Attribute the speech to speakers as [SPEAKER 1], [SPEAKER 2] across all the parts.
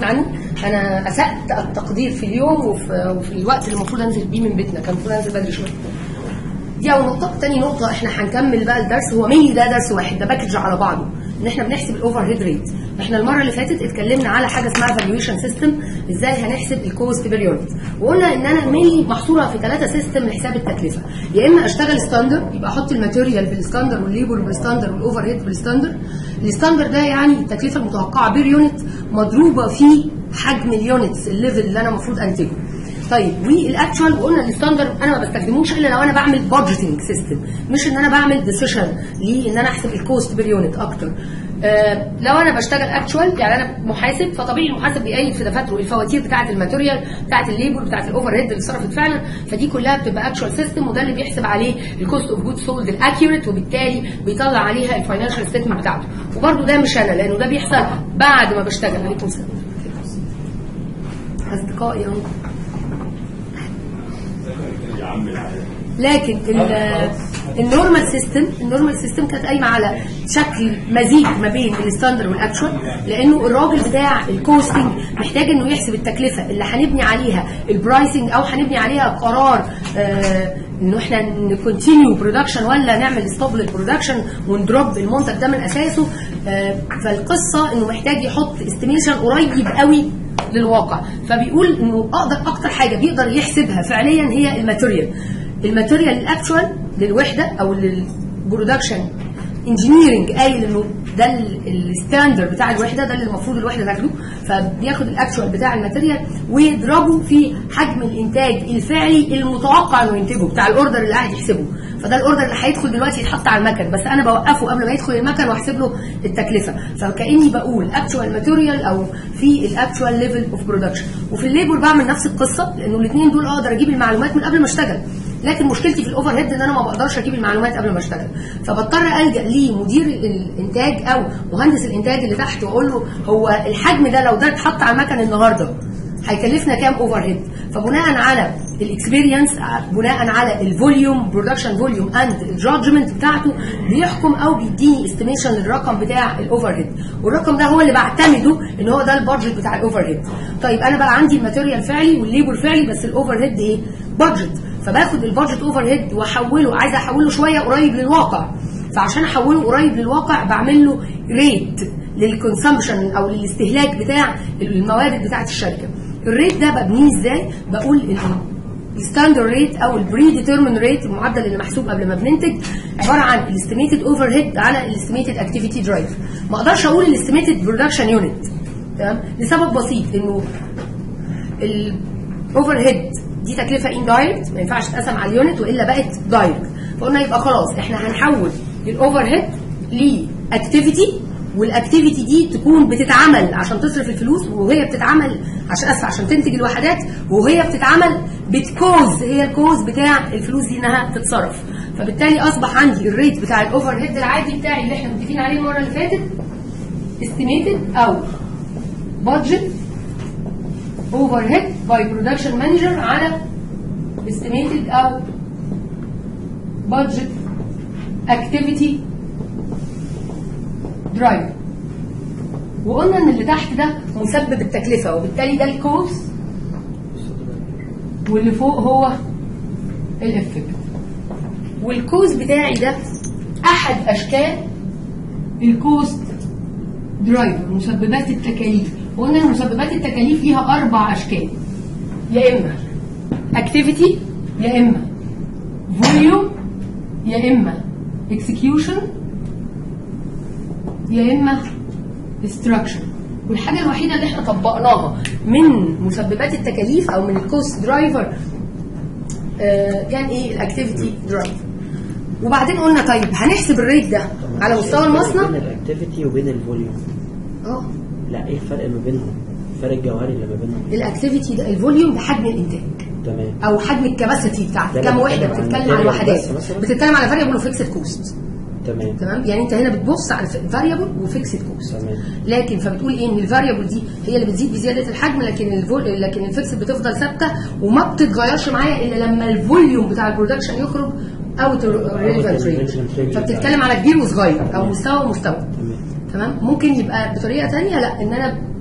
[SPEAKER 1] عني انا اسات التقدير في اليوم وفي, وفي الوقت اللي المفروض انزل بيه من بيتنا كان المفروض انزل بدري شويه دي اول نقطه تاني نقطه احنا هنكمل بقى الدرس هو مين ده درس واحد ده باكج على بعضه ان احنا بنحسب الاوفر هيد ريت احنا المره اللي فاتت اتكلمنا على حاجه اسمها فالويشن سيستم ازاي هنحسب الكوست بير يونت وقلنا ان انا مينلي محصوره في ثلاثه سيستم لحساب التكلفه يا اما اشتغل ستاندر يبقى احط الماتيريال بالستاندر والليبر بالستاندر والاوفر هيد بالستاندر الستاندر ده يعني التكلفه المتوقعه بير يونت مضروبه في حجم اليونتس الليفل اللي انا المفروض انتجه طيب والاكشوال وقلنا الستاندر انا ما بستخدموش الا لو انا بعمل بادجيتنج سيستم مش ان انا بعمل ديسيشن لان انا احسب الكوست بير يونت اكتر آه لو انا بشتغل اكشوال يعني انا محاسب فطبيعي المحاسب بيقيد في دفاتره الفواتير بتاعه الماتيريال بتاعه الليبر بتاعه الاوفر هيد اللي صرفت فعلا فدي كلها بتبقى اكشوال سيستم وده اللي بيحسب عليه الكوست اوف جود سولد الاكيوريت وبالتالي بيطلع عليها الفاينانشال ستيتمنت بتاعته وبرده ده مش انا لانه ده بيحصل بعد ما بشتغل عليكم السلام اصدقائي اهو لكن النورمال سيستم النورمال سيستم كانت قايمه على شكل مزيج ما بين الستاندر والاكشوال لانه الراجل بتاع الكوستنج محتاج انه يحسب التكلفه اللي هنبني عليها البرايسنج او هنبني عليها قرار آه انه احنا نكونتينيو برودكشن ولا نعمل ستوب للبرودكشن وندروب المنتج ده من اساسه آه فالقصه انه محتاج يحط استيميشن قريب قوي للواقع فبيقول انه اقدر اكتر حاجه بيقدر يحسبها فعليا هي الماتيريال الماتيريال الاكشوال للوحده او للبرودكشن انجينيرنج قايل انه ده الستاندر بتاع الوحده ده اللي المفروض الوحده تاخده فبياخد الاكشوال بتاع الماتيريال ويضربه في حجم الانتاج الفعلي المتوقع انه ينتجه بتاع الاوردر اللي قاعد يحسبه فده الاوردر اللي هيدخل دلوقتي يتحط على المكن بس انا بوقفه قبل ما يدخل المكن واحسب له التكلفه فكاني بقول اكشوال ماتيريال او في الاكشوال ليفل اوف برودكشن وفي الليبر بعمل نفس القصه لانه الاثنين دول اقدر اجيب المعلومات من قبل ما اشتغل لكن مشكلتي في الاوفر هيد ان انا ما بقدرش اجيب المعلومات قبل ما اشتغل فبضطر الجا لمدير الانتاج او مهندس الانتاج اللي تحت واقول له هو الحجم ده لو ده اتحط على المكن النهارده هيكلفنا كام اوفر هيد فبناء على الاكسبيرينس بناء على الفوليوم برودكشن فوليوم اند الجادجمنت بتاعته بيحكم او بيديني استيميشن للرقم بتاع الاوفر هيد والرقم ده هو اللي بعتمده ان هو ده البادجت بتاع الاوفر هيد طيب انا بقى عندي الماتيريال فعلي والليبر فعلي بس الاوفر هيد ايه بادجت فباخد البادجت اوفر هيد واحوله عايزه احوله شويه قريب للواقع فعشان احوله قريب للواقع بعمل له ريت للكونسامشن او للاستهلاك بتاع الموارد بتاعه الشركه الريت ده ببنيه ازاي بقول الستاندر ريت او البري ديترمين ريت المعدل اللي محسوب قبل ما بننتج عباره عن الاستيميتد اوفر هيد على الاستيميتد اكتيفيتي درايف ما اقدرش اقول الاستيميتد برودكشن يونت تمام لسبب بسيط انه الاوفر هيد دي تكلفه اندايركت ما ينفعش تقسم على اليونت والا بقت دايركت فقلنا يبقى خلاص احنا هنحول الاوفر هيد لاكتيفيتي والاكتيفيتي دي تكون بتتعمل عشان تصرف الفلوس وهي بتتعمل عشان اسف عشان تنتج الوحدات وهي بتتعمل بتكوز هي الكوز بتاع الفلوس دي انها تتصرف فبالتالي اصبح عندي الريت بتاع الاوفر هيد العادي بتاعي اللي احنا متفقين عليه المره اللي فاتت استيميتد او بادجت اوفر هيد باي برودكشن مانجر على استيميتد او بادجت اكتيفيتي درايف وقلنا ان اللي تحت ده مسبب التكلفه وبالتالي ده الكوز واللي فوق هو الافكت والكوز بتاعي ده احد اشكال الكوست درايفر مسببات التكاليف وقلنا ان مسببات التكاليف ليها اربع اشكال يا اما اكتيفيتي يا اما فوليوم يا اما اكسكيوشن يا اما استراكشر والحاجه الوحيده اللي احنا طبقناها من مسببات التكاليف او من الكوست درايفر آه كان ايه الاكتيفيتي درايفر وبعدين قلنا طيب هنحسب الريت ده على مستوى المصنع
[SPEAKER 2] بين الاكتيفيتي وبين الفوليوم
[SPEAKER 1] اه
[SPEAKER 2] لا ايه الفرق ما بينهم الفرق الجوهري اللي ما بينهم
[SPEAKER 1] الاكتيفيتي ده الفوليوم ده حجم الانتاج
[SPEAKER 2] تمام
[SPEAKER 1] او حجم الكباسيتي بتاعتك
[SPEAKER 2] ده
[SPEAKER 1] كام
[SPEAKER 2] أنا
[SPEAKER 1] وحده
[SPEAKER 2] بتكلم عن
[SPEAKER 1] بتتكلم عن
[SPEAKER 2] variable
[SPEAKER 1] الوحدات
[SPEAKER 2] بس مثلاً؟
[SPEAKER 1] بتتكلم على فاريبل وفيكسد كوست
[SPEAKER 2] تمام
[SPEAKER 1] تمام يعني انت هنا بتبص على فاريبل وفيكسد كوست
[SPEAKER 2] تمام
[SPEAKER 1] لكن فبتقول ايه ان الفاريبل دي هي اللي بتزيد بزياده الحجم لكن الفول لكن الفيكسد بتفضل ثابته وما بتتغيرش معايا الا لما الفوليوم بتاع البرودكشن يخرج اوت ريليفنت رينج
[SPEAKER 2] relevant range.
[SPEAKER 1] فبتتكلم على كبير وصغير او مستوى ومستوى
[SPEAKER 2] تمام
[SPEAKER 1] تمام ممكن يبقى بطريقه ثانيه لا ان انا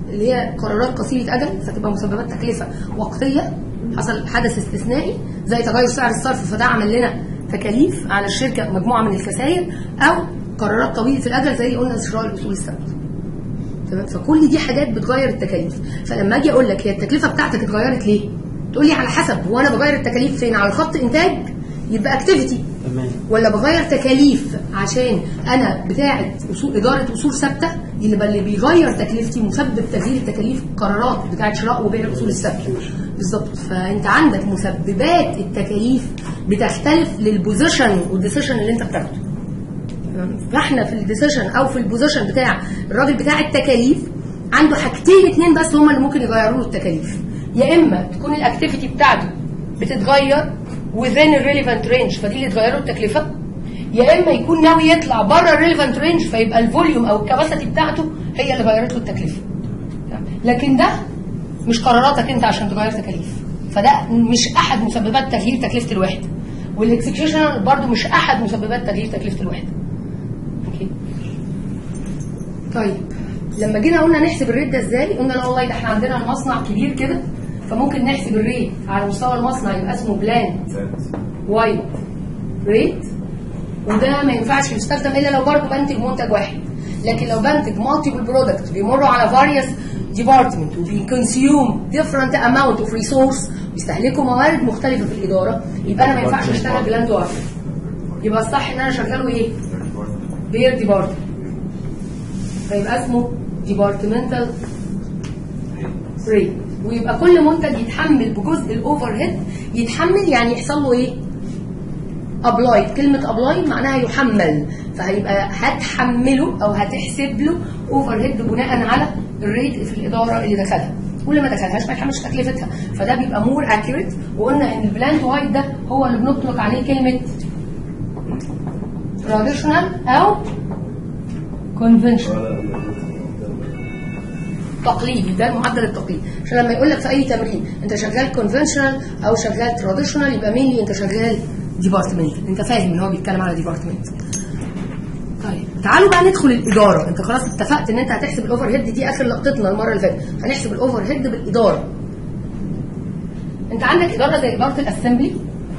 [SPEAKER 1] اللي هي قرارات قصيره اجل فتبقى مسببات تكلفه وقتيه حصل حدث استثنائي زي تغير سعر الصرف فده عمل لنا تكاليف على الشركه مجموعه من الخسائر او قرارات طويله الاجل زي قلنا شراء الاصول الثابته تمام فكل دي حاجات بتغير التكاليف فلما اجي اقول لك هي التكلفه بتاعتك اتغيرت ليه تقول لي على حسب هو انا بغير التكاليف فين على خط انتاج يبقى اكتيفيتي
[SPEAKER 2] تمام
[SPEAKER 1] ولا بغير تكاليف عشان انا بتاعه اصول اداره اصول ثابته يبقى اللي بيغير تكلفتي مسبب تغيير التكاليف قرارات بتاعه شراء وبيع الاصول الثابته بالظبط فانت عندك مسببات التكاليف بتختلف للبوزيشن والديسيشن اللي انت بتاخده تمام؟ فاحنا في الديسيشن او في البوزيشن بتاع الراجل بتاع التكاليف عنده حاجتين اتنين بس هما اللي ممكن يغيروا له التكاليف يا اما تكون الاكتيفيتي بتاعته بتتغير within الريليفنت رينج فدي اللي تغير له التكلفه يا اما يكون ناوي يطلع بره الريليفنت رينج فيبقى الفوليوم او الكباسيتي بتاعته هي اللي غيرت له التكلفه لكن ده مش قراراتك انت عشان تغير تكاليف فده مش احد مسببات تغيير تكلفه الوحده والاكسكيوشن برضو مش احد مسببات تغيير تكلفه الوحده اوكي طيب لما جينا قلنا نحسب الريت ده ازاي قلنا لا والله ده احنا عندنا المصنع كبير كده فممكن نحسب الريت على مستوى المصنع يبقى اسمه بلان وايد ريت وده ما ينفعش يستخدم الا لو برضه بنتج منتج واحد لكن لو بنتج مالتيبل برودكت بيمروا على فاريوس ديبارتمنت وبيكونسيوم ديفرنت اماونت اوف ريسورس بيستهلكوا موارد مختلفه في الاداره يبقى انا ما ينفعش اشتغل بلاند واحد يبقى الصح ان انا شغاله ايه؟ بير ديبارتمنت فيبقى اسمه ديبارتمنتال ريت ويبقى كل منتج يتحمل بجزء الاوفر هيد يتحمل يعني يحصل له ايه؟ ابلايد كلمه ابلايد معناها يحمل فهيبقى هتحمله او هتحسب له اوفر هيد بناء على الريت في الاداره اللي دخلها واللي ما دخلهاش ما يتحملش تكلفتها فده بيبقى مور اكيوريت وقلنا ان البلاند وايد ده هو اللي بنطلق عليه كلمه تراديشنال او كونفنشنال تقليدي ده المعدل التقليدي عشان لما يقول لك في اي تمرين انت شغال كونفنشنال او شغال تراديشنال يبقى مين انت شغال ديبارتمنت انت فاهم ان هو بيتكلم على ديبارتمنت طيب تعالوا بقى ندخل الاداره انت خلاص اتفقت ان انت هتحسب الاوفر هيد دي اخر لقطتنا المره اللي فاتت هنحسب الاوفر هيد بالاداره انت عندك اداره زي اداره الاسمبلي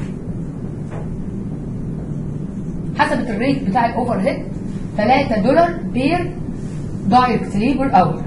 [SPEAKER 1] حسبت الريت بتاع الاوفر هيد 3 دولار بير دايركت ليبر اور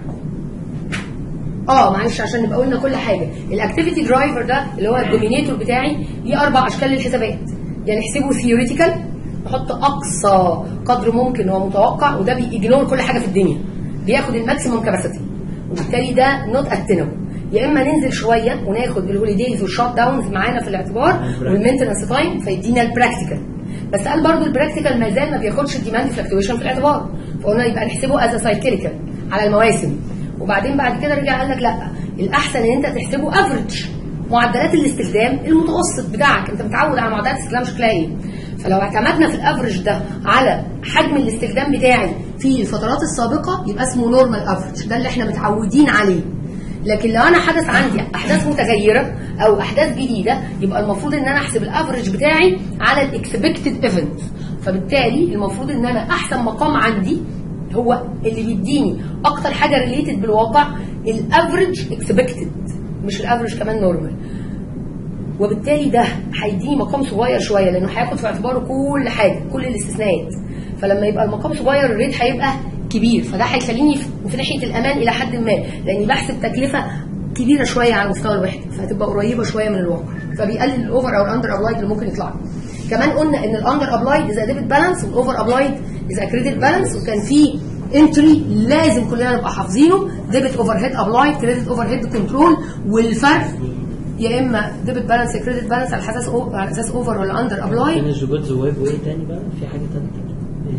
[SPEAKER 1] اه معلش عشان نبقى قلنا كل حاجه الاكتيفيتي درايفر ده اللي هو الدومينيتور بتاعي ليه اربع اشكال للحسابات يعني نحسبه ثيوريتيكال نحط اقصى قدر ممكن هو متوقع وده بيجنور كل حاجه في الدنيا بياخد الماكسيموم كاباسيتي وبالتالي ده نوت اتنبل يا اما ننزل شويه وناخد الهوليديز والشوت داونز معانا في الاعتبار والمينتنس تايم فيدينا البراكتيكال بس قال برضو البراكتيكال ما زال ما بياخدش الديماند فلكتويشن في الاعتبار فقلنا يبقى نحسبه از سايكليكال على المواسم وبعدين بعد كده رجع قال لك لا الاحسن ان انت تحسبه افريج معدلات الاستخدام المتوسط بتاعك انت متعود على معدلات الاستخدام شكلها ايه فلو اعتمدنا في الافريج ده على حجم الاستخدام بتاعي في الفترات السابقه يبقى اسمه نورمال افريج ده اللي احنا متعودين عليه لكن لو انا حدث عندي احداث متغيره او احداث جديده يبقى المفروض ان انا احسب الافريج بتاعي على الاكسبكتد ايفنت فبالتالي المفروض ان انا احسن مقام عندي هو اللي بيديني اكتر حاجه ريليتد بالواقع الافريج اكسبكتد مش الافريج كمان نورمال وبالتالي ده هيديني مقام صغير شويه لانه هياخد في اعتباره كل حاجه كل الاستثناءات فلما يبقى المقام صغير الريت هيبقى كبير فده هيخليني في ناحيه الامان الى حد ما لاني بحسب تكلفه كبيره شويه على مستوى الوحده فهتبقى قريبه شويه من الواقع فبيقلل الاوفر او الاندر ابلايد اللي ممكن يطلع كمان قلنا ان الاندر ابلايد اذا ديبت بالانس والاوفر ابلايد اذا كريدت بالانس وكان في انتري لازم كلنا نبقى حافظينه ديبت اوفر هيد ابلايد كريدت اوفر هيد كنترول والفرق يا اما ديبت بالانس يا كريدت بالانس على اساس أو... على اساس اوفر ولا اندر ابلايد
[SPEAKER 2] فينش جودز ويب وايه تاني بقى في حاجه تانية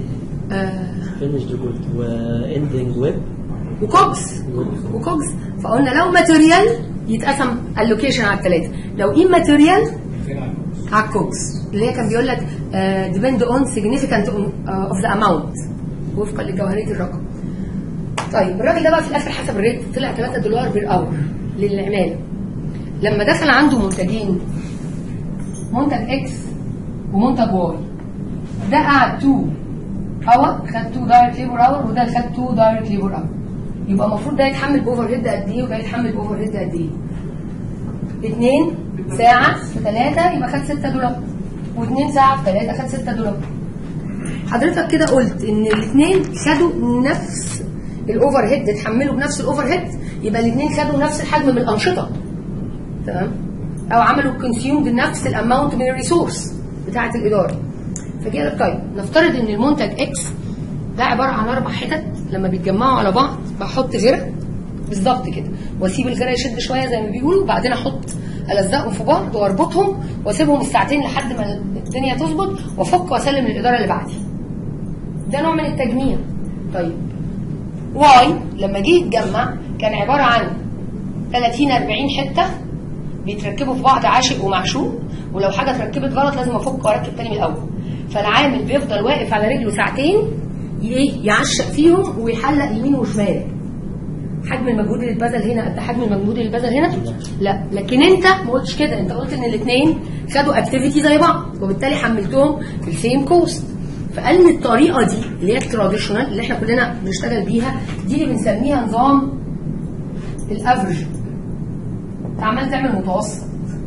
[SPEAKER 2] فينش جود واندنج ويب
[SPEAKER 1] وكوكس وكوكس فقلنا لو ماتيريال يتقسم اللوكيشن على الثلاثه لو ايه ماتيريال على الكوكس اللي هي كان بيقول لك ديبند اون significant اوف ذا اماونت وفقا لجوهريه الرقم طيب الراجل ده بقى في الاخر حسب الريت طلع 3 دولار بير اور للعماله لما دخل عنده منتجين منتج اكس ومنتج واي ده قعد 2 اور خد 2 دايركت ليبر اور وده خد 2 دايركت ليبر اور يبقى المفروض ده يتحمل باوفر هيد قد ايه وده يتحمل باوفر هيد قد ايه؟ اتنين ساعة في ثلاثة يبقى خد 6 دولار واثنين ساعة في ثلاثة خد 6 دولار حضرتك كده قلت ان الاثنين خدوا نفس الاوفر هيد اتحملوا بنفس الاوفر هيد يبقى الاثنين خدوا نفس الحجم من الانشطه تمام او عملوا كونسيومد نفس الاماونت من الريسورس بتاعه الاداره فجي لك طيب نفترض ان المنتج اكس ده عباره عن اربع حتت لما بيتجمعوا على بعض بحط غيره بالظبط كده واسيب الغيره يشد شويه زي ما بيقولوا وبعدين احط الزقهم في بعض واربطهم واسيبهم الساعتين لحد ما الدنيا تظبط وافك واسلم للاداره اللي بعدي ده نوع من التجميع طيب واي لما جه يتجمع كان عباره عن 30 40 حته بيتركبوا في بعض عاشق ومعشوق ولو حاجه اتركبت غلط لازم افك واركب تاني من الاول فالعامل بيفضل واقف على رجله ساعتين ايه يعشق فيهم ويحلق يمين وشمال حجم المجهود اللي اتبذل هنا قد حجم المجهود اللي اتبذل هنا لا لكن انت ما قلتش كده انت قلت ان الاثنين خدوا اكتيفيتي زي بعض وبالتالي حملتهم في السيم كوست فقال ان الطريقه دي اللي هي التراديشنال اللي احنا كلنا بنشتغل بيها دي اللي بنسميها نظام الافرج انت عمال تعمل متوسط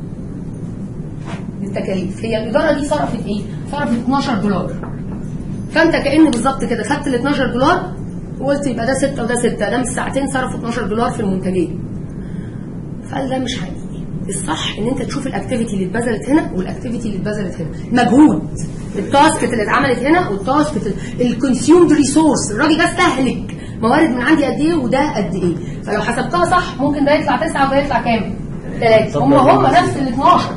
[SPEAKER 1] بالتكاليف هي الاداره دي صرفت ايه؟ صرفت 12 دولار فانت كان بالظبط كده خدت ال 12 دولار وقلت يبقى ده 6 وده 6 ده مش ساعتين صرفوا 12 دولار في المنتجين فقال ده مش حقيقي الصح ان انت تشوف الاكتيفيتي اللي اتبذلت هنا والاكتيفيتي اللي اتبذلت هنا مجهود التاسك اللي اتعملت هنا والتاسك الكونسيومد ريسورس الراجل ده استهلك موارد من عندي قد ايه وده قد ايه فلو حسبتها صح ممكن ده يطلع 9 وده يطلع كام؟ 3 هم هم نفس ال 12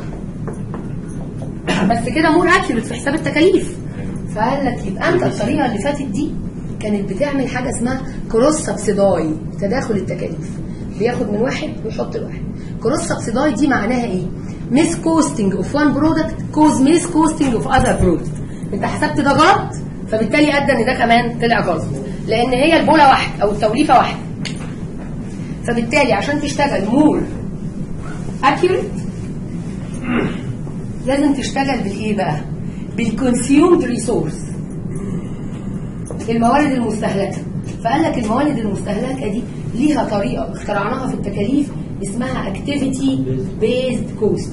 [SPEAKER 1] بس كده مور اكيوريت في حساب التكاليف فقال لك يبقى انت الطريقه اللي فاتت دي كانت بتعمل حاجه اسمها كروس سبسيداي تداخل التكاليف بياخد من واحد ويحط لواحد كروس سبسيداي دي معناها ايه؟ ميس كوستنج اوف وان برودكت كوز ميس كوستنج اوف اذر برودكت انت حسبت ده غلط فبالتالي ادى ان ده كمان طلع غلط لان هي البوله واحده او التوليفه واحده فبالتالي عشان تشتغل مور اكيوريت لازم تشتغل بالايه بقى؟ بالكونسيومد ريسورس الموارد المستهلكه فقال لك الموارد المستهلكه دي ليها طريقه اخترعناها في التكاليف اسمها اكتيفيتي بيزد كوست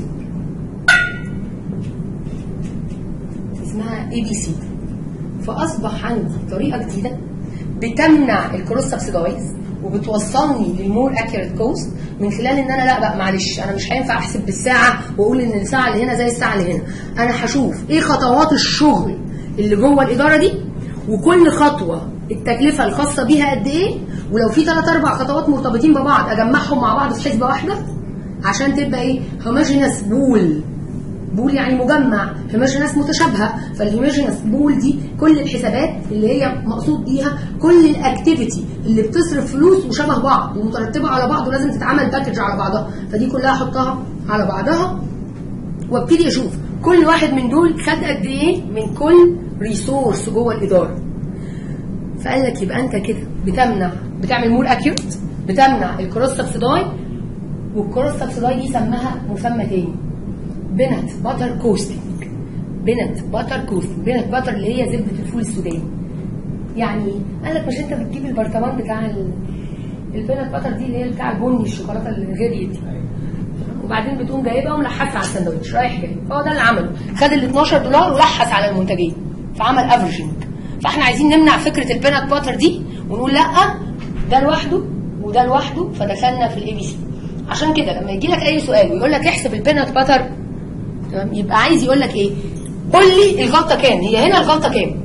[SPEAKER 1] اسمها اي بي سي فاصبح عندي طريقه جديده بتمنع الكروس سبسيدايز وبتوصلني للمور اكيوريت كوست من خلال ان انا لا بقى معلش انا مش هينفع احسب بالساعه واقول ان الساعه اللي هنا زي الساعه اللي هنا انا هشوف ايه خطوات الشغل اللي جوه الاداره دي وكل خطوه التكلفه الخاصه بيها قد ايه ولو في ثلاث اربع خطوات مرتبطين ببعض اجمعهم مع بعض في حسبه واحده عشان تبقى ايه هوموجينس بول بول يعني مجمع هوموجينس متشابهه فالهوموجينس بول دي كل الحسابات اللي هي مقصود بيها كل الاكتيفيتي اللي بتصرف فلوس وشبه بعض ومترتبه على بعض ولازم تتعمل باكج على بعضها فدي كلها احطها على بعضها وابتدي اشوف كل واحد من دول خد قد ايه من كل ريسورس جوه الاداره فقال لك يبقى انت كده بتمنع بتعمل مور اكيوت بتمنع الكروس سبسيداي والكروس سبسيداي دي سماها مسمى تاني بنت باتر كوستنج بنت باتر كوستنج بنت باتر اللي هي زبده الفول السوداني يعني قال لك مش انت بتجيب البرطمان بتاع ال... البنت باتر دي اللي هي بتاع البني الشوكولاته اللي غليت دي وبعدين بتقوم جايبها وملحسها على الساندوتش رايح جاي هو ده اللي عمله خد ال 12 دولار ولحس على المنتجين فعمل افريجنج فاحنا عايزين نمنع فكره البينات باتر دي ونقول لا ده لوحده وده لوحده فدخلنا في الاي بي سي عشان كده لما يجي لك اي سؤال ويقول لك احسب البينات باتر تمام يبقى عايز يقول لك ايه قول لي الغلطه كام هي هنا الغلطه كام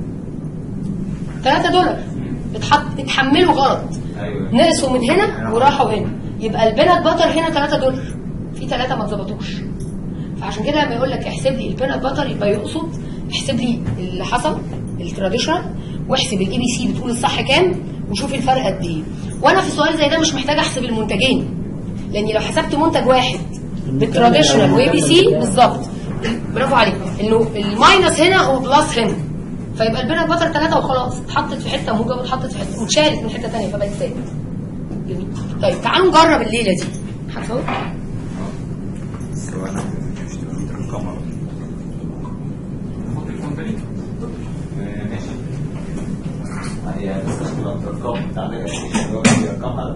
[SPEAKER 1] 3 دولار اتحط اتحملوا غلط
[SPEAKER 3] ايوه
[SPEAKER 1] نقصوا من هنا وراحوا هنا يبقى البينات باتر هنا 3 دولار في ثلاثه ما اتظبطوش فعشان كده لما يقول لك احسب لي البينات باتر يبقى يقصد احسب لي اللي حصل التراديشنال واحسب الاي بي سي بتقول الصح كام وشوف الفرق قد ايه وانا في سؤال زي ده مش محتاج احسب المنتجين لاني لو حسبت منتج واحد بالتراديشنال واي بي سي بالظبط برافو عليك انه الماينس هنا وبلس هنا فيبقى البينات باتر ثلاثه وخلاص اتحطت في حته موجب واتحطت في حته واتشالت من حته ثانيه فبقت ثابت جميل طيب تعالوا نجرب الليله دي هتصور
[SPEAKER 3] سواء الكاميرا نحط الكاميرا ماشي هي بس
[SPEAKER 4] الارقام بتاع الارقام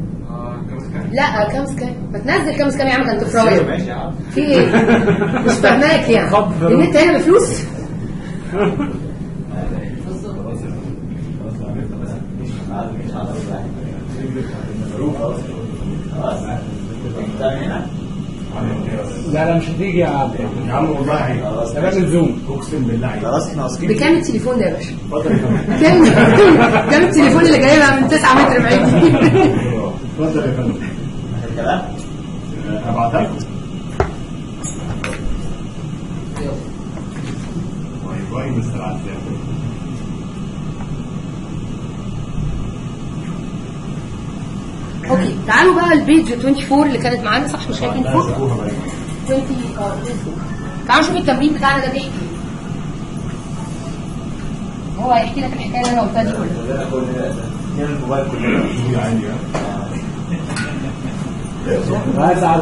[SPEAKER 1] لا كام سكان ما تنزل كام سكان يا عم كان تفراير
[SPEAKER 4] ماشي يا عم
[SPEAKER 1] في ايه مش فاهماك يعني ان انت هنا بفلوس
[SPEAKER 5] لا لا مش هتيجي يا عم يا عم والله ده لازم زوم اقسم بالله
[SPEAKER 4] خلاص احنا واثقين
[SPEAKER 1] بكام التليفون ده يا باشا
[SPEAKER 5] اتفضل يا فندم
[SPEAKER 1] كام كام التليفون اللي جايبها من 9 متر بعيد
[SPEAKER 5] اتفضل يا فندم
[SPEAKER 4] الكلام
[SPEAKER 5] هبعتها لكم باي باي مستر عزام
[SPEAKER 1] اوكي تعالوا بقى البيج 24 اللي كانت معانا صح مش شايفين فوق 20 اه 24 تعالوا نشوف التمرين بتاعنا ده بيحكي ايه هو هيحكي لك الحكايه اللي انا قلتها دي كلها
[SPEAKER 4] هنا الموبايل كلنا
[SPEAKER 5] عايز اعرف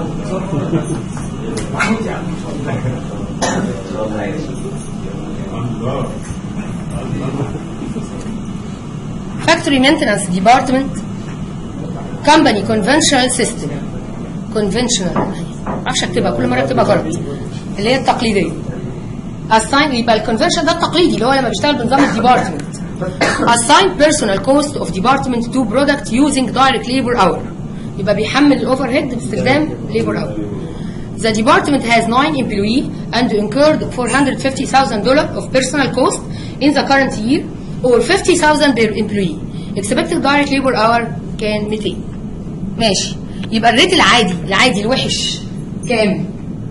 [SPEAKER 1] Factory Maintenance Department Company Conventional System Conventional معرفش اكتبها كل مره اكتبها غلط اللي هي التقليديه Assign يبقى الكونفنشن ده التقليدي اللي هو لما بيشتغل بنظام الديبارتمنت Assign personal cost of department to product using direct labor hour يبقى بيحمل الاوفر هيد باستخدام labor hour The department has nine employees and incurred $450,000 of personal cost in the current year or 50,000 per employee. Expected direct labor hour كان 200. ماشي. يبقى الريت العادي العادي الوحش كام؟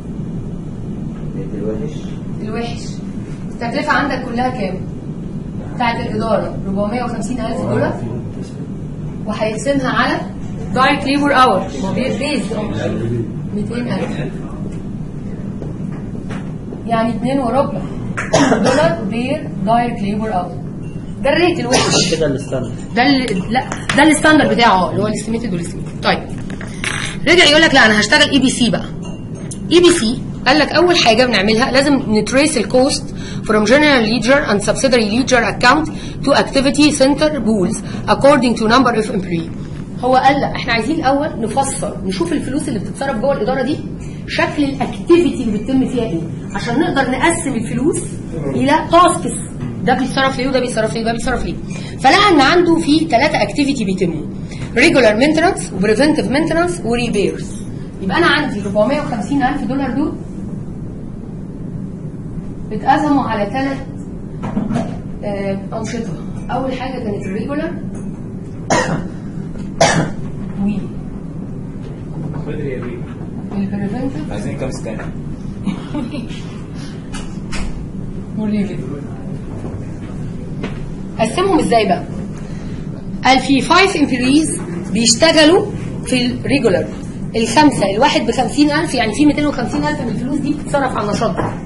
[SPEAKER 4] الوحش
[SPEAKER 1] الوحش. التكلفة عندك كلها كام؟ بتاعت الإدارة 450,000 دولار وهيقسمها على direct labor hour ما هو بيزد 200000 يعني 2 وربع دولار بير دايركت ليبر اور ده الريت الوحش
[SPEAKER 2] كده الستاندرد
[SPEAKER 1] ده ال... لا ده الستاندرد بتاعه اه اللي هو الاستيميتد والاستيميتد طيب رجع يقول لك لا انا هشتغل اي بي سي بقى اي بي سي قال لك اول حاجه بنعملها لازم نتريس الكوست from general ledger and subsidiary ledger account to activity center pools according to number of employee هو قال لا احنا عايزين الاول نفسر نشوف الفلوس اللي بتتصرف جوه الاداره دي شكل الاكتيفيتي اللي بتتم فيها ايه عشان نقدر نقسم الفلوس الى تاسكس ده بيتصرف ليه وده بيتصرف ليه وده بيتصرف ليه فلقى ان عنده في ثلاثه اكتيفيتي بيتموا ريجولار مينتنس وبريفنتيف مينتنس وريبيرز يبقى انا عندي 450 الف دولار دول اتقسموا على ثلاث انشطه اول حاجه كانت الريجولار و البريفنتيف
[SPEAKER 4] عايزين كام سكان
[SPEAKER 1] والريفيو قسمهم ازاي بقى؟ قال في 5 امبلويز بيشتغلوا في الريجولار الخمسه الواحد ب 50000 يعني في 250000 من الفلوس دي بتتصرف على النشاط ده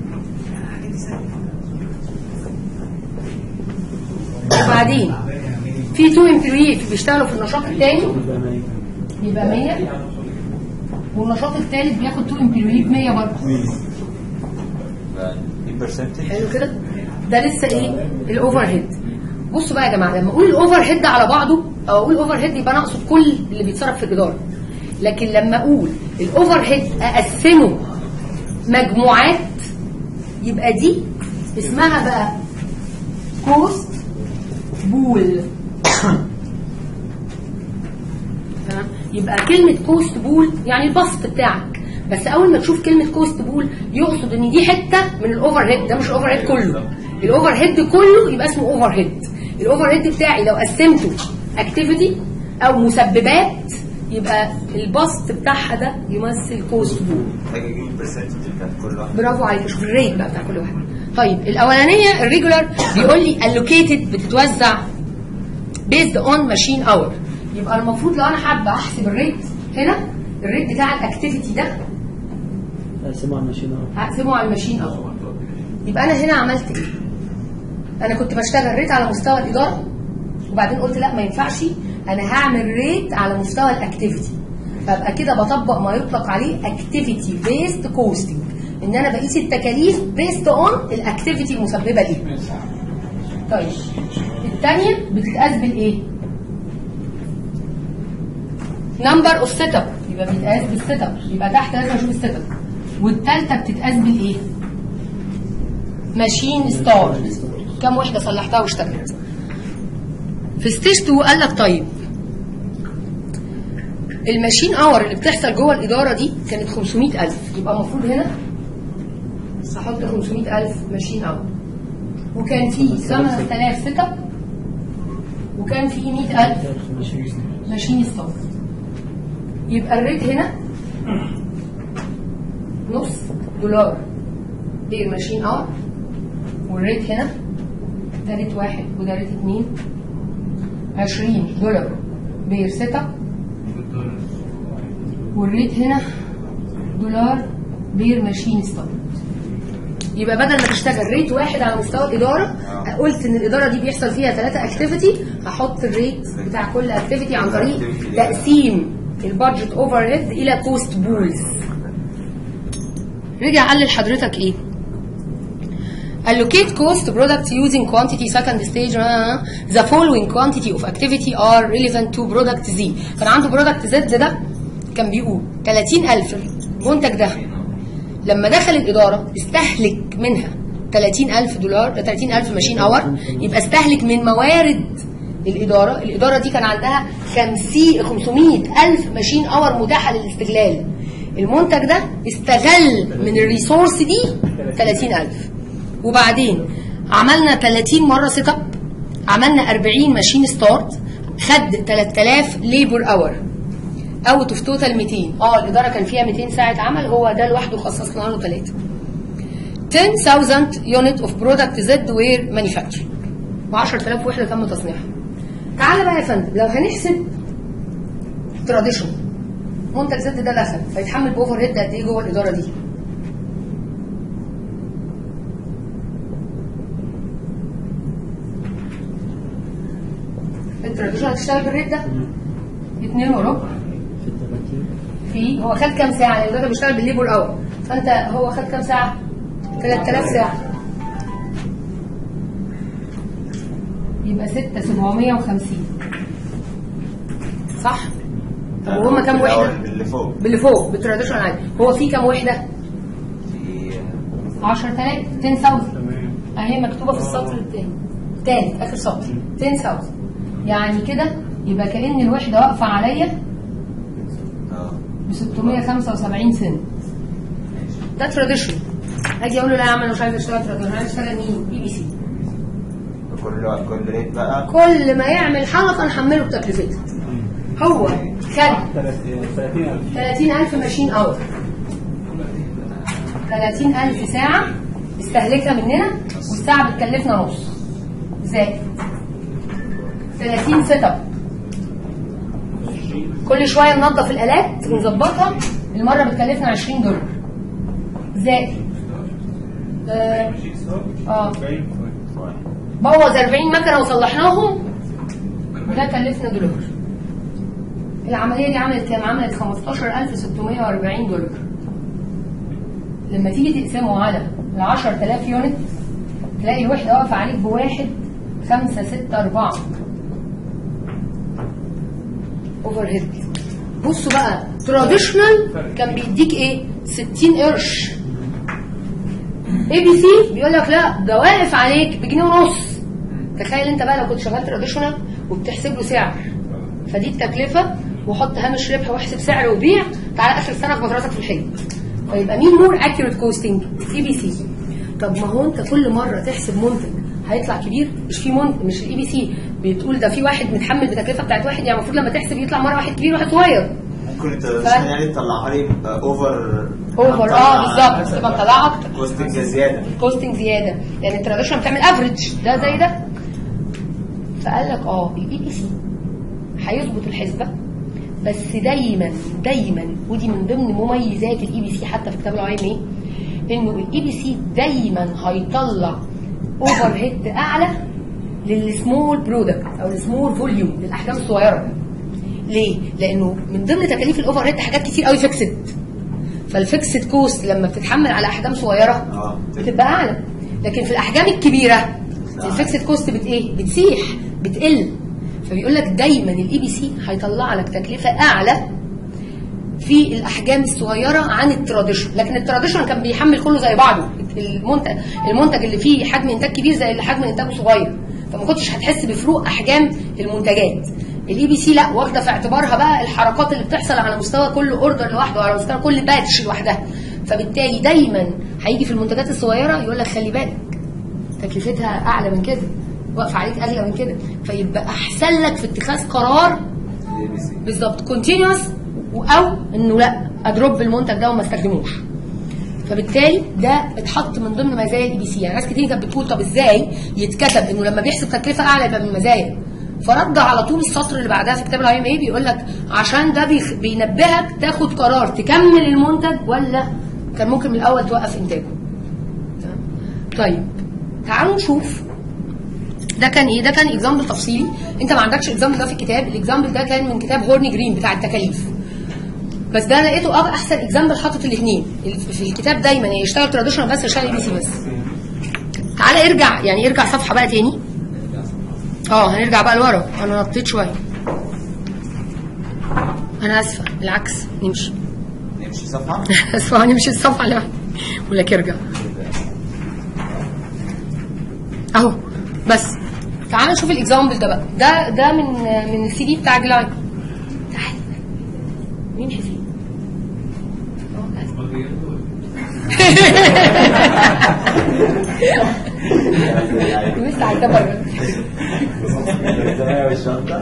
[SPEAKER 1] وبعدين في 2 امبلويز بيشتغلوا في النشاط الثاني يبقى 100 والنشاط الثالث بياخد 2 امبلويز 100 برضه
[SPEAKER 4] ايه برسنتج
[SPEAKER 1] حلو كده ده لسه ايه الاوفر هيد بصوا بقى يا جماعه لما اقول الاوفر هيد على بعضه او اقول اوفر هيد يبقى انا اقصد كل اللي بيتصرف في الاداره لكن لما اقول الاوفر هيد اقسمه مجموعات يبقى دي اسمها بقى كوست بول تمام؟ يبقى كلمة كوست بول يعني البسط بتاعك بس أول ما تشوف كلمة كوست بول يقصد إن دي حتة من الأوفر هيد ده مش الأوفر هيد كله الأوفر هيد كله يبقى اسمه أوفر هيد الأوفر هيد بتاعي لو قسمته أكتيفيتي أو مسببات يبقى البسط بتاعها ده يمثل كوست بول
[SPEAKER 4] محتاج اجيب البرسنتج بتاعت كل واحد
[SPEAKER 1] برافو عليك شوف الريت بقى بتاع كل واحد طيب الاولانيه الريجولار بيقول لي allocated بتتوزع based on machine hour يبقى المفروض لو انا حابه احسب الريت هنا الريت بتاع الاكتيفيتي ده
[SPEAKER 2] اقسمه على الماشين اهو
[SPEAKER 1] هقسمه على الماشين اور يبقى انا هنا عملت ايه انا كنت بشتغل ريت على مستوى الاداره وبعدين قلت لا ما ينفعش انا هعمل ريت على مستوى الاكتيفيتي فابقى كده بطبق ما يطلق عليه اكتيفيتي بيست كوستنج ان انا بقيس التكاليف بيست اون الاكتيفيتي المسببه ليه طيب الثانيه بتتقاس بالايه نمبر اوف سيت اب يبقى بيتقاس بالسيت اب يبقى تحت لازم اشوف السيت اب والثالثه بتتقاس بالايه ماشين ستار كم وحده صلحتها واشتغلت في ستيج 2 قال لك طيب الماشين اور اللي بتحصل جوه الاداره دي كانت 500000 يبقى المفروض هنا احط 500000 ماشين اور وكان في 8000 سيت اب وكان في 100000 ماشين ستار يبقى الريت هنا نص دولار دي الماشين ار والريت هنا ده ريت واحد وده ريت اتنين 20 دولار بير سيت اب والريت هنا دولار بير ماشين ستار يبقى بدل ما تشتغل ريت واحد على مستوى الاداره قلت ان الاداره دي بيحصل فيها ثلاثه اكتيفيتي هحط الريت بتاع كل اكتيفيتي عن طريق تقسيم البادجت اوفر هيد الى كوست بولز رجع قال لحضرتك ايه allocate cost to product using quantity second stage uh, the following quantity of activity are relevant to product Z كان عنده product Z ده كان بيقول 30000 المنتج ده لما دخل الإدارة استهلك منها 30000 دولار 30000 ماشين اور يبقى استهلك من موارد الإدارة الإدارة دي كان عندها 50 500000 ماشين اور متاحة للاستغلال المنتج ده استغل من الريسورس دي 30000 وبعدين عملنا 30 مرة سيت اب عملنا 40 ماشين ستارت خد 3000 ليبر اور اوت اوف توتال 200 اه الاداره كان فيها 200 ساعه عمل هو ده لوحده خصصنا له ثلاثه 10000 يونت اوف برودكت زد وير مانيفاكتشر و10000 وحده تم تصنيعها تعالى بقى يا فندم لو هنحسب تراديشن منتج زد ده دخل فيتحمل باوفر هيد قد ايه جوه الاداره دي التراديشن هتشتغل بالريت ده 2 وربع
[SPEAKER 2] في التلاتين
[SPEAKER 1] في هو خد كام ساعه لان ده بيشتغل بالليبر اور فانت هو خد كام ساعه 3000 ساعه يبقى 6 750 صح طب وهم كام وحده
[SPEAKER 4] اللي فوق
[SPEAKER 1] باللي فوق بالتراديشن عادي هو في كام وحده
[SPEAKER 4] في
[SPEAKER 1] 10000 10000 اهي مكتوبه في السطر الثاني الثالث اخر سطر 10000 يعني كده يبقى كأن الوحده واقفه عليا
[SPEAKER 4] اه
[SPEAKER 1] ب 675 سنت ده تراديشن اجي اقول له لا يا عم انا مش عايز اشتغل تراديشن انا عايز اشتغل مين بي بي سي
[SPEAKER 4] كل كل ريت بقى
[SPEAKER 1] كل ما يعمل حلقه نحمله بتكلفتها هو خد
[SPEAKER 5] 30000
[SPEAKER 1] 30000 ماشين اور 30000 ساعه استهلكها مننا والساعه بتكلفنا نص زائد 30 سيت اب كل شويه ننظف الالات ونظبطها المره بتكلفنا 20 دولار زائد اه, آه. بوظ 40 مكنه وصلحناهم وده كلفنا دولار العمليه دي عملت كام؟ عملت 15640 دولار لما تيجي تقسمه على ال 10000 يونت تلاقي الوحده واقفه عليك بواحد خمسة ستة أربعة اوفر هيد بصوا بقى تراديشنال كان بيديك ايه 60 قرش اي بي سي بيقول لك لا ده واقف عليك بجنيه ونص تخيل انت بقى لو كنت شغال تراديشنال وبتحسب له سعر فدي التكلفه وحط هامش ربح واحسب سعر وبيع تعالى اخر السنه في راسك في الحلم فيبقى مين مور اكيوريت كوستنج اي بي سي طب ما هو انت كل مره تحسب منتج هيطلع كبير مش في منتج مش الاي بي سي بتقول ده في واحد متحمل بتكلفه بتاعت واحد يعني المفروض لما تحسب يطلع مره واحد كبير وواحد صغير
[SPEAKER 4] ممكن انت يعني تطلعها لي اوفر
[SPEAKER 1] اوفر اه بالظبط تبقى مطلعه اكتر
[SPEAKER 4] كوستنج زياده
[SPEAKER 1] كوستنج زياده لان التراديشن بتعمل افريج ده زي ده فقال لك اه الاي بي سي هيظبط الحسبه بس دايما دايما ودي من ضمن مميزات الاي بي سي حتى في كتاب العلم ايه انه الاي بي سي دايما هيطلع اوفر هيد اعلى للسمول برودكت او السمول فوليوم للاحجام الصغيره ليه؟ لانه من ضمن تكاليف الاوفر هيد حاجات كتير قوي فيكسد فالفيكسد كوست لما بتتحمل على احجام صغيره
[SPEAKER 4] اه
[SPEAKER 1] بتبقى اعلى لكن في الاحجام الكبيره الفيكسد كوست بت ايه بتسيح بتقل فبيقول لك دايما الاي بي سي هيطلع لك تكلفه اعلى في الاحجام الصغيره عن التراديشن لكن التراديشن كان بيحمل كله زي بعضه المنتج المنتج اللي فيه حجم انتاج كبير زي اللي حجم انتاجه صغير فما كنتش هتحس بفروق احجام المنتجات الاي بي سي لا واخده في اعتبارها بقى الحركات اللي بتحصل على مستوى كل اوردر لوحده وعلى مستوى كل باتش لوحدها فبالتالي دايما هيجي في المنتجات الصغيره يقول لك خلي بالك تكلفتها اعلى من كده واقفه عليك اغلى من كده فيبقى احسن لك في اتخاذ قرار بالظبط كونتينوس او انه لا اضرب المنتج ده وما استخدموش فبالتالي ده اتحط من ضمن مزايا الاي بي سي يعني ناس كتير كانت بتقول طب ازاي يتكتب انه لما بيحسب تكلفه اعلى يبقى من المزايا فرد على طول السطر اللي بعدها في كتاب الاي ام اي بيقول لك عشان ده بيخ- بينبهك تاخد قرار تكمل المنتج ولا كان ممكن من الاول توقف انتاجه تمام؟ طيب تعالوا نشوف ده كان ايه ده كان اكزامبل تفصيلي انت ما عندكش اكزامبل ده في الكتاب الاكزامبل ده كان من كتاب هورني جرين بتاع التكاليف بس ده لقيته أغ- احسن اكزامبل حاطط الاثنين في الكتاب دايما يا يشتغل تراديشنال بس يشتغل اي بي سي بس تعالى ارجع يعني ارجع صفحه بقى تاني اه هنرجع بقى لورا انا نطيت شويه انا اسفه بالعكس نمشي
[SPEAKER 4] نمشي صفحه
[SPEAKER 1] اسفه هنمشي الصفحه اللي بعد ولا ارجع اهو بس تعال نشوف الاكزامبل ده بقى ده ده من من السي دي بتاع جلاي تعال مين حسين لسه هيعتبر
[SPEAKER 4] والشنطه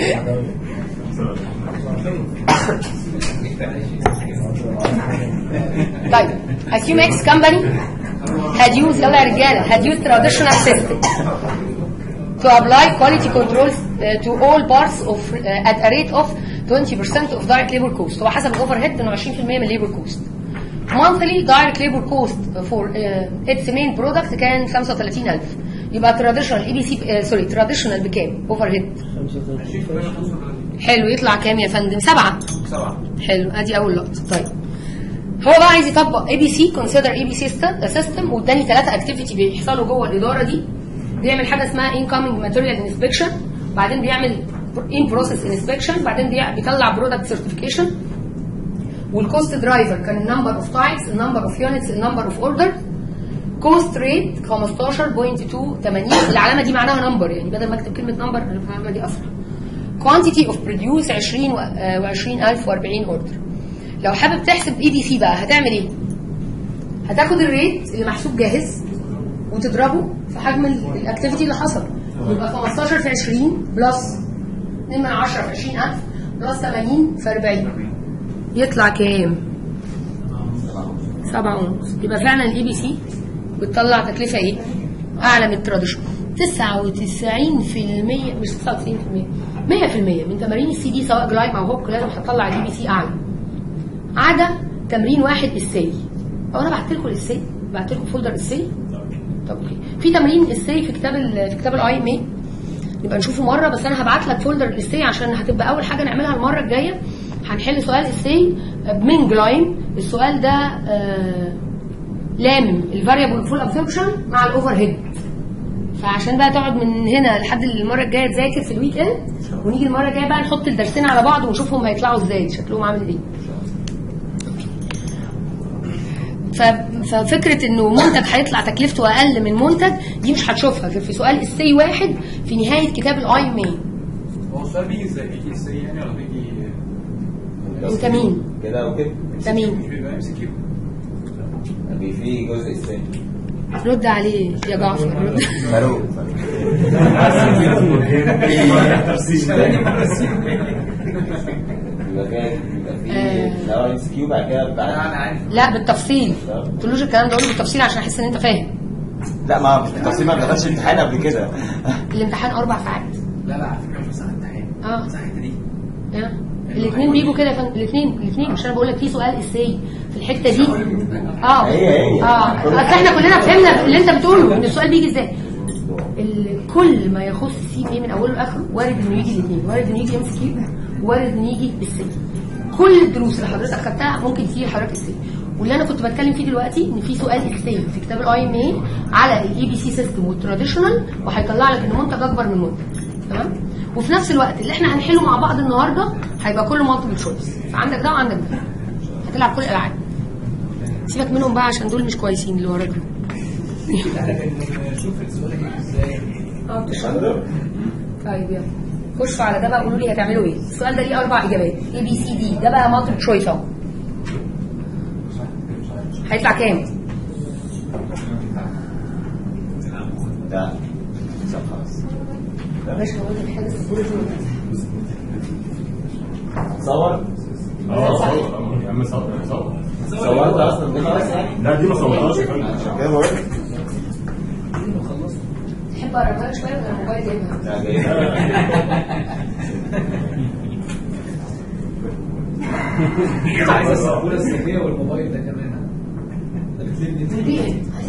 [SPEAKER 1] طيب assume X company had used يلا يا رجاله had used traditional system to apply quality controls uh, to all parts of uh, at a rate of 20% of direct labor cost هو حسب الاوفر هيد انه 20% من labor cost monthly direct labor cost for uh, its main product كان 35000 يبقى traditional اي بي سي سوري traditional بكام اوفر هيد
[SPEAKER 2] 35
[SPEAKER 1] حلو يطلع كام يا فندم سبعة
[SPEAKER 3] سبعة
[SPEAKER 1] حلو ادي اول لقطه طيب هو بقى عايز يطبق اي بي سي كونسيدر اي بي سي سيستم واداني ثلاثه اكتيفيتي بيحصلوا جوه الاداره دي بيعمل حاجه اسمها انكمنج ماتيريال انسبكشن بعدين بيعمل ان بروسيس انسبكشن بعدين بيع- بيطلع برودكت سيرتيفيكيشن والكوست درايفر كان النمبر اوف تايبس النمبر اوف يونتس النمبر اوف اوردر كوست ريت 15.280 العلامه دي معناها نمبر يعني بدل ما اكتب كلمه نمبر العلامه دي افضل كوانتيتي اوف بروديوس 20 و20000 و40 اوردر لو حابب تحسب اي دي سي بقى هتعمل ايه هتاخد الريت اللي محسوب جاهز وتضربه في حجم ال- الاكتيفيتي اللي حصل يبقى 15 في 20 بلس 2 من 10 في 20000 بلس 80 في 40 يطلع كام؟ 7 ونص يبقى فعلا الاي بي سي بتطلع تكلفه ايه؟ اعلى من التراديشنال 99% مش 99% 100% من تمارين السي دي سواء جلايم او هوك لازم هتطلع الاي بي سي اعلى عدا تمرين واحد السي او انا بعت لكم السي بعت لكم فولدر السي طب اوكي في تمرين السي في كتاب ال- في كتاب الاي ام اي نبقى نشوفه مره بس انا هبعت لك فولدر السي عشان هتبقى اول حاجه نعملها المره الجايه هنحل سؤال السي من جلايم السؤال ده آه لامم الفاريبل فول ابسوربشن مع الاوفر هيد فعشان بقى تقعد من هنا لحد المره الجايه تذاكر في الويك اند ونيجي المره الجايه بقى نحط الدرسين على بعض ونشوفهم هيطلعوا ازاي شكلهم عامل ايه ف- ففكره انه منتج هيطلع تكلفته اقل من منتج دي مش هتشوفها غير في سؤال السي واحد في نهايه كتاب الاي مي
[SPEAKER 3] هو السؤال بيجي ازاي؟ بيجي ازاي يعني ولا بيجي
[SPEAKER 1] انت مين؟
[SPEAKER 4] كده وكده
[SPEAKER 1] انت مين؟
[SPEAKER 3] مش بيبقى ام سي كيو
[SPEAKER 4] بي في جزء الثاني
[SPEAKER 1] رد عليه يا جعفر رد
[SPEAKER 4] فاروق يبقى كده يبقى في الاول ام سي كيو بعد كده بعد
[SPEAKER 1] لا بالتفصيل ما تقولوش الكلام ده قوله بالتفصيل عشان احس ان انت فاهم
[SPEAKER 4] لا ما مش بالتفصيل ما دخلش امتحان قبل كده
[SPEAKER 1] الامتحان اربع ساعات
[SPEAKER 3] لا لا على فكره مش ساعه امتحان
[SPEAKER 1] اه
[SPEAKER 3] ساعه دي
[SPEAKER 1] الاثنين بيجوا كده يا فندم الاثنين الاثنين مش انا بقول لك في سؤال اساي في الحته دي اه
[SPEAKER 4] هي هي.
[SPEAKER 1] اه اصل احنا كلنا فهمنا اللي انت بتقوله ان السؤال بيجي ازاي ال- كل ما يخص سي بي من اوله لاخره وارد انه يجي الاثنين وارد انه يجي ام سي كيو وارد انه يجي السي كل الدروس اللي حضرتك خدتها ممكن تيجي لحضرتك السي واللي انا كنت بتكلم فيه دلوقتي ان في سؤال السي في كتاب الاي ام اي على الاي بي سي سيستم والتراديشنال وهيطلع لك ان منتج اكبر من منتج تمام وفي نفس الوقت اللي احنا هنحله مع بعض النهارده هيبقى كله مالتيبل تشويس فعندك ده وعندك ده هتلعب كل الالعاب سيبك منهم بقى عشان دول مش كويسين اللي وراك دول
[SPEAKER 3] نشوف السؤال هيجي ازاي
[SPEAKER 1] اه بتشرب طيب يلا خشوا على ده بقى قولوا لي هتعملوا ايه السؤال ده ليه اربع اجابات اي بي سي دي ده بقى مالتيبل تشويس اهو هيطلع كام؟
[SPEAKER 4] ده طب خلاص
[SPEAKER 1] ماشي هقول لك حاجه في البوليت
[SPEAKER 4] صور
[SPEAKER 6] اه صور يا عم صور صور
[SPEAKER 4] صورت اصلا دي خلاص يعني
[SPEAKER 6] لا دي ما صورتهاش يا فندم
[SPEAKER 4] عشان كده بقول لك
[SPEAKER 1] تحب اقربها لك شويه ولا الموبايل جايبها؟
[SPEAKER 4] لا جاي
[SPEAKER 3] عايز السبوره الذكيه والموبايل ده كمان
[SPEAKER 1] دي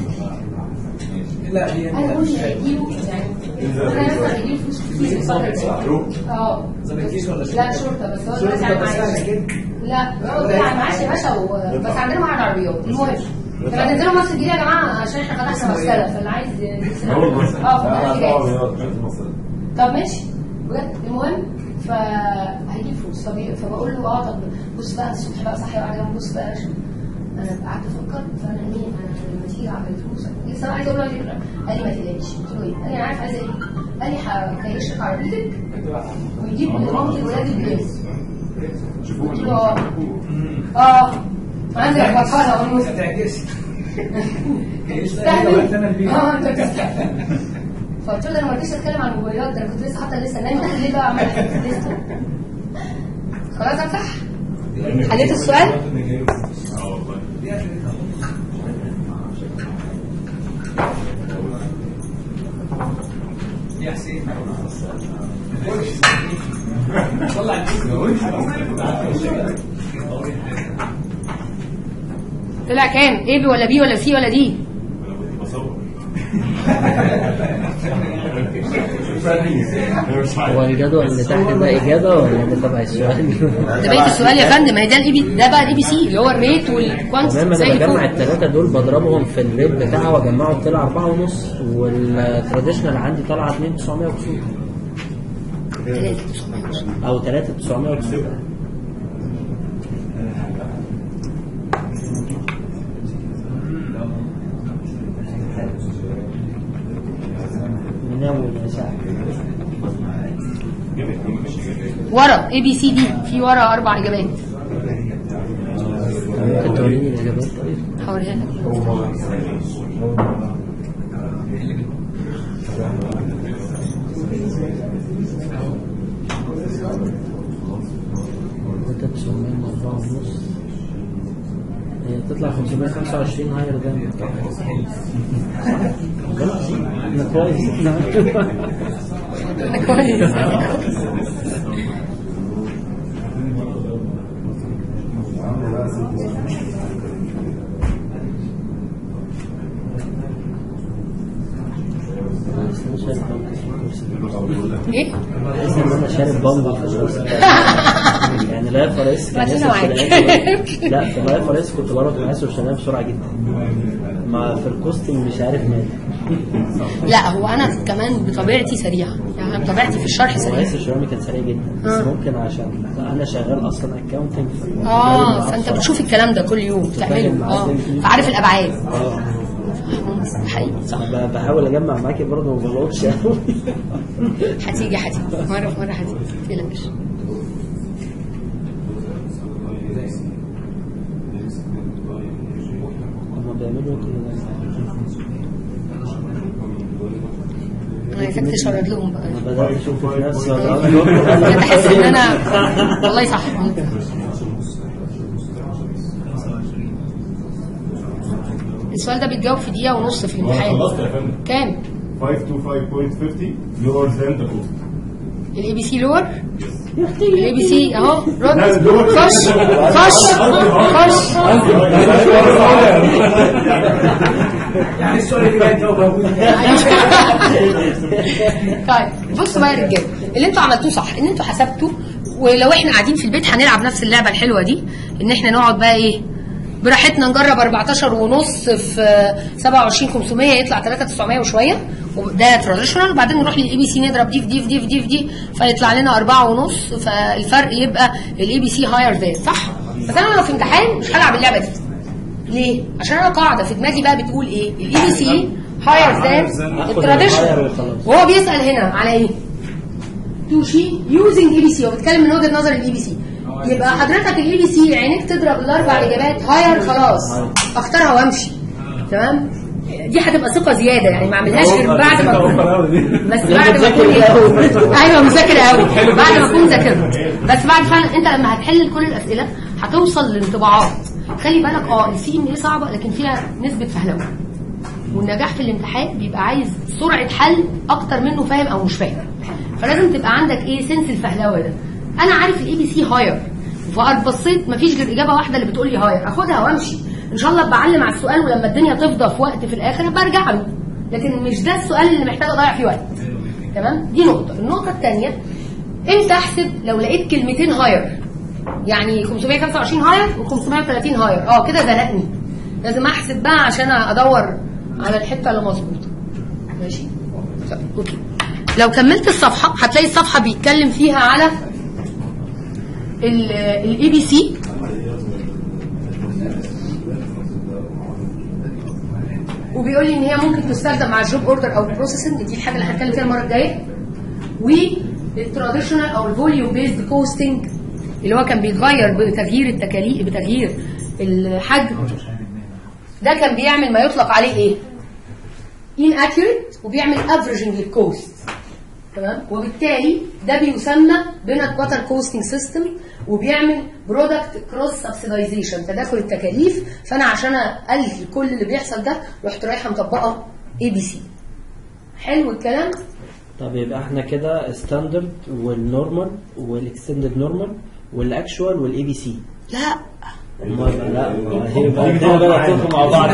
[SPEAKER 3] لا دي
[SPEAKER 1] انا بقول هيجيله يعني انا مثلا هيجيله فلوس كتير الفتره دي اه
[SPEAKER 3] زمالكيش ولا
[SPEAKER 1] لا شرطه بس هو دلوقتي على معاش لا هو دلوقتي على معاش يا باشا و- بس عندنا معاه العربيات المهم طب هتنزلوا مصر الجديده يا جماعه عشان احنا فتحنا مغسله فاللي عايز يجيب سنة. اه فالمكان جاهز طب ماشي بجد المهم فهيجيب فلوس فبي- فبقول له اه طب بص بقى الصبح بقى صحي وقاعد جنبي، بص بقى شو انا قعدت افكر فانا ايه انا لما تيجي اعمل فلوس لسه انا عايز اقول له على فكره قال لي ما تقلقش قلت له ايه؟ قال لي انا عارف عايز ايه؟ قال لي هكيش لك عربيتك ويجيب لمامتي الولاد الجاز قلت له اه اه عندي افكارها
[SPEAKER 3] ما
[SPEAKER 1] والمس
[SPEAKER 3] تعجزش
[SPEAKER 1] تستهبل اه انت بتستهبل فقلت له انا ما رضيتش اتكلم عن الموبايلات ده انا كنت لسه حاطه لسه نايمه ليه بقى اعمل لسه خلاص امسح حليت السؤال
[SPEAKER 6] اه والله
[SPEAKER 3] يا حسين طلع
[SPEAKER 1] طلع كام ايه بي ولا بي ولا سي ولا دي
[SPEAKER 6] انا كنت بصور
[SPEAKER 2] هو الجدول اللي تحت ده إجابة ولا ده تبع السؤال؟
[SPEAKER 1] ده بقيه السؤال يا فندم ما هي ده الاي بي ده بقى الاي بي سي اللي هو الريت والكوانتيتي
[SPEAKER 2] تمام
[SPEAKER 1] زي
[SPEAKER 2] انا بجمع
[SPEAKER 1] الفل
[SPEAKER 2] الثلاثة دول بضربهم في الريت بتاعه واجمعه طلع أربعة ونص والتراديشنال عندي طلع 2900 وكسور أو 3900 وكسور من أول يا ساعة
[SPEAKER 1] ورا اي بي سي دي في ورا اربع اجابات
[SPEAKER 2] ممكن توريني الإجابات طيب؟
[SPEAKER 1] هوريها لك
[SPEAKER 2] قلت 900 أربعة ونص هي تطلع 525 هاير ده خلاص احنا كويس
[SPEAKER 1] ده كويس ايه
[SPEAKER 2] بحس ان انا شارب بامبو في الوسط يعني لا فريس كان
[SPEAKER 1] بعدين
[SPEAKER 2] ياسر
[SPEAKER 1] معاك.
[SPEAKER 2] شلال. لا في لا فريس كنت بروح معاه شلال بسرعه جدا ما في الكوستنج مش عارف مالي
[SPEAKER 1] لا هو انا كمان بطبيعتي سريعه يعني انا بطبيعتي في الشرح
[SPEAKER 2] هو
[SPEAKER 1] سريعه
[SPEAKER 2] ياسر شلال كان سريع جدا بس
[SPEAKER 1] آه.
[SPEAKER 2] ممكن عشان انا شغال اصلا اكونتنج
[SPEAKER 1] اه فانت بتشوف الكلام ده كل يوم بتعمله اه فعارف الابعاد
[SPEAKER 2] اه
[SPEAKER 1] حقيقي صح
[SPEAKER 2] أنا ب- بحاول اجمع معاكي برضه ما بلقطش قوي
[SPEAKER 1] هتيجي هتيجي مره في مره هتيجي متقلقش
[SPEAKER 2] هما بيعملوا كده
[SPEAKER 1] انا عايزاك تشرد لهم بقى
[SPEAKER 2] انا بدات اشوف في نفسي
[SPEAKER 1] انا بحس ان انا والله صح السؤال ده بيتجاوب في دقيقه ونص في الامتحان
[SPEAKER 6] خلصت يا فندم
[SPEAKER 1] كام
[SPEAKER 6] 525.50 lower than the cost
[SPEAKER 1] الاي بي سي لور الاي بي سي اهو
[SPEAKER 6] لا،
[SPEAKER 1] رد
[SPEAKER 6] اللور.
[SPEAKER 1] خش خش خش
[SPEAKER 3] يعني السؤال اللي جاي ده موجود
[SPEAKER 1] طيب بصوا بقى يا رجاله اللي انتوا عملتوه صح ان انتوا حسبتوا ولو احنا قاعدين في البيت هنلعب نفس اللعبه الحلوه دي ان احنا نقعد بقى ايه براحتنا نجرب 14 ونص في 27 500 يطلع 3 900 وشويه ده تراديشنال وبعدين نروح للاي بي سي نضرب دي في دي في دي في دي في دي فيطلع لنا أربعة ونص فالفرق يبقى الاي بي سي هاير ذان صح؟ بس انا لو في امتحان مش هلعب اللعبه دي ليه؟ عشان انا قاعده في دماغي بقى بتقول ايه؟ الاي بي سي هاير ذان التراديشنال وهو بيسال هنا على ايه؟ توشي يوزنج اي بي سي هو بيتكلم من وجهه نظر الاي بي سي يبقى حضرتك الاي بي سي عينيك تضرب الاربع اجابات هاير خلاص اختارها وامشي تمام دي هتبقى ثقه زياده يعني ما اعملهاش غير بعد ما اكون بس بعد ما اكون ايوه مذاكر قوي بعد ما اكون ذاكرت بس بعد فعلا انت لما هتحل كل الاسئله هتوصل لانطباعات خلي بالك اه السي ام ايه صعبه لكن فيها نسبه فهلوه والنجاح في الامتحان بيبقى عايز سرعه حل اكتر منه فاهم او مش فاهم فلازم تبقى عندك ايه سنس الفهلوه ده انا عارف الاي بي سي هاير فبصيت مفيش غير اجابه واحده اللي بتقول لي هاير اخدها وامشي ان شاء الله بعلم على السؤال ولما الدنيا تفضى في وقت في الاخر ابقى ارجع له لكن مش ده السؤال اللي محتاج اضيع فيه وقت تمام دي نقطه النقطه الثانيه امتى احسب لو لقيت كلمتين هاير يعني 525 هاير و530 هاير اه كده زنقني لازم احسب بقى عشان ادور على الحته اللي مظبوطه ماشي طيب، اوكي لو كملت الصفحه هتلاقي الصفحه بيتكلم فيها على الاي بي سي وبيقول لي ان هي ممكن تستخدم مع الجوب اوردر او البروسيسنج دي الحاجه اللي هنتكلم فيها المره الجايه والتراديشنال او الفوليوم بيزد كوستنج اللي هو كان بيتغير بتغيير التكاليف بتغيير الحجم ده كان بيعمل ما يطلق عليه ايه؟ inaccurate وبيعمل averaging للكوست تمام وبالتالي ده بيسمى بينت باتر كوستنج سيستم وبيعمل برودكت كروس سبسيدايزيشن تداخل التكاليف فانا عشان الغي كل اللي بيحصل ده رحت رايحه مطبقه اي بي سي حلو الكلام
[SPEAKER 2] طب يبقى احنا كده ستاندرد والنورمال والاكستندد نورمال والاكشوال والاي بي سي
[SPEAKER 1] لا
[SPEAKER 2] امال لا يبقى كده بقى تدخل مع بعض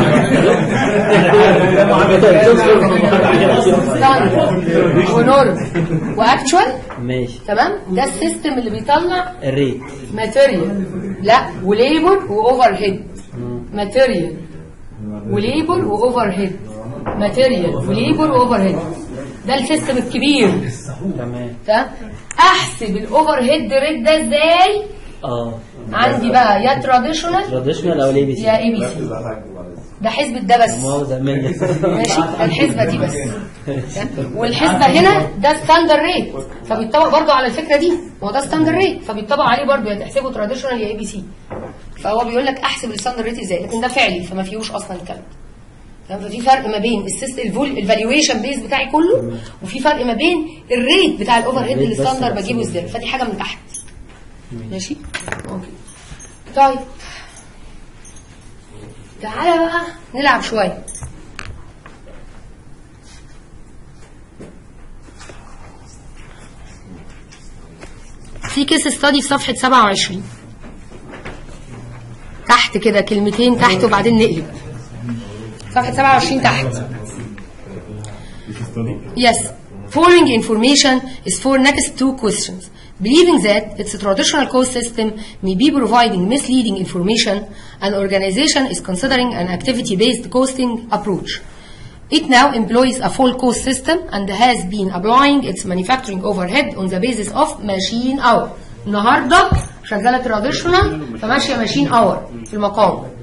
[SPEAKER 1] ستاندرد ونورمال واكشوال
[SPEAKER 2] ماشي
[SPEAKER 1] تمام ده السيستم اللي بيطلع
[SPEAKER 2] الريت
[SPEAKER 1] ماتيريال لا وليبر واوفر هيد ماتيريال وليبر واوفر هيد ماتيريال وليبر واوفر هيد ده السيستم الكبير
[SPEAKER 2] تمام
[SPEAKER 1] تمام احسب الاوفر هيد ريت ده ازاي
[SPEAKER 2] اه
[SPEAKER 1] عندي بقى يا تراديشنال
[SPEAKER 2] تراديشنال او الاي بي سي
[SPEAKER 1] يا اي بي سي ده حسبة ده بس
[SPEAKER 2] مؤاخذة مني
[SPEAKER 1] ماشي الحسبة دي بس والحسبة هنا ده ستاندر ريت فبيطبق برضه على الفكرة دي هو ده ستاندر ريت فبيطبق عليه برضه يا تحسبه تراديشنال يا اي بي سي فهو بيقول لك احسب الستاندر ريت ازاي لكن ده فعلي فما فيهوش اصلا الكلام تمام ففي فرق ما بين السيست الفالويشن بيز بتاعي كله وفي فرق ما بين الريت بتاع الاوفر هيد
[SPEAKER 2] الريت بس
[SPEAKER 1] الستاندر
[SPEAKER 2] بس.
[SPEAKER 1] بجيبه ازاي فدي حاجه من تحت ماشي اوكي طيب تعالى بقى نلعب شويه في كيس ستادي في صفحه 27 تحت كده كلمتين تحت وبعدين نقلب صفحه 27 تحت Yes. Following information is for next two questions. Believing that its traditional cost system may be providing misleading information, an organization is considering an activity-based costing approach. It now employs a full cost system and has been applying its manufacturing overhead on the basis of machine hour. النهارده شغاله traditional فماشيه machine hour في المقام.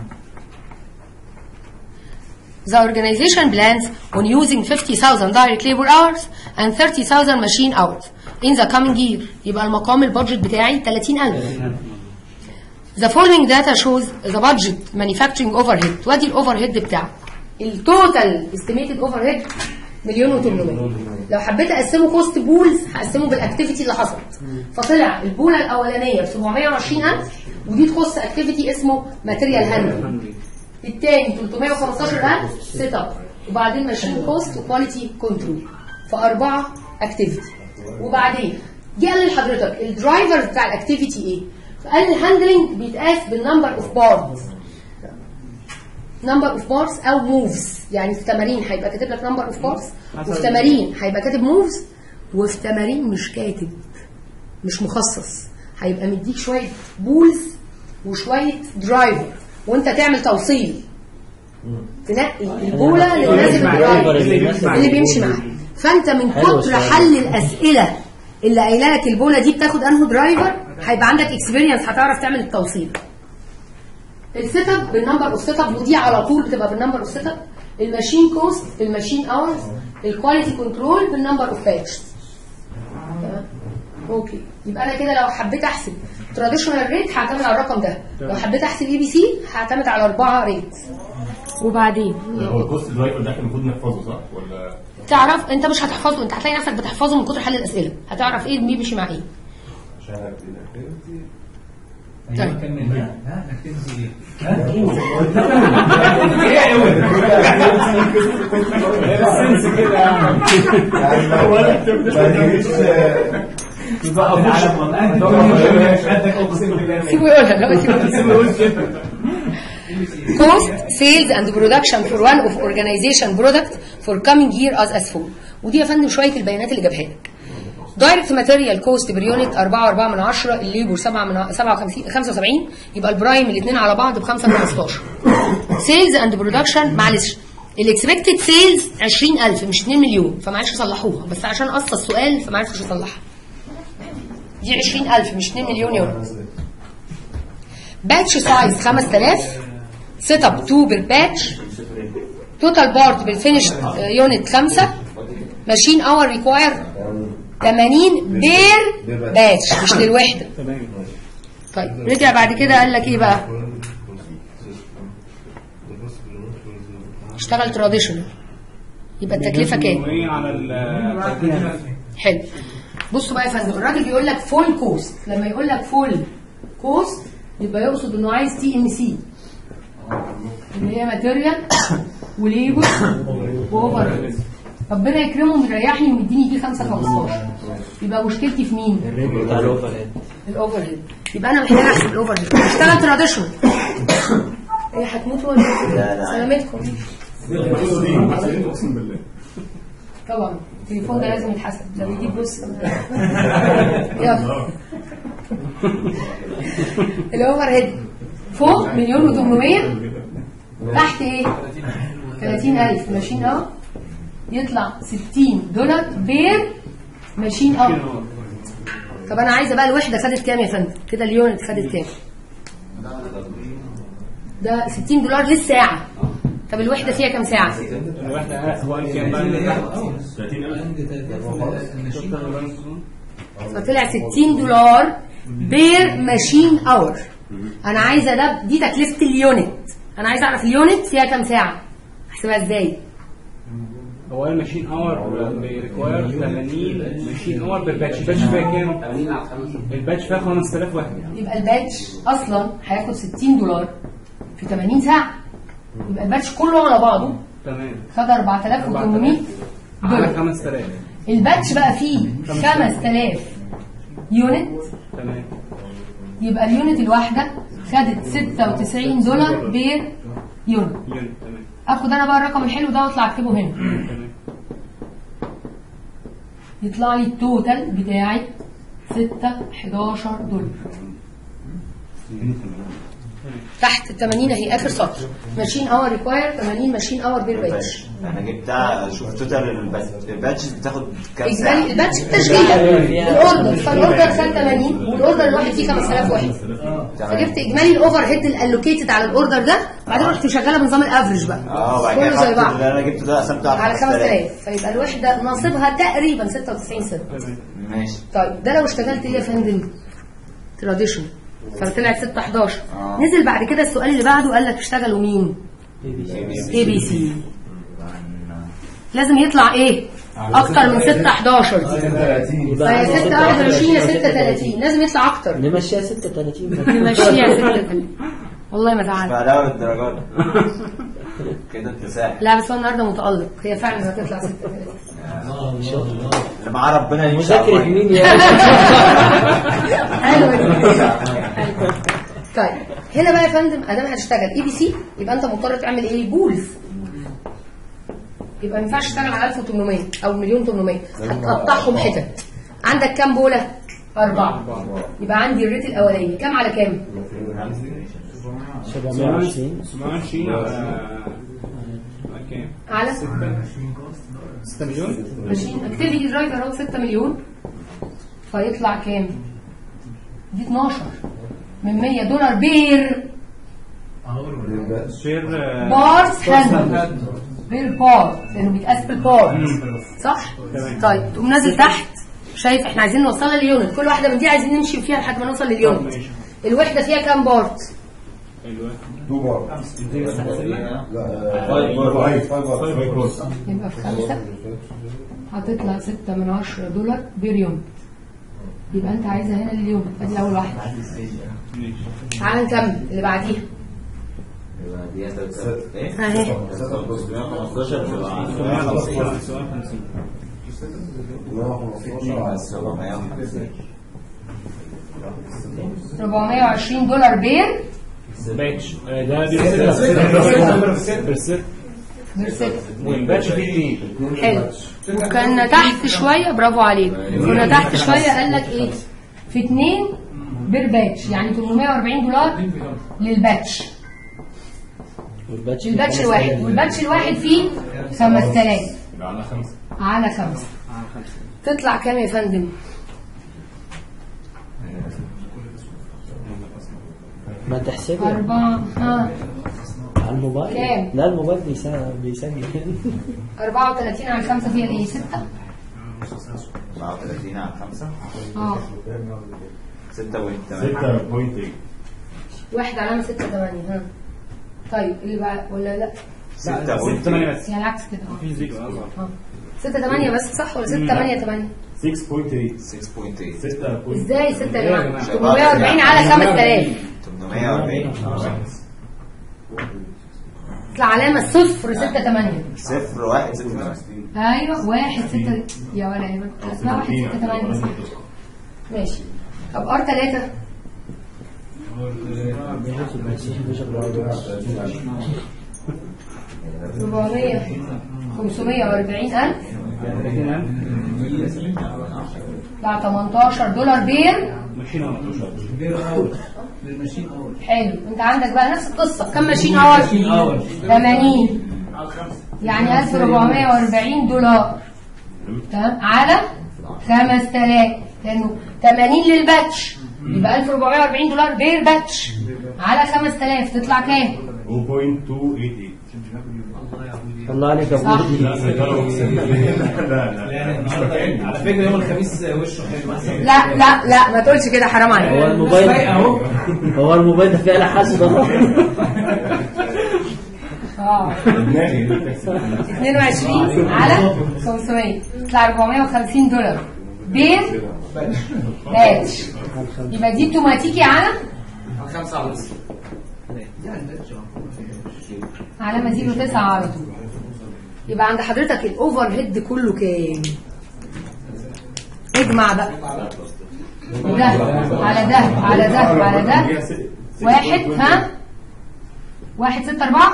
[SPEAKER 1] The organization plans on using 50,000 direct labor hours and 30,000 machine hours in the coming year. يبقى المقام البادجت بتاعي 30,000. The following data shows the budget manufacturing overhead. وادي الاوفر بتاعك. التوتال estimated overhead مليون و800 لو حبيت اقسمه كوست بولز هقسمه بالاكتيفيتي اللي حصلت فطلع البوله الاولانيه ب 720000 ودي تخص اكتيفيتي اسمه ماتيريال هاندلنج التاني 315000 سيت اب وبعدين ماشين كوست وكواليتي كنترول فاربعه اكتيفيتي وبعدين جه قال لحضرتك الدرايفر بتاع الاكتيفيتي ايه؟ فقال الهاندلنج بيتقاس بالنمبر اوف بارز نمبر اوف بارز او موفز يعني في تمارين هيبقى كاتب لك نمبر اوف بارز وفي تمارين هيبقى كاتب موفز وفي تمارين مش كاتب مش مخصص هيبقى مديك شويه بولز وشويه درايفر وانت تعمل توصيل تنقي البوله اللي تناسب الدرايفر اللي بيمشي معاك فانت من
[SPEAKER 2] حلو
[SPEAKER 1] كتر
[SPEAKER 2] السؤال.
[SPEAKER 1] حل الاسئله اللي قايله لك البوله دي بتاخد انهو درايفر هيبقى عندك اكسبيرينس هتعرف تعمل التوصيل السيت اب بالنمبر اوف سيت اب ودي على طول بتبقى بالنمبر اوف سيت اب الماشين كوست الماشين اورز الكواليتي كنترول بالنمبر اوف باتش تمام اوكي يبقى انا كده لو حبيت احسب تراديشنال ريت هعتمد على الرقم ده لو حبيت احسب اي بي سي هعتمد على اربعه ريت وبعدين
[SPEAKER 6] هو الكوست درايفر ده احنا المفروض نحفظه صح ولا
[SPEAKER 1] تعرف انت مش هتحفظه انت هتلاقي نفسك بتحفظه من كتر حل الاسئله هتعرف ايه مين بيمشي مع ايه
[SPEAKER 6] مش عارف
[SPEAKER 3] ايوه كمل بقى ها نكتب ايه؟ ها؟ ايه
[SPEAKER 5] السنس كده يعني
[SPEAKER 3] العالم والله مش قدك اقسم بالله
[SPEAKER 1] سيبه يقولها لا سيبه cost sales and production for one of organization product for coming year as as follow ودي يا فندم شويه البيانات اللي جابها لك دايركت ماتيريال كوست بير يونت 4 من 10 الليبر 7 من 57 75 يبقى البرايم الاثنين على بعض ب 5 15 سيلز اند برودكشن معلش الاكسبكتد سيلز 20000 مش 2 مليون فمعلش صلحوها بس عشان قصه السؤال فما عرفتش اصلحها دي 20000 مش 2 مليون يورو باتش سايز 5000 سيت اب 2 بالباتش توتال بارت بالفينش يونت 5 ماشين اور ريكواير 80 بير باتش مش للوحده طيب رجع بعد كده قال لك ايه بقى اشتغل تراديشنال يبقى التكلفه كام
[SPEAKER 5] على ال
[SPEAKER 1] حلو بصوا بقى يا فندم الراجل بيقول لك فول كوست لما يقول لك فول كوست يبقى يقصد انه عايز تي ام سي اللي هي ماتيريال وليبر واوفر ربنا يكرمه ويريحني ويديني فيه 5 15 يبقى مشكلتي في مين؟
[SPEAKER 2] بتاع الاوفر هيد
[SPEAKER 1] الاوفر هيد يبقى انا محتاج احسب الاوفر هيد اشتغل تراديشنال ايه هتموتوا ولا إيه؟ سلامتكم
[SPEAKER 6] اقسم بالله
[SPEAKER 1] طبعا التليفون ده لازم يتحسب ده بيجيب بص يلا الاوفر هيد فوق مليون و800 تحت ايه 30000 ماشين اهو يطلع 60 دولار بير ماشين اهو طب انا عايزه بقى الوحده خدت كام يا فندم كده اليونت خدت كام ده 60 دولار للساعه طب الوحده فيها كام ساعه
[SPEAKER 5] الواحدة هو قال كام بقى اللي تحت
[SPEAKER 6] 30000
[SPEAKER 1] فطلع 60 دولار بير ماشين اور انا عايزه ده دي تكلفه اليونت انا عايزه اعرف اليونت فيها كام ساعه احسبها ازاي
[SPEAKER 5] هو قال ماشين اور بيريكواير 80 ماشين اور بالباتش الباتش فيها كام؟ الباتش فيها 5000 وحده
[SPEAKER 1] يبقى الباتش اصلا هياخد 60 دولار في 80 ساعه يبقى الباتش كله على بعضه
[SPEAKER 5] تمام
[SPEAKER 1] خد 4800
[SPEAKER 5] على
[SPEAKER 1] دولار
[SPEAKER 5] 5000
[SPEAKER 1] الباتش بقى فيه 5000 يونت
[SPEAKER 5] تمام
[SPEAKER 1] يبقى اليونت الواحده خدت 96 دولار بير يونت
[SPEAKER 5] يونت تمام
[SPEAKER 1] اخد انا بقى الرقم الحلو ده واطلع اكتبه هنا
[SPEAKER 5] تمام
[SPEAKER 1] يطلع لي التوتال بتاعي 6 11 دولار تحت ال 80 اهي اخر سطر ماشين اور ريكواير 80 ماشين اور بير باتش
[SPEAKER 4] انا جبتها شوف توتال الباتش- الباتشز بتاخد كام
[SPEAKER 1] اجمالي
[SPEAKER 4] ساعه
[SPEAKER 1] الباتش التشغيله الاوردر فالاوردر خد 80 والاوردر الواحد فيه 5000 واحد فجبت اجمالي الاوفر هيد الالوكيتد على الاوردر ده بعدين رحت مشغله بنظام الافرج بقى
[SPEAKER 4] اه بعد
[SPEAKER 1] كله
[SPEAKER 4] كده
[SPEAKER 1] زي
[SPEAKER 4] خدت
[SPEAKER 1] بعض
[SPEAKER 4] اللي انا جبته ده قسمته
[SPEAKER 1] على
[SPEAKER 4] 5000
[SPEAKER 1] 5000 فيبقى الوحده ناصبها تقريبا 96 سنت
[SPEAKER 4] ماشي
[SPEAKER 1] طيب ده لو اشتغلت ايه يا فندم تراديشنال فطلعت 6 11
[SPEAKER 4] آه.
[SPEAKER 1] نزل بعد كده السؤال اللي بعده قال لك اشتغلوا مين اي بي سي لازم يطلع ايه اكتر من 6 11 فيا 6 21 يا 6 30 لازم يطلع اكتر
[SPEAKER 2] نمشيها 36
[SPEAKER 1] نمشيها 6 30 والله ما زعلت
[SPEAKER 4] فعلاوة الدرجات كده اتساع
[SPEAKER 1] لا بس هو النهارده متالق هي فعلا هتطلع 6 30
[SPEAKER 4] اللي معاه ربنا يمشي على
[SPEAKER 2] مذاكرة
[SPEAKER 4] المية.
[SPEAKER 2] مين يا
[SPEAKER 1] حلوه دي حلوة. طيب هنا بقى يا فندم ادام هتشتغل اي بي سي يبقى انت مضطر تعمل ايه بولز يبقى ما ينفعش تشتغل على 1800 او مليون 800 هتقطعهم حتت عندك كام بوله أربعة يبقى عندي الريت الأولاني كام على كام؟
[SPEAKER 2] 720
[SPEAKER 5] 720 على
[SPEAKER 1] على
[SPEAKER 5] 6 مليون
[SPEAKER 1] ماشيين اكتيفيتي درايفر اهو 6 مليون فيطلع كام؟ دي 12 من 100 دولار بير
[SPEAKER 5] شير آه،
[SPEAKER 1] بارز هاند بير بار لانه بيتقاس بالبار صح؟
[SPEAKER 5] تمام.
[SPEAKER 1] طيب تقوم نازل تحت شايف احنا عايزين نوصلها لليونت كل واحده من دي عايزين نمشي فيها لحد ما نوصل لليونت
[SPEAKER 5] ماشي.
[SPEAKER 1] الوحده فيها كام بارت؟
[SPEAKER 5] الوقت.
[SPEAKER 7] تو بار
[SPEAKER 6] فايف
[SPEAKER 7] فايف بار
[SPEAKER 1] يبقى في خمسة هتطلع ستة من عشرة دولار بير يوم يبقى انت عايزها هنا لليوم ادي اول واحدة تعال نكمل اللي بعديها اهي
[SPEAKER 4] 15 بتبقى
[SPEAKER 5] سؤال 50
[SPEAKER 1] 420 دولار بير
[SPEAKER 5] باتش آه، ده بيرسيت بيرسيت
[SPEAKER 1] بير ست
[SPEAKER 5] والباتش فيه اثنين
[SPEAKER 1] حلو وكنا تحت شوية برافو عليك كنا تحت شوية قال لك ايه في اتنين بير باتش يعني 840 دولار للباتش
[SPEAKER 2] والباتش
[SPEAKER 1] الباتش الواحد والباتش الواحد فيه 5000
[SPEAKER 6] يبقى على خمسة
[SPEAKER 1] على خمسة تطلع كام يا فندم؟
[SPEAKER 2] ما تحسبها
[SPEAKER 1] أربعة ها
[SPEAKER 2] على الموبايل
[SPEAKER 1] كام؟
[SPEAKER 2] لا الموبايل بيسا- بيسجل
[SPEAKER 1] 34 على خمسة فيها ايه؟ ستة؟
[SPEAKER 4] 34 على 5
[SPEAKER 1] اه
[SPEAKER 4] 6.8
[SPEAKER 6] 6.8
[SPEAKER 1] واحد علامة ستة تمانية ها طيب اللي بقى ولا لا؟
[SPEAKER 5] 6 8 بس
[SPEAKER 1] يعني العكس كده اه
[SPEAKER 5] في زيرو اصغر
[SPEAKER 1] اه ستة تمانية بس صح ولا ستة تمانية تمانية؟
[SPEAKER 6] 6.8
[SPEAKER 4] 6.8
[SPEAKER 6] 6.8
[SPEAKER 1] ازاي ستة يا جماعة؟
[SPEAKER 5] جماعة.
[SPEAKER 1] 840 على 5000
[SPEAKER 4] 840
[SPEAKER 1] يطلع علامة صفر ستة تمانية
[SPEAKER 4] صفر واحد ستة
[SPEAKER 1] ايوه واحد ستة يا ولا ايه اسمها واحد ستة تمانية صح ماشي طب ار تلاتة ربعمية خمسمية وأربعين ألف يطلع 18 دولار بير
[SPEAKER 5] ماشيين اهو
[SPEAKER 1] حلو انت عندك بقى نفس القصة كم ماشين اور 80 يعني 1440 دولار تمام على 5000 لانه 80 للباتش يبقى 1440 دولار بير باتش على 5000 تطلع كام
[SPEAKER 6] 0.288
[SPEAKER 2] الله عليك يا
[SPEAKER 1] صح.
[SPEAKER 2] ابو
[SPEAKER 6] لا لا لا مش مكان
[SPEAKER 3] على فكره يوم الخميس وشه حلو
[SPEAKER 1] لا لا لا ما تقولش كده حرام
[SPEAKER 2] هو
[SPEAKER 1] عليك
[SPEAKER 2] الموبايل
[SPEAKER 3] اهو
[SPEAKER 2] هو الموبايل ده فيه آلة حاسبة
[SPEAKER 1] اه
[SPEAKER 6] دماغي
[SPEAKER 1] 22 على 500 يطلع 450 دولار بير باتش يبقى دي اوتوماتيكي على
[SPEAKER 3] خمسة ونص
[SPEAKER 1] علامة زيرو تسعة على طول يبقى عند حضرتك الاوفر هيد كله كام؟ اجمع بقى ده على ده على ده على ده واحد ها واحد ستة أربعة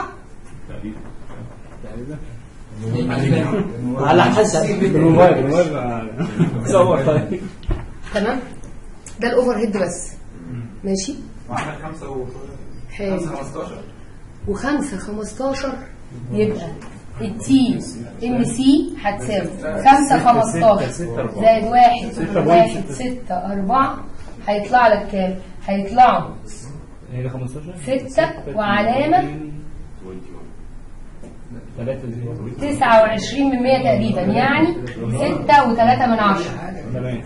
[SPEAKER 2] على حسب
[SPEAKER 5] الموبايل الموبايل آه، صور طيب
[SPEAKER 1] تمام ده الاوفر هيد بس ماشي
[SPEAKER 3] وعمل خمسة و
[SPEAKER 1] حلو
[SPEAKER 3] 15
[SPEAKER 1] وخمسة خمستاشر يبقى التي ام سي هتساوي خمسة خمستاشر زائد واحد واحد ستة أربعة هيطلع لك كام؟ هيطلعوا
[SPEAKER 5] هي ده 15
[SPEAKER 1] ستة وعلامة
[SPEAKER 5] 3 زيرو
[SPEAKER 1] تسعة وعشرين من مية تقريبا يعني ستة وتلاتة من عشرة
[SPEAKER 5] تمام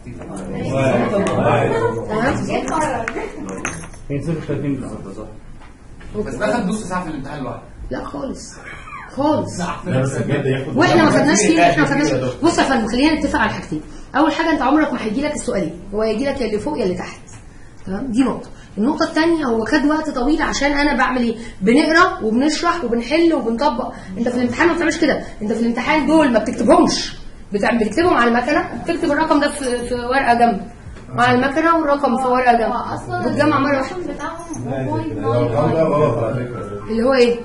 [SPEAKER 1] تمام؟
[SPEAKER 5] هي 36 بالظبط
[SPEAKER 3] بس باخد نص ساعة في الامتحان لوحده
[SPEAKER 1] لا خالص خالص
[SPEAKER 6] لا بس بجد ياخد
[SPEAKER 1] واحنا ما خدناش فيه احنا ما خدناش بص يا فندم خلينا نتفق على حاجتين اول حاجه انت عمرك ما هيجي لك السؤالين هو هيجي لك يا اللي فوق يا اللي تحت تمام دي نقطه النقطه الثانيه هو خد وقت طويل عشان انا بعمل ايه بنقرا وبنشرح وبنحل وبنطبق انت في الامتحان ما بتعملش كده انت في الامتحان دول ما بتكتبهمش بتعمل بتكتبهم على المكنه بتكتب الرقم ده في, في ورقه جنب على المكنه والرقم في ورقه جنب
[SPEAKER 8] اصلا
[SPEAKER 1] بتجمع مره واحده
[SPEAKER 8] بتاعهم
[SPEAKER 1] اللي هو ايه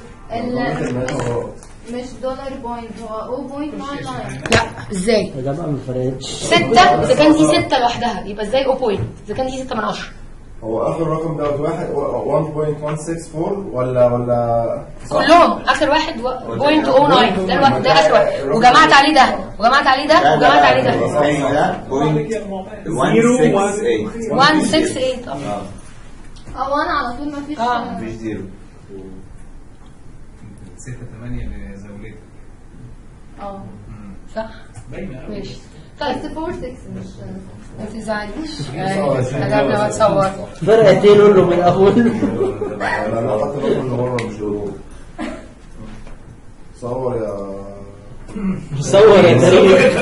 [SPEAKER 8] مش دولار بوينت هو 0.99
[SPEAKER 1] لا ازاي
[SPEAKER 2] يا جماعة ما فرقتش
[SPEAKER 1] ستة إذا كان دي ستة لوحدها يبقى ازاي 0 بوينت إذا كان دي ستة من عشرة
[SPEAKER 7] هو اخر رقم دوت واحد 1.164 ولا ولا
[SPEAKER 1] كلهم اخر واحد و- بوينت او 9 ده الواحد ده اخر واحد وجمعت عليه ده وجمعت عليه ده
[SPEAKER 4] لا
[SPEAKER 1] وجمعت عليه
[SPEAKER 4] لا
[SPEAKER 1] ده
[SPEAKER 4] الثاني ده بوينت 168
[SPEAKER 1] 168
[SPEAKER 4] اه
[SPEAKER 8] او انا على طول ما فيش
[SPEAKER 1] آه.
[SPEAKER 4] مفيش زيرو
[SPEAKER 3] 6 8 لزولتك
[SPEAKER 8] اه
[SPEAKER 1] صح ماشي
[SPEAKER 8] بس
[SPEAKER 1] طيب
[SPEAKER 8] 4 6 مش
[SPEAKER 1] ما تزعليش انا بتصور
[SPEAKER 2] فرقتين قول له من الاول
[SPEAKER 7] ولا انا خدت الرقم اللي بره مش جوه صور يا
[SPEAKER 2] صور يا تاريخ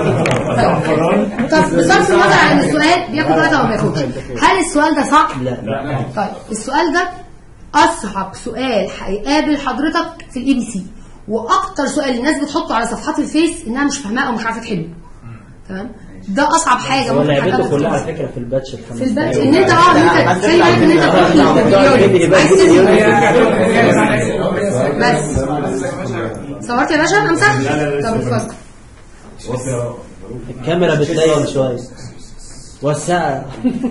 [SPEAKER 1] طب بصرف النظر عن السؤال بياخد وقت او ما بياخدش هل السؤال ده صعب؟
[SPEAKER 2] لا
[SPEAKER 1] طيب السؤال ده اصعب سؤال هيقابل حضرتك في الاي بي سي واكتر سؤال الناس بتحطه على صفحات الفيس انها مش فاهماه او مش عارفه تحله تمام ده اصعب حاجه
[SPEAKER 2] هو
[SPEAKER 1] ممكن
[SPEAKER 2] لعبته
[SPEAKER 1] هتقابلك
[SPEAKER 2] كلها على
[SPEAKER 1] في
[SPEAKER 2] فكره في الباتش الخمس
[SPEAKER 1] في الباتش
[SPEAKER 2] دقايق.
[SPEAKER 1] ان انت اه ان انت خلي بالك ان انت تروح للمليون. عايز تسمع. بس صورت يا باشا امسح طب اتفضل
[SPEAKER 2] الكاميرا بتلين شويه وسعها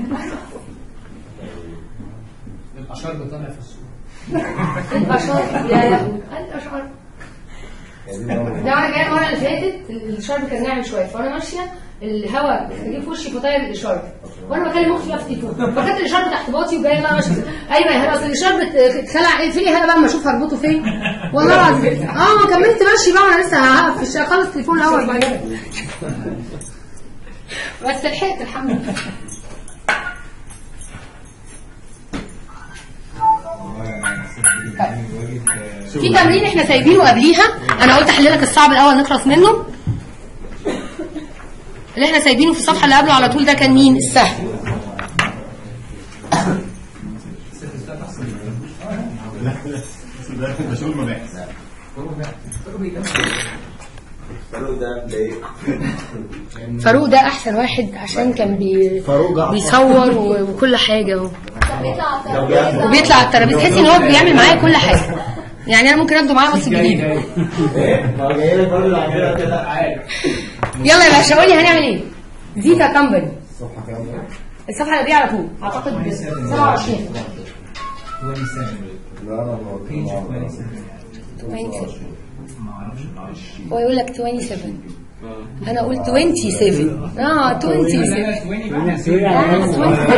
[SPEAKER 3] الاشار ده طالع في الصوره
[SPEAKER 1] الاشار يا لهوي الاشار ده وانا جايه المره اللي فاتت الشرب كان ناعم شويه فانا ماشيه الهواء جه في وشي فطاير الاشارب وانا بكلم اختي بقى في التليفون فخدت الاشارب تحت باطي وجايه بقى ماشيه ايوه يا هلا اصل الاشارب اتخلع ايه في ايه هلا بقى اما اشوف هربطه فين والله العظيم اه ما كملت ماشي بقى وانا لسه هقف في الشارع اخلص التليفون الاول بعد كده بس لحقت الحمد لله في تمرين احنا سايبينه قبليها انا قلت احل لك الصعب الاول نخلص منه اللي احنا سايبينه في الصفحه اللي قبله على طول ده كان مين السهل
[SPEAKER 6] ده شغل مباحث
[SPEAKER 4] الفاروق ده مضايق
[SPEAKER 1] فاروق ده احسن واحد عشان كان بي...
[SPEAKER 2] فاروق جعفر.
[SPEAKER 1] بيصور و- وكل حاجه و...
[SPEAKER 8] بيطلع على الترابيزه
[SPEAKER 1] وبيطلع على الترابيزه تحس ان هو بيعمل معايا كل حاجه يعني انا ممكن اخده معايا بص الجديد
[SPEAKER 2] هو جاي لك برضه عندنا كده
[SPEAKER 1] يلا يا باشا قولي هنعمل ايه زيتا كامباني
[SPEAKER 7] صفحه كام ده؟
[SPEAKER 1] الصفحه اللي قبليها على طول اعتقد 27
[SPEAKER 7] لا انا ما
[SPEAKER 1] 27 هو يقول لك 27 انا قلت 27 اه 27 آه،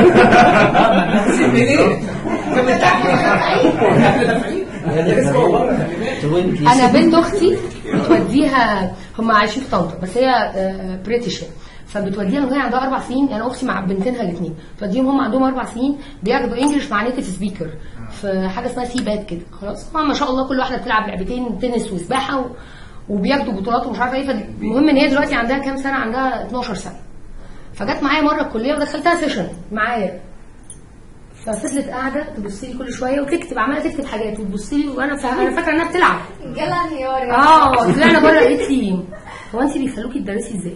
[SPEAKER 1] 27 انا بنت اختي بتوديها هم عايشين في طنطا بس هي بريتش فبتوديها وهي عندها اربع سنين يعني اختي مع بنتينها الاثنين توديهم هم عندهم اربع سنين بياخدوا انجلش مع نيتف سبيكر في حاجه اسمها سي باد كده خلاص طبعا ما شاء الله كل واحده بتلعب لعبتين تنس وسباحه و... وبياخدوا بطولات ومش عارفه ايه فالمهم ان هي دلوقتي عندها كام سنه عندها 12 سنه فجت معايا مره الكليه ودخلتها سيشن معايا ففضلت قاعده تبص لي كل شويه وتكتب عماله تكتب حاجات وتبص لي وانا فا- انا فاكره انها بتلعب
[SPEAKER 8] جالها انهيار يا
[SPEAKER 1] اه طلعنا بره قالت لي هو انت بيخلوكي تدرسي ازاي؟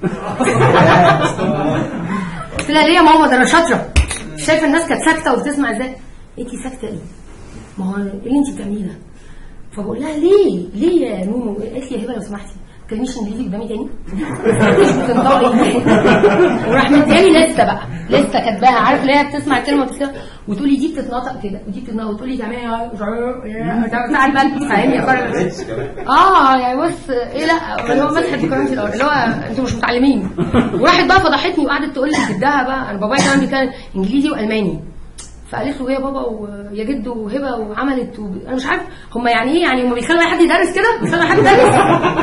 [SPEAKER 1] قلت لها ليه يا ماما ده انا شاطره شايفه الناس كانت ساكته وبتسمع ازاي؟ انت ساكته ايه؟ ما هو ايه اللي انت بتعمليه ده؟ فبقول لها ليه؟ ليه يا نونو؟ قالت لي يا هبه لو سمحتي ما تكلميش انجليزي قدامي تاني مش بتنطقي وراح مدياني لسه بقى لسه كاتباها عارف ليه بتسمع الكلمه وتكتبها وتقولي دي بتتنطق كده ودي بتتنطق وتقولي تعملي بتاع البلد فاهمني يا فرق اه يعني بص ايه لا اللي هو مسح الديكورات في الاول اللي هو انتوا مش متعلمين وراحت بقى فضحتني وقعدت تقول لي جدها بقى انا بابايا كمان بيتكلم انجليزي والماني فقالت له ايه يا بابا ويا جد وهبه وعملت وب... انا مش عارف هم يعني ايه يعني هم بيخلوا اي حد يدرس كده بيخلوا اي حد يدرس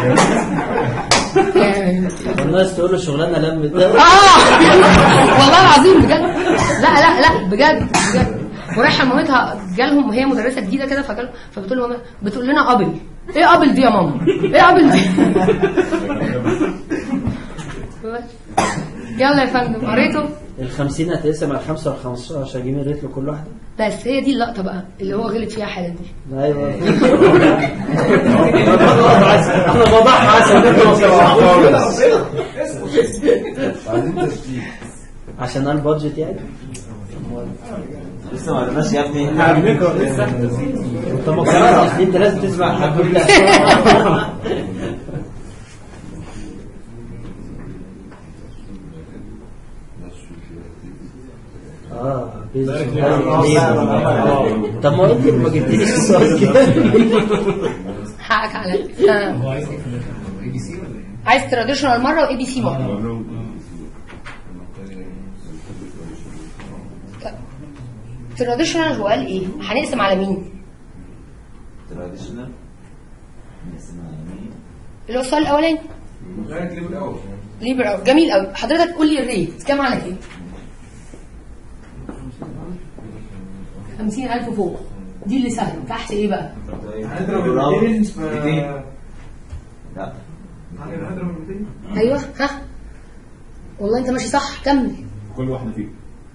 [SPEAKER 1] يعني
[SPEAKER 2] والناس تقول له شغلانه لمت ده
[SPEAKER 1] اه والله العظيم بجد لا لا لا بجد بجد ورايحه مامتها جالهم هي مدرسه جديده كده فجال فبتقول لهم بتقول لنا قبل ايه قبل دي يا ماما ايه قبل دي بس. يلا يا فندم قريته
[SPEAKER 2] ال 50 هتقسم على 5 وال 15 جنيه ريت له كل واحده
[SPEAKER 1] بس هي دي اللقطه بقى اللي هو غلط فيها حالا دي
[SPEAKER 2] ايوه احنا بضحى عشان
[SPEAKER 7] عايزين تشتيت
[SPEAKER 2] عشان انا البادجت يعني
[SPEAKER 4] لسه ما قلناش يا ابني
[SPEAKER 2] انت ما قررتش انت لازم تسمع الحدود ده اه طب ما انت اللي ما جبتليش السؤال كده
[SPEAKER 1] حقك عليا آه. عايز تراديشنال مره واي بي سي مره تراديشنال هو قال ايه؟ هنقسم على مين؟
[SPEAKER 4] تراديشنال
[SPEAKER 1] اللي هو السؤال الاولاني ليبر قوي جميل قوي حضرتك قول لي الريت كام على كام؟ 50000 فوق دي اللي سهله تحت ايه بقى؟
[SPEAKER 3] هنضرب ال 200 في
[SPEAKER 4] 200 لا
[SPEAKER 3] هنضرب ال 200
[SPEAKER 1] ايوه ها والله انت ماشي صح كمل
[SPEAKER 6] كل واحده فيهم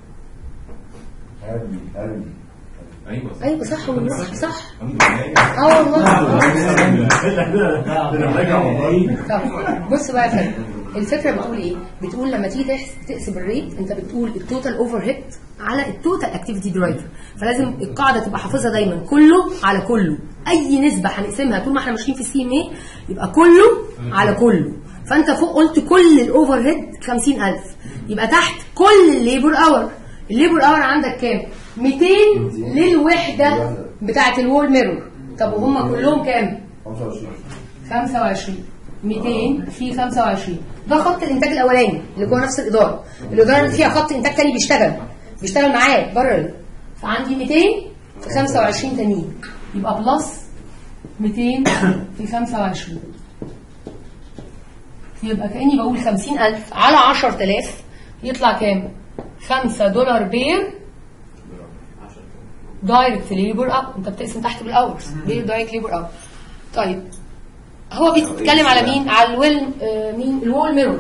[SPEAKER 7] قلبي قلبي
[SPEAKER 6] ايوه
[SPEAKER 1] ايوه صح والله صح
[SPEAKER 6] الحمد لله
[SPEAKER 1] اه والله
[SPEAKER 6] راجع والله
[SPEAKER 1] طب بص بقى يا فندم الفكره بتقول ايه؟ بتقول لما تيجي تحس- تقسم الريت انت بتقول التوتال اوفر هيد على التوتال اكتيفيتي درايفر فلازم القاعده تبقى حافظها دايما كله على كله اي نسبه هنقسمها طول ما احنا ماشيين في السي ام اي يبقى كله على كله فانت فوق قلت كل الاوفر هيد 50000 يبقى تحت كل الليبر اور الليبر اور عندك كام؟ 200 للوحده بتاعه الوول ميرور طب وهم كلهم كام؟
[SPEAKER 7] 25
[SPEAKER 1] 25 200 في 25 ده خط الانتاج الاولاني اللي جوه نفس الاداره الاداره اللي فيها خط انتاج تاني بيشتغل بيشتغل معاك بره ال- فعندي 200 في 25 تانيين يبقى بلس 200 في 25 يبقى كاني بقول 50000 على 10000 يطلع كام 5 دولار بير دايركت ليبر اب انت بتقسم تحت بالاورز بير دايركت ليبر اب طيب هو بيتكلم على مين على الويل آه، مين الوول ميرور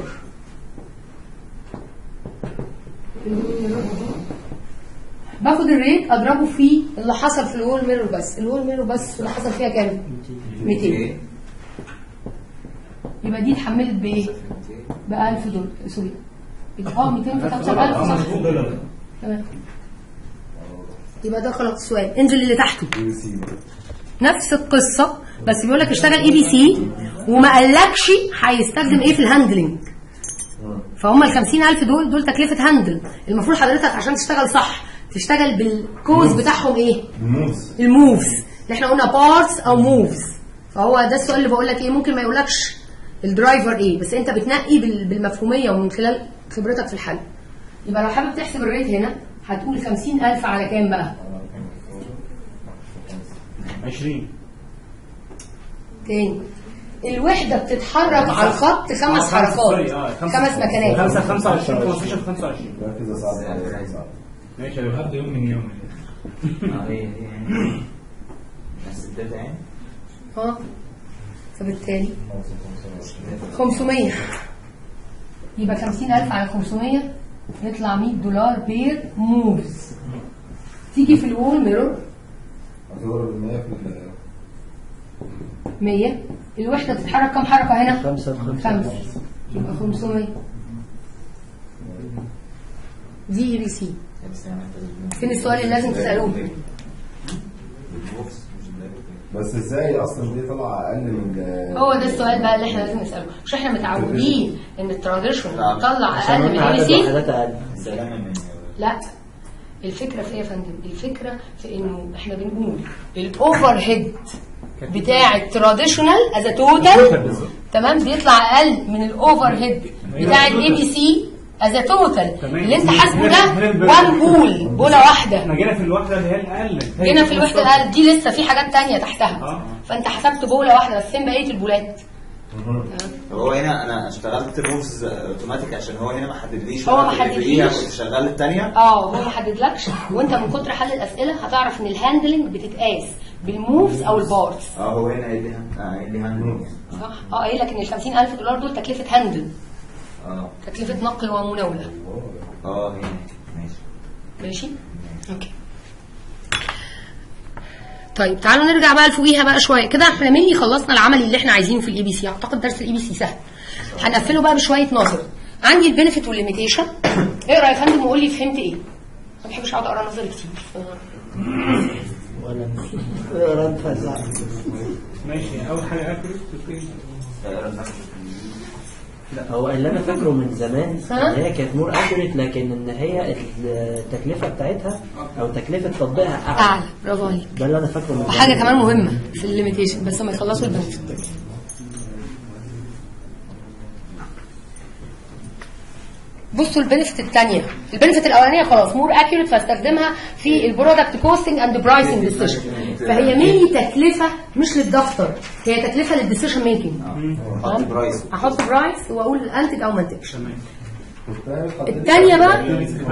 [SPEAKER 1] باخد الريت اضربه في اللي حصل في الوول ميرور بس الوول ميرور بس اللي حصل فيها كام 200 يبقى دي اتحملت بايه ب 1000 دولار سوري يبقى اه 200 في 5000 صح تمام يبقى ده خلاص السؤال انزل اللي تحته نفس القصه بس بيقول لك اشتغل اي بي سي وما قالكش هيستخدم ايه في الهاندلنج فهم ال 50000 دول دول تكلفه هاندل المفروض حضرتك عشان تشتغل صح تشتغل بالكوز بتاعهم ايه
[SPEAKER 7] الموز
[SPEAKER 1] الموفز اللي احنا قلنا بارتس او موفز فهو ده السؤال اللي بقول لك ايه ممكن ما يقولكش الدرايفر ايه بس انت بتنقي بال- بالمفهوميه ومن خلال خبرتك في الحل يبقى لو حابب تحسب الريت هنا هتقول 50000 على كام بقى
[SPEAKER 5] 20
[SPEAKER 1] تاني الوحدة بتتحرك على الخط خمس حركات خمس مكانات
[SPEAKER 5] 5 25 15 25
[SPEAKER 7] ركز يا سعد يا سعد.
[SPEAKER 5] ماشي يا
[SPEAKER 3] هبدا يوم من يوم
[SPEAKER 4] نفس الداتا يعني
[SPEAKER 1] ها فبالتالي 500 يبقى 50000 على 500 يطلع 100 دولار بير موفز تيجي في الوول ميرور
[SPEAKER 7] هتضرب ال 100 في ال
[SPEAKER 1] 100 الوحدة بتتحرك كم حركة هنا؟
[SPEAKER 2] خمسة في خمسة.
[SPEAKER 1] خمسة يبقى 500 دي اي بي سي فين السؤال اللي لازم تسألوه؟
[SPEAKER 7] بس ازاي اصلا دي طلع اقل من ال-
[SPEAKER 1] هو ده السؤال بقى اللي احنا لازم نسأله مش احنا متعودين ان التراديشنال بتطلع اقل من
[SPEAKER 2] عشان
[SPEAKER 1] اي
[SPEAKER 2] عدد
[SPEAKER 1] سي
[SPEAKER 2] وحدات اقل
[SPEAKER 4] سلامة من
[SPEAKER 1] لا الفكرة في ايه يا فندم؟ الفكرة في انه احنا بنقول الاوفر هيد بتاع التراديشنال از توتال تمام بيطلع اقل من الاوفر هيد بتاع الاي بي سي از توتال
[SPEAKER 5] تمام.
[SPEAKER 1] اللي انت حاسبه ده
[SPEAKER 5] هنا البر-
[SPEAKER 1] وان بول بوله واحده
[SPEAKER 5] احنا جينا في الوحده اللي هي الاقل
[SPEAKER 1] هنا في الوحده الاقل دي لسه في حاجات تانية تحتها
[SPEAKER 5] آه.
[SPEAKER 1] فانت حسبت بوله واحده بس فين بقيه البولات؟
[SPEAKER 4] طب هو هنا انا اشتغلت موفز اوتوماتيك عشان هو هنا ما حددليش
[SPEAKER 1] هو ما
[SPEAKER 4] وقت اللي
[SPEAKER 1] حددليش.
[SPEAKER 4] فيها كنت شغال الثانيه
[SPEAKER 1] اه هو ما حددلكش وانت من كتر حل الاسئله هتعرف ان الهاندلنج بتتقاس بالموفز او البارز
[SPEAKER 4] اه هو هنا قايل لي اه قايل لي هاندل
[SPEAKER 1] صح اه قايل لك ان ال 50000 دولار دول تكلفه هاندل
[SPEAKER 4] اه
[SPEAKER 1] تكلفه نقل ومناوله
[SPEAKER 4] اه هنا ماشي
[SPEAKER 1] ماشي اوكي طيب تعالوا نرجع بقى لفوقيها بقى شويه كده احنا مني خلصنا العملي اللي احنا عايزينه في الاي بي سي اعتقد درس الاي بي سي سهل هنقفله بقى بشويه نظر عندي البينفيت والليميتيشن اقرا يا فندم وقول لي فهمت ايه ما بحبش اقعد اقرا نظري كتير
[SPEAKER 2] ولا رد فزع
[SPEAKER 5] ماشي اول حاجه اكل
[SPEAKER 4] آه،
[SPEAKER 2] لا هو اللي انا فاكره من زمان
[SPEAKER 1] ها؟
[SPEAKER 2] ان هي كانت مور اكيوريت لكن ان هي التكلفه بتاعتها او تكلفه تطبيقها اعلى
[SPEAKER 1] اعلى برافو عليك
[SPEAKER 2] ده اللي انا فاكره من زمان
[SPEAKER 1] وحاجه كمان مهمه في الليميتيشن بس ما يخلصوا البنفيت بصوا البنفيت الثانيه البنفيت الاولانيه خلاص مور اكيوريت فاستخدمها في البرودكت كوستنج اند برايسنج ديسيشن فهي ميني تكلفه مش للدفتر هي تكلفه للديسيشن ميكنج
[SPEAKER 4] حط برايس
[SPEAKER 1] احط برايس واقول انتج او ما انتجش الثانيه بقى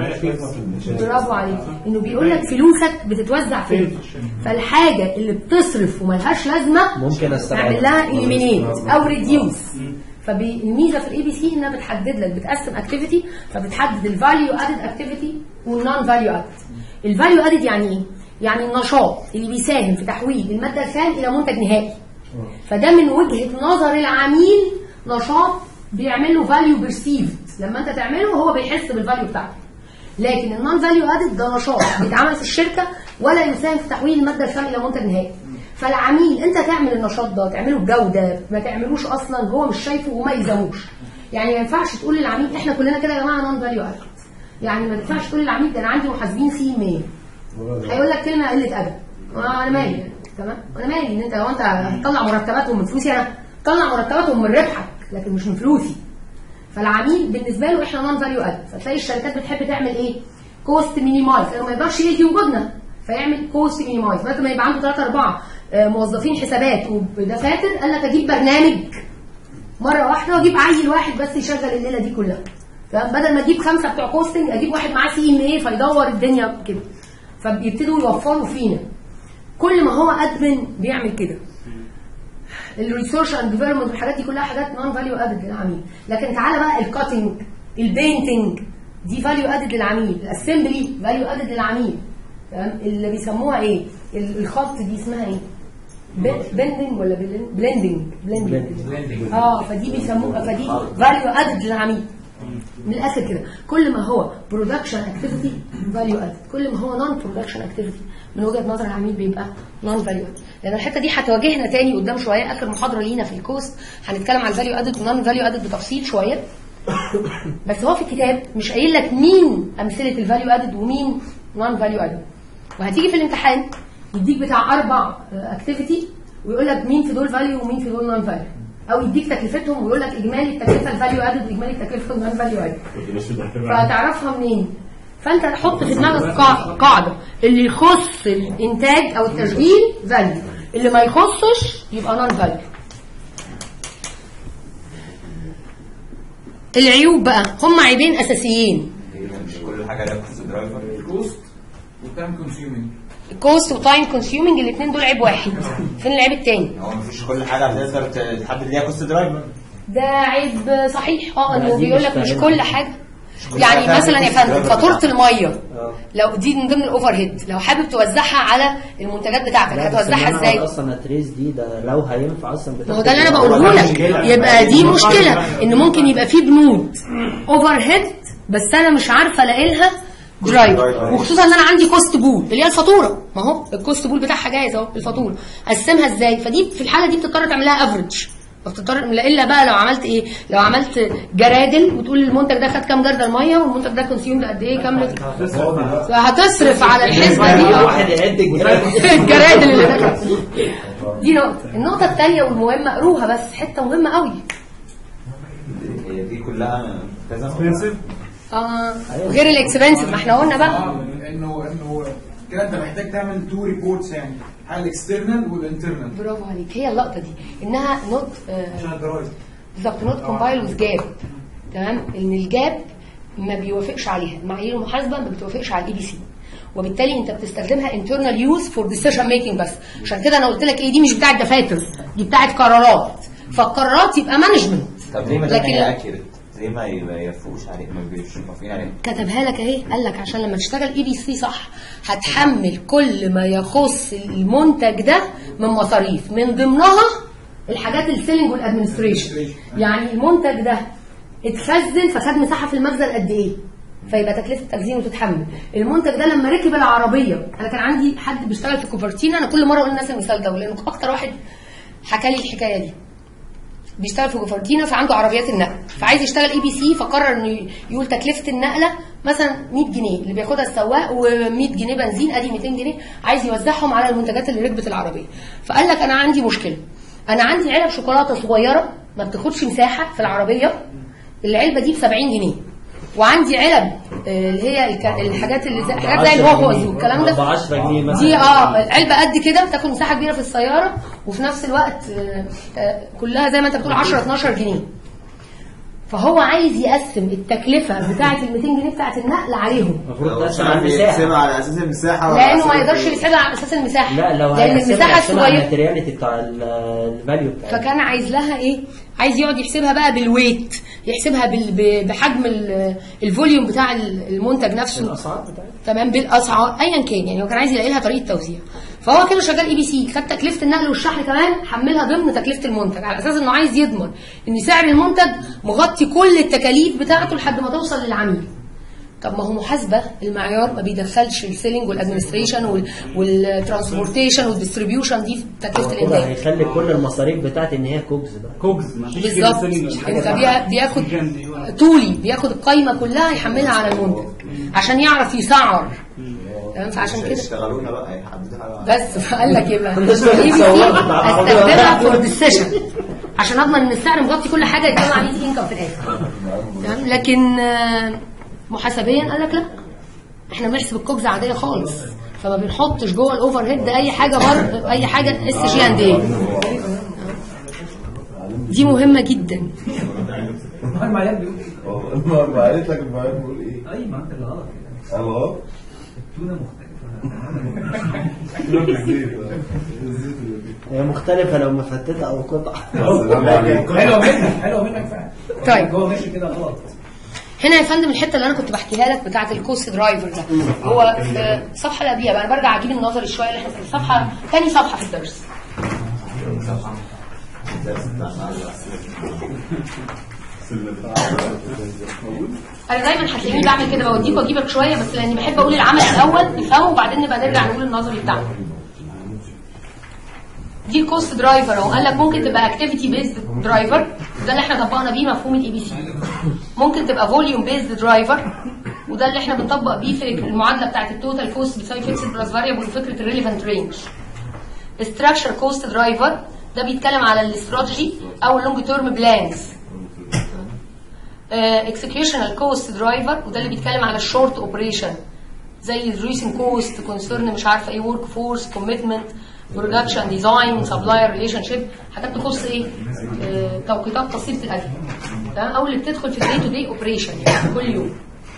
[SPEAKER 1] برافو عليك انه بيقول لك فلوسك بتتوزع فين فالحاجه اللي بتصرف وملهاش لازمه
[SPEAKER 2] ممكن استبعدها.
[SPEAKER 1] نعمل لها اليمينيت او ريديوس فالميزه في الاي بي سي انها بتحدد لك بتقسم اكتيفيتي فبتحدد الفاليو ادد اكتيفيتي والنون فاليو ادد الفاليو ادد يعني ايه؟ يعني النشاط اللي بيساهم في تحويل الماده الخام الى منتج نهائي فده من وجهه نظر العميل نشاط بيعمل له فاليو بيرسيفد لما انت تعمله هو بيحس بالفاليو بتاعته لكن النون فاليو ادد ده نشاط بيتعمل في الشركه ولا يساهم في تحويل الماده الخام الى منتج نهائي فالعميل انت تعمل النشاط ده تعمله بجوده ما تعملوش اصلا هو مش شايفه وما يلزموش يعني ما ينفعش تقول للعميل احنا كلنا كده يا جماعه نون فاليو ادد يعني ما ينفعش تقول للعميل ده انا عندي محاسبين سي 100 هيقول لك كلمه قله ادب آه، انا مالي تمام انا مالي ان انت لو انت هتطلع مرتباتهم من فلوسي انا طلع مرتباتهم من ربحك لكن مش من فلوسي فالعميل بالنسبه له احنا نون فاليو اد فتلاقي الشركات بتحب تعمل ايه؟ كوست مينيمايز لانه ما يقدرش يلغي وجودنا فيعمل كوست مينيمايز بدل ما يبقى عنده ثلاثة أربعة آه، موظفين حسابات ودفاتر قال لك أجيب برنامج مرة واحدة وأجيب عيل واحد بس يشغل الليلة دي كلها تمام بدل ما أجيب خمسة بتوع كوستنج أجيب واحد معاه سي ام ايه فيدور الدنيا كده فبيبتدوا يوفروا فينا كل ما هو ادمن بيعمل كده الريسيرش اند ديفلوبمنت والحاجات دي كلها حاجات نون فاليو ادد للعميل لكن تعالى بقى الكاتنج البينتنج دي فاليو ادد للعميل الاسمبلي فاليو ادد للعميل تمام اللي بيسموها ايه ال- الخط دي اسمها ايه بندنج ولا بلندنج بلندنج اه فدي بيسموها فدي فاليو ادد للعميل من الاخر كده كل ما هو برودكشن اكتيفيتي فاليو اد كل ما هو نون برودكشن اكتيفيتي من وجهه نظر العميل بيبقى نون فاليو اد لان الحته دي هتواجهنا تاني قدام شويه اخر محاضره لينا في الكوست هنتكلم عن الفاليو ادد ونون فاليو ادد بتفصيل شويه بس هو في الكتاب مش قايل لك مين امثله الفاليو ادد ومين نون فاليو ادد وهتيجي في الامتحان يديك بتاع اربع اكتيفيتي ويقول لك مين في دول فاليو ومين في دول نون فاليو او يديك تكلفتهم ويقول لك اجمالي التكلفه الفاليو ادد واجمالي التكلفه النون فاليو ادد فهتعرفها منين فانت حط في دماغك قاع- قاعده اللي يخص الانتاج او التشغيل فاليو اللي ما يخصش يبقى نون فاليو العيوب بقى هم عيبين اساسيين
[SPEAKER 4] مش كل حاجه لها كوست درايفر
[SPEAKER 3] كوست وتايم كونسيومينج
[SPEAKER 1] الكوست وتايم كونسيومينج الاثنين دول عيب واحد فين العيب التاني
[SPEAKER 4] هو مفيش كل حاجه هتقدر تحدد ليها كوست درايفر
[SPEAKER 1] ده عيب صحيح اه
[SPEAKER 2] لا،
[SPEAKER 1] انه
[SPEAKER 2] دي
[SPEAKER 1] بيقول
[SPEAKER 2] مش
[SPEAKER 1] لك مش
[SPEAKER 2] فاهمها.
[SPEAKER 1] كل حاجه
[SPEAKER 4] كل
[SPEAKER 1] يعني
[SPEAKER 4] حاجة
[SPEAKER 1] مثلا يا
[SPEAKER 4] فيها
[SPEAKER 1] فندم
[SPEAKER 4] cost driver
[SPEAKER 1] فاتوره
[SPEAKER 4] بتاعها.
[SPEAKER 1] الميه لو دي من ضمن الاوفر هيد لو حابب توزعها على المنتجات بتاعتك
[SPEAKER 2] لا، بس
[SPEAKER 1] هتوزعها
[SPEAKER 2] إن أنا
[SPEAKER 1] ازاي؟
[SPEAKER 2] أقعد اصلا اتريس دي ده لو هينفع اصلا
[SPEAKER 1] ما هو ده اللي انا بقوله لك يبقى دي مشكله ان ممكن يبقى في بنود اوفر هيد بس انا مش عارفه الاقي لها درايفر وخصوصا ان انا عندي كوست بول اللي هي الفاتوره ما هو الكوست بول بتاعها جاهز اهو الفاتوره اقسمها ازاي فدي في الحاله دي بتضطر تعمل لها افريج بتضطر الا بقى لو عملت ايه لو عملت جرادل وتقول المنتج ده خد كام جردل ميه والمنتج ده كونسيوم قد ايه كام لتر فهتصرف على الحسبه دي
[SPEAKER 2] واحد يعد الجرام
[SPEAKER 1] الجرادل اللي دخلت دي نقطة النقطة الثانية والمهمة قروها بس حتة مهمة قوي
[SPEAKER 4] هي دي كلها كذا
[SPEAKER 1] اه غير الاكسبنسيف ما احنا قلنا بقى
[SPEAKER 3] اه انه انه كده انت محتاج تعمل تو ريبورتس يعني حاجه الاكسترنال والانترنال
[SPEAKER 1] برافو عليك هي اللقطة دي انها نوت
[SPEAKER 3] عشان الضرايب
[SPEAKER 1] بالظبط نوت كومبايل وذ جاب تمام ان الجاب ما بيوافقش عليها معايير المحاسبة ما بتوافقش على الاي بي سي وبالتالي انت بتستخدمها انترنال يوز فور ديسيشن ميكنج بس عشان كده انا قلت لك ايه دي مش بتاعت دفاتر دي بتاعت قرارات فالقرارات يبقى مانجمنت
[SPEAKER 4] طب ليه ما دام
[SPEAKER 1] لكن
[SPEAKER 4] هي
[SPEAKER 1] لا.
[SPEAKER 4] اكيوريت ليه ما يوافقوش عليه ما بيبقوش موافقين عليه
[SPEAKER 1] كتبها لك اهي قال لك عشان لما تشتغل اي بي سي صح هتحمل كل ما يخص المنتج ده من مصاريف من ضمنها الحاجات السيلينج والادمنستريشن يعني المنتج ده اتخزن فخد مساحه في المخزن قد ايه فيبقى تكلفه تخزينه تتحمل المنتج ده لما ركب العربيه انا كان عندي حد بيشتغل في كوفرتينا انا كل مره اقول للناس المثال ده لانه اكتر واحد حكى لي الحكايه دي بيشتغل في جوفرتينا فعنده عربيات النقل فعايز يشتغل اي بي سي فقرر انه يقول تكلفه النقله مثلا 100 جنيه اللي بياخدها السواق و100 جنيه بنزين ادي 200 جنيه عايز يوزعهم على المنتجات اللي ركبت العربيه فقال لك انا عندي مشكله انا عندي علب شوكولاته صغيره ما بتاخدش مساحه في العربيه العلبه دي ب 70 جنيه وعندي علب آه، اللي هي الك- الحاجات اللي زي حاجات زي الهوهوز والكلام ده
[SPEAKER 2] ب 10 جنيه مثلا
[SPEAKER 1] دي اه علبه قد كده بتاخد مساحه كبيره في السياره وفي نفس الوقت آه، آه، كلها زي ما انت بتقول 10 12 جنيه فهو عايز يقسم التكلفه بتاعه ال 200 جنيه بتاعه النقل عليهم
[SPEAKER 2] المفروض
[SPEAKER 4] لو
[SPEAKER 2] تقسم على
[SPEAKER 4] بيقسمها
[SPEAKER 2] المساحه
[SPEAKER 4] على اساس المساحه ولا
[SPEAKER 1] لانه
[SPEAKER 4] على
[SPEAKER 1] ما
[SPEAKER 4] أساس
[SPEAKER 1] يقدرش
[SPEAKER 4] ال-
[SPEAKER 1] يحسبها على اساس المساحه
[SPEAKER 2] لا لو
[SPEAKER 1] لان
[SPEAKER 2] هيقسمها
[SPEAKER 1] المساحه
[SPEAKER 2] يقسمها على
[SPEAKER 1] الصغيره
[SPEAKER 2] الماتيرياليتي بتاع ال- الفاليو بتاعتها
[SPEAKER 1] فكان عايز لها ايه عايز يقعد يحسبها بقى بالويت يحسبها بال- ب- بحجم ال- الفوليوم بتاع المنتج نفسه
[SPEAKER 2] الاسعار بتاعتها
[SPEAKER 1] تمام بالاسعار ايا كان يعني هو كان عايز يلاقي لها طريقه توزيع فهو كده شغال اي بي سي خد تكلفه النقل والشحن كمان حملها ضمن تكلفه المنتج على اساس انه عايز يضمن ان سعر المنتج مغطي كل التكاليف بتاعته لحد ما توصل للعميل طب ما هو محاسبه المعيار ما بيدخلش السيلينج والادمنستريشن والترانسبورتيشن والديستريبيوشن دي في تكلفه
[SPEAKER 2] كده
[SPEAKER 1] الانتاج
[SPEAKER 2] هيخلي كل المصاريف بتاعتي ان هي كوبز بقى
[SPEAKER 5] كوبز مفيش كده
[SPEAKER 1] بالظبط
[SPEAKER 5] سيلينج ولا حاجة
[SPEAKER 1] انت
[SPEAKER 5] اسمها
[SPEAKER 1] بيا- بياخد
[SPEAKER 5] oxygen دي ولا-
[SPEAKER 1] طولي بياخد القايمه كلها يحملها على المنتج عشان يعرف يسعر تمام فعشان
[SPEAKER 4] مش
[SPEAKER 1] كده
[SPEAKER 4] هيشتغلونا بقى هيحددوها
[SPEAKER 1] بس فقال لك يبقى
[SPEAKER 2] الناس
[SPEAKER 1] الاي بي سي
[SPEAKER 2] بتتصور بتاع العربية.
[SPEAKER 1] استخدمها فور ديسيشن عشان اضمن ان السعر مغطي كل حاجه يطلع لي انكم في الاخر تمام لكن آه، محاسبيا قال لك لا احنا بنحسب الكوبز عاديه خالص فما بنحطش جوه الاوفر هيد اي حاجه بر اي حاجه اس جي اند ايه دي مهمه جدا
[SPEAKER 7] ما ما قالت لك المعلم بيقول ايه؟
[SPEAKER 9] اي ما انت اللي غلط
[SPEAKER 7] قال غلط؟
[SPEAKER 9] التونه مختلفه
[SPEAKER 2] هي مختلفه لو مفتته او قطعه
[SPEAKER 9] حلوه منك حلوه منك فعلا
[SPEAKER 1] طيب.
[SPEAKER 9] هو ماشي كده غلط
[SPEAKER 1] هنا يا فندم الحته اللي انا كنت بحكيها لك بتاعه الكوست درايفر ده هو في الصفحه اللي قبليها بقى انا برجع اجيب النظري شويه اللي احنا في الصفحه ثاني صفحه في الدرس انا دايما هتلاقيني بعمل كده بوديك واجيبك شويه بس لاني بحب اقول العمل الاول نفهمه وبعدين نبقى نرجع نقول النظري بتاعنا دي الكوست درايفر اهو قال لك ممكن تبقى اكتيفيتي بيزد درايفر ده اللي احنا طبقنا بيه مفهوم الاي بي سي ممكن تبقى فوليوم بيزد درايفر وده اللي احنا بنطبق بيه في المعادله بتاعت التوتال كوست بتساوي فيكسد بلس فاريبل وفكره الريليفنت رينج structure كوست درايفر ده بيتكلم على الاستراتيجي او اللونج تيرم بلانز اكسكيوشنال كوست درايفر وده اللي بيتكلم على الشورت اوبريشن زي الريسن كوست كونسيرن مش عارفه ايه ورك فورس كوميتمنت برودكشن ديزاين سبلاير ريليشن شيب حاجات تخص ايه آه، توقيتات تصنيف الاكل تمام او اللي بتدخل في الدي تو دي اوبريشن يعني كل يوم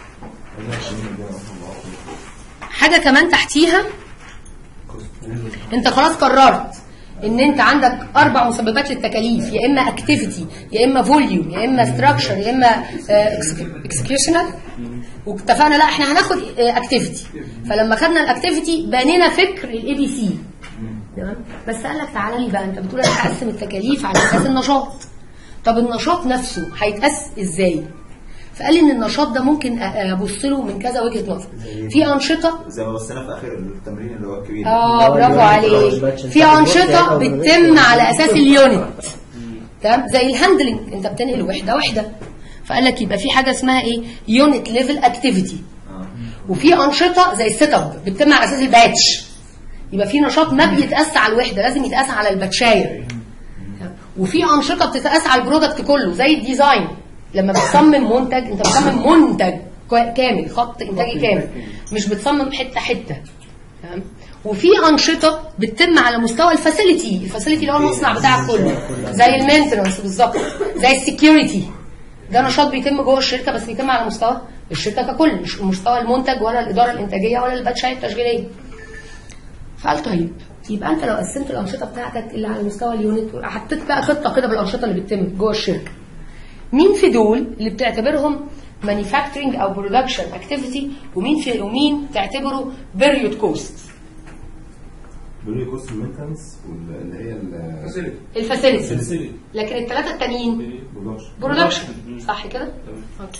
[SPEAKER 1] حاجه كمان تحتيها انت خلاص قررت ان انت عندك اربع مسببات للتكاليف يا اما اكتيفيتي يا اما فوليوم يا اما ستراكشر يا اما اكسكيوشنال واتفقنا لا احنا هناخد اكتيفيتي فلما خدنا الاكتيفيتي بنينا فكر الاي بي سي تمام بس قال لك تعالى لي بقى انت بتقول انا هقسم التكاليف على اساس النشاط طب النشاط نفسه هيتقاس ازاي فقال لي ان النشاط ده ممكن أ- ابص له من كذا وجهه نظر في انشطه
[SPEAKER 4] زي ما بصينا في اخر التمرين اللي هو الكبير
[SPEAKER 1] اه
[SPEAKER 2] هو
[SPEAKER 1] برافو
[SPEAKER 2] اليونت
[SPEAKER 1] عليك
[SPEAKER 2] أو الباتش.
[SPEAKER 1] في
[SPEAKER 2] أنت
[SPEAKER 1] انشطه
[SPEAKER 2] بتبص أو
[SPEAKER 1] بتتم على اساس اليونت تمام زي الهاندلنج انت بتنقل وحده وحده فقال لك يبقى في حاجه اسمها ايه يونت ليفل اكتيفيتي وفي انشطه زي السيت اب بتتم على اساس الباتش يبقى في نشاط ما بيتقاس على الوحده لازم يتقاس على الباتشاير وفي انشطه بتتقاس على البرودكت كله زي الديزاين لما بتصمم منتج انت بتصمم منتج كوا- كامل خط انتاجي كامل مش بتصمم حته حته تمام وفي انشطه بتتم على مستوى الفاسيلتي الفاسيلتي اللي هو المصنع بتاعك كله زي المينتنس بالظبط زي السكيورتي ده نشاط بيتم جوه الشركه بس بيتم على مستوى الشركه ككل مش مستوى المنتج ولا الاداره الانتاجيه ولا الباتشايه التشغيليه فقال طيب يبقى انت لو قسمت الانشطه بتاعتك اللي على مستوى اليونت حطيت بقى خطه كده بالانشطه اللي بتتم جوه الشركه مين في دول اللي بتعتبرهم مانيفاكتشرنج او برودكشن اكتيفيتي ومين في ومين تعتبره بيريود كوست
[SPEAKER 7] بيقول لي كوست مينتنس اللي هي ال
[SPEAKER 1] الفاسيلتي لكن الثلاثه التانيين برودكشن صح كده اوكي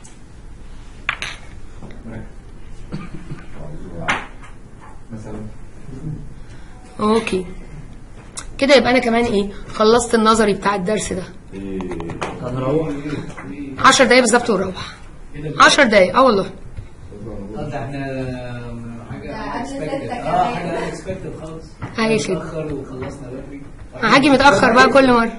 [SPEAKER 7] مثلا
[SPEAKER 1] اوكي كده يبقى انا كمان ايه خلصت النظري بتاع الدرس ده
[SPEAKER 2] هنروح
[SPEAKER 1] 10 دقايق بالظبط ونروح 10 دقايق اه والله
[SPEAKER 9] قصدي احنا حاجه
[SPEAKER 8] ده قبل
[SPEAKER 9] unexpected.
[SPEAKER 8] ستة
[SPEAKER 9] اه
[SPEAKER 8] كمان.
[SPEAKER 9] حاجه unexpected خالص
[SPEAKER 1] هاي كده
[SPEAKER 9] اتاخر وخلصنا بدري
[SPEAKER 1] هاجي متاخر بقى كل مره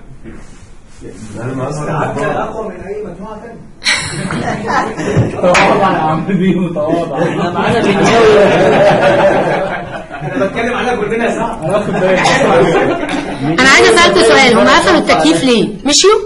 [SPEAKER 9] حتى اقوى من اي مجموعه ثانيه
[SPEAKER 5] تواضع يا عم دي متواضع
[SPEAKER 2] احنا معانا بنجاوب
[SPEAKER 9] انا بتكلم عليها كلنا يا صاحبي
[SPEAKER 5] انا واخد بالي
[SPEAKER 1] انا عايزه اسالكوا سؤال هم قفلوا التكييف ليه مشيوا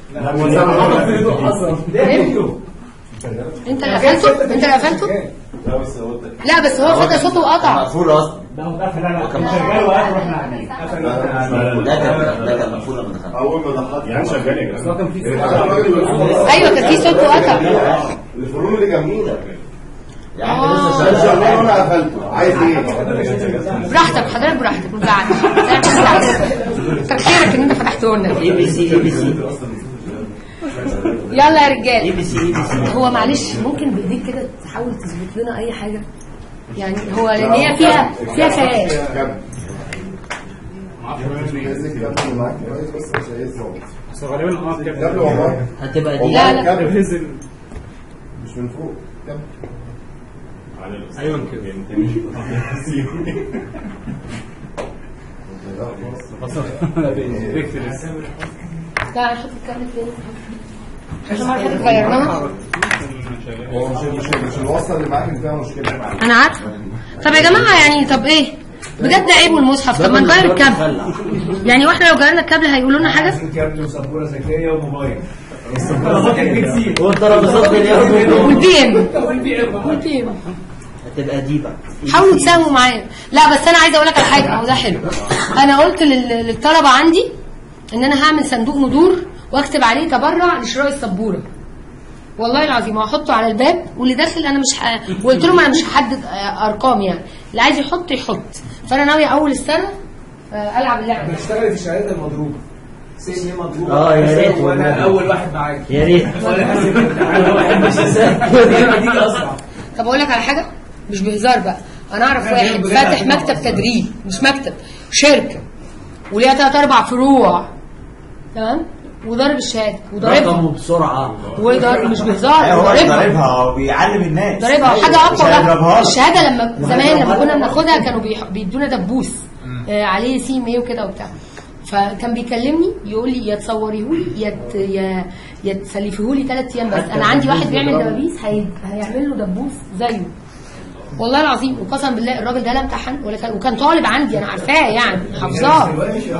[SPEAKER 1] انت اللي قفلته انت اللي قفلته
[SPEAKER 7] لا بس هو ده
[SPEAKER 1] لا بس هو فجاه صوته قطع
[SPEAKER 4] مقفول اصلا
[SPEAKER 5] ده متقفل انا كان شغال واحد واحنا قاعدين قفل واحنا قاعدين
[SPEAKER 4] ده كان ده كان مقفول لما دخلت
[SPEAKER 7] اول ما دخلت
[SPEAKER 6] يعني شغال يا
[SPEAKER 5] بس هو
[SPEAKER 6] جدعان
[SPEAKER 5] كان في
[SPEAKER 1] ايوه كان في صوته قطع
[SPEAKER 7] الفروم اللي جنبينا
[SPEAKER 4] يا عم لسه
[SPEAKER 7] انا
[SPEAKER 4] شغال
[SPEAKER 7] شغال وانا قفلته عايز ايه؟
[SPEAKER 1] براحتك حضرتك براحتك ما تزعلش كتر خيرك ان انت فتحته لنا
[SPEAKER 2] اي بي سي اي بي سي
[SPEAKER 1] يلا يا
[SPEAKER 2] اي
[SPEAKER 1] رجاله
[SPEAKER 2] بي سي اي بي سي
[SPEAKER 1] هو معلش ممكن بايديك كده تحاول تظبط لنا اي حاجه يعني هو لان هي فيها فيها خيال
[SPEAKER 7] عايزك كابتن معاك كويس بس مش عايز ظابط
[SPEAKER 5] بس غالبا اه كده
[SPEAKER 7] قبل والله
[SPEAKER 2] هتبقى دي
[SPEAKER 7] والله
[SPEAKER 1] لا.
[SPEAKER 7] كابتن
[SPEAKER 5] نزل
[SPEAKER 7] مش من فوق كابتن
[SPEAKER 6] ايوه كده
[SPEAKER 1] لا شوف الكابل فين عشان ما حد غيرناها
[SPEAKER 7] هو مش مش مش الوصله اللي معاك اللي فيها مشكله
[SPEAKER 1] انا عارفه طب يا جماعه يعني طب ايه بجد عيب المصحف طب ما نغير الكابل يعني واحنا لو غيرنا الكابل هيقولوا لنا حاجه
[SPEAKER 9] كابل وسبوره ذكيه وموبايل الطلبات الجنسيه
[SPEAKER 2] والترابيزات باليد
[SPEAKER 1] والبي ام والبي ام
[SPEAKER 2] هتبقى دي بقى
[SPEAKER 1] حاولوا تساهموا معايا لا بس انا عايزه اقول لك على حاجه اهو ده حلو انا قلت لل- للطلبه عندي ان انا هعمل صندوق ندور واكتب عليه تبرع لشراء السبوره والله العظيم وهحطه على الباب واللي داخل انا مش ه... وقلت لهم انا مش هحدد آه، ارقام يعني اللي عايز يحط يحط فانا ناويه اول السنه آه، العب اللعبه دي.
[SPEAKER 3] بنشتغل في الشهاده المضروبه سي ان مضروبه
[SPEAKER 2] اه، يا ريت
[SPEAKER 3] وانا
[SPEAKER 2] والله.
[SPEAKER 3] اول واحد معاك
[SPEAKER 2] يا ريت
[SPEAKER 3] ولا حاسب انا ما بحبش ازاي دي اصلا
[SPEAKER 1] طب اقول لك على حاجه مش بهزار بقى انا اعرف
[SPEAKER 3] لا،
[SPEAKER 1] واحد
[SPEAKER 3] بجد
[SPEAKER 1] فاتح
[SPEAKER 3] هتبقى
[SPEAKER 1] مكتب تدريب مش مكتب شركه وليها ثلاث اربع فروع تمام وضارب الشهاده وضاربها
[SPEAKER 2] رقمه بسرعه
[SPEAKER 1] وضارب مش بهزار
[SPEAKER 4] هو
[SPEAKER 1] وضاربها
[SPEAKER 4] ضاربها وبيعلم الناس
[SPEAKER 1] ضاربها وحاجه اقوى
[SPEAKER 4] مش هيضربها
[SPEAKER 1] بقى
[SPEAKER 4] لك.
[SPEAKER 1] الشهاده لما زمان لما كنا بناخدها كانوا بيح- بيدونا دبوس آه، عليه سي ام اي وكده وبتاع فكان بيكلمني يقول لي يا تصوريه لي يا ت- يا يا تسلفيه لي ثلاث ايام بس انا عندي واحد بيعمل دبابيس هي- هيعمل له دبوس زيه والله العظيم وقسم بالله الراجل ده لا امتحن ولا كان وكان طالب عندي انا عارفاه يعني حافظاه